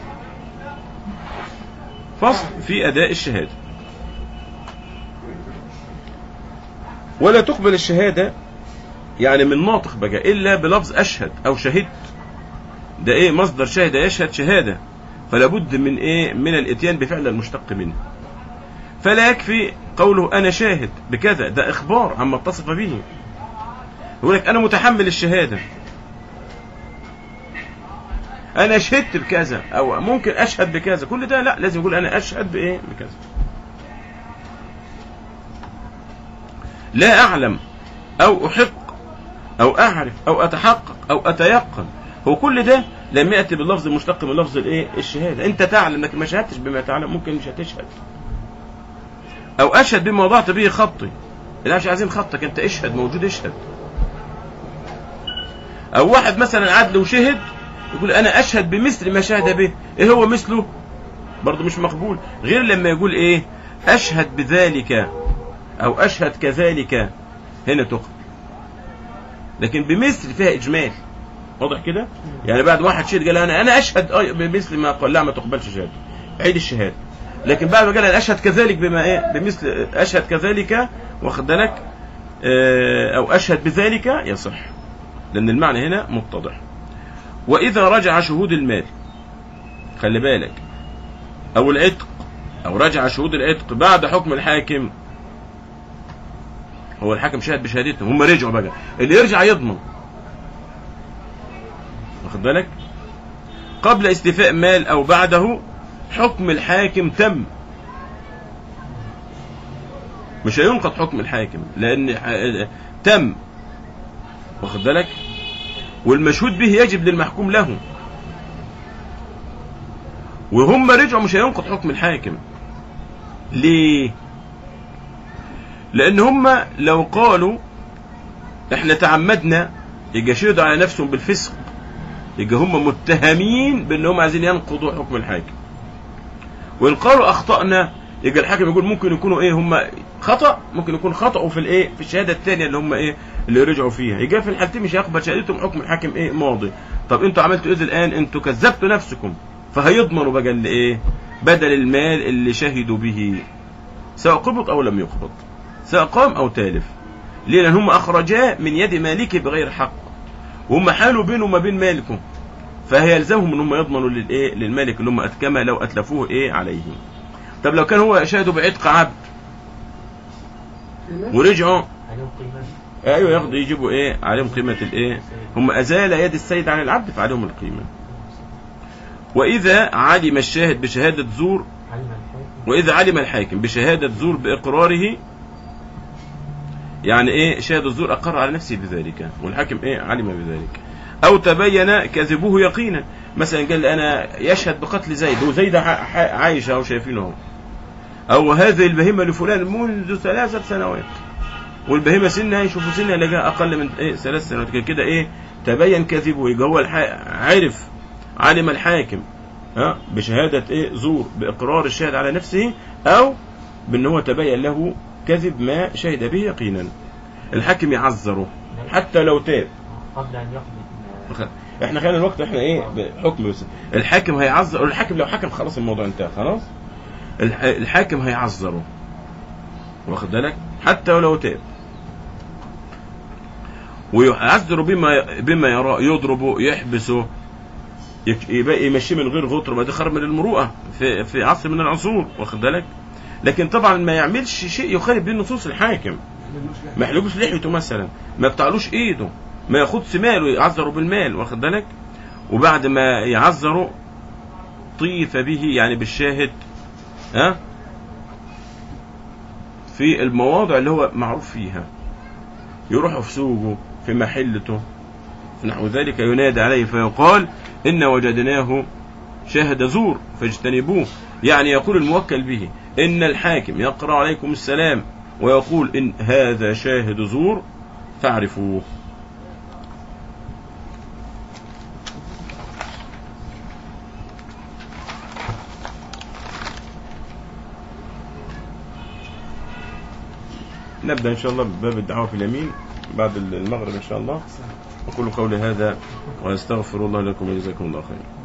فصل في اداء الشهاده ولا تقبل الشهاده يعني من ناطق بقى الا بلفظ اشهد او شهدت ده ايه مصدر شهد يشهد شهاده فلا بد من ايه من الاتيان بفعل المشتق منه فلا يكفي قوله انا شاهد بكذا ده اخبار عما اتصف به يقول لك انا متحمل الشهاده انا شهدت بكذا او ممكن اشهد بكذا كل ده لا لازم يقول انا اشهد بايه بكذا لا اعلم او احق او اعرف او اتحقق او اتيقن هو كل ده لم ياتي باللفظ المشتق من لفظ الايه الشهاده انت تعلم لكن ما شهدتش بما تعلم ممكن مش هتشهد او اشهد بما وضعت به خطي لا مش عايزين خطك انت اشهد موجود اشهد او واحد مثلا عدل وشهد يقول انا اشهد بمثل ما شهد به ايه هو مثله برضه مش مقبول غير لما يقول ايه اشهد بذلك او اشهد كذلك هنا تقبل لكن بمثل فيها اجمال واضح كده يعني بعد واحد شهد قال انا انا اشهد أي- بمثل ما قال لا ما تقبلش شهاده عيد الشهاده لكن بعد ما قال انا اشهد كذلك بما ايه بمثل اشهد كذلك واخد بالك آه، او اشهد بذلك يصح لأن المعنى هنا متضح وإذا رجع شهود المال خلي بالك أو العتق أو رجع شهود العتق بعد حكم الحاكم هو الحاكم شهد بشهادتهم هم رجعوا بقى اللي يرجع يضمن واخد بالك قبل استيفاء مال أو بعده حكم الحاكم تم مش هينقض حكم الحاكم لأن ح- تم واخد بالك والمشهود به يجب للمحكوم له وهم رجعوا مش هينقض حكم الحاكم ليه لان هم لو قالوا احنا تعمدنا يبقى شهدوا على نفسهم بالفسق يبقى هم متهمين بان هم عايزين ينقضوا حكم الحاكم وان قالوا اخطانا يبقى الحاكم يقول ممكن يكونوا ايه هم خطا ممكن يكون خطأوا في الايه في الشهاده الثانيه اللي هم ايه اللي رجعوا فيها يبقى في الحالتين مش هيقبل شهادتهم حكم الحاكم ايه ماضي طب انتوا عملتوا ايه الان انتوا كذبتوا نفسكم فهيضمنوا بقى اللي ايه بدل المال اللي شهدوا به سواء قبض او لم يقبض سواء قام او تالف ليه لان هم اخرجاه من يد مالكه بغير حق وهم حالوا بينه وما بين مالكه فهيلزمهم ان هم يضمنوا للايه للمالك اللي هم اتكما لو اتلفوه ايه عليه طب لو كان هو شهدوا بعتق عبد ورجعوا عليهم قيمة ايوه ياخدوا يجيبوا ايه عليهم قيمه الايه هم ازال يد السيد عن العبد فعليهم القيمه واذا علم الشاهد بشهاده زور علم الحاكم واذا علم الحاكم بشهاده زور باقراره يعني ايه شهاده الزور اقر على نفسه بذلك والحاكم ايه علم بذلك او تبين كذبه يقينا مثلا قال انا يشهد بقتل زيد وزيد ع- ع- عايش اهو شايفينه اهو او هذه البهيمه لفلان منذ ثلاثه سنوات والبهيمه سنها يشوفوا سنها لقاها اقل من ايه ثلاث سنوات كده كده ايه تبين كذبه يبقى هو الح... عرف علم الحاكم ها بشهاده ايه زور باقرار الشاهد على نفسه او بان هو تبين له كذب ما شهد به يقينا الحاكم يعذره حتى لو تاب قبل أن يقبض احنا خلينا الوقت احنا ايه بحكم بس الحاكم هيعذر الحاكم لو حكم خلاص الموضوع انتهى خلاص الح- الحاكم هيعذره واخد بالك حتى ولو تاب ويعذر بما بما يرى يضربه يحبسه يك- يبقى يمشيه من غير غطر ما ده خرج من المروءه في في عصر من العصور واخد بالك لكن طبعا ما يعملش شيء يخالف به نصوص الحاكم ما يحلقوش لحيته مثلا ما يقطعلوش ايده ما ياخدش ماله يعذروا بالمال واخد بالك وبعد ما يعذروا طيف به يعني بالشاهد ها في المواضع اللي هو معروف فيها يروح في سوقه في محلته نحو ذلك ينادى عليه فيقال إن وجدناه شهد زور فاجتنبوه يعني يقول الموكل به إن الحاكم يقرأ عليكم السلام ويقول إن هذا شاهد زور فاعرفوه نبدأ إن شاء الله بباب الدعوة في اليمين بعد المغرب إن شاء الله أقول قولي هذا وأستغفر الله لكم وجزاكم الله خيرا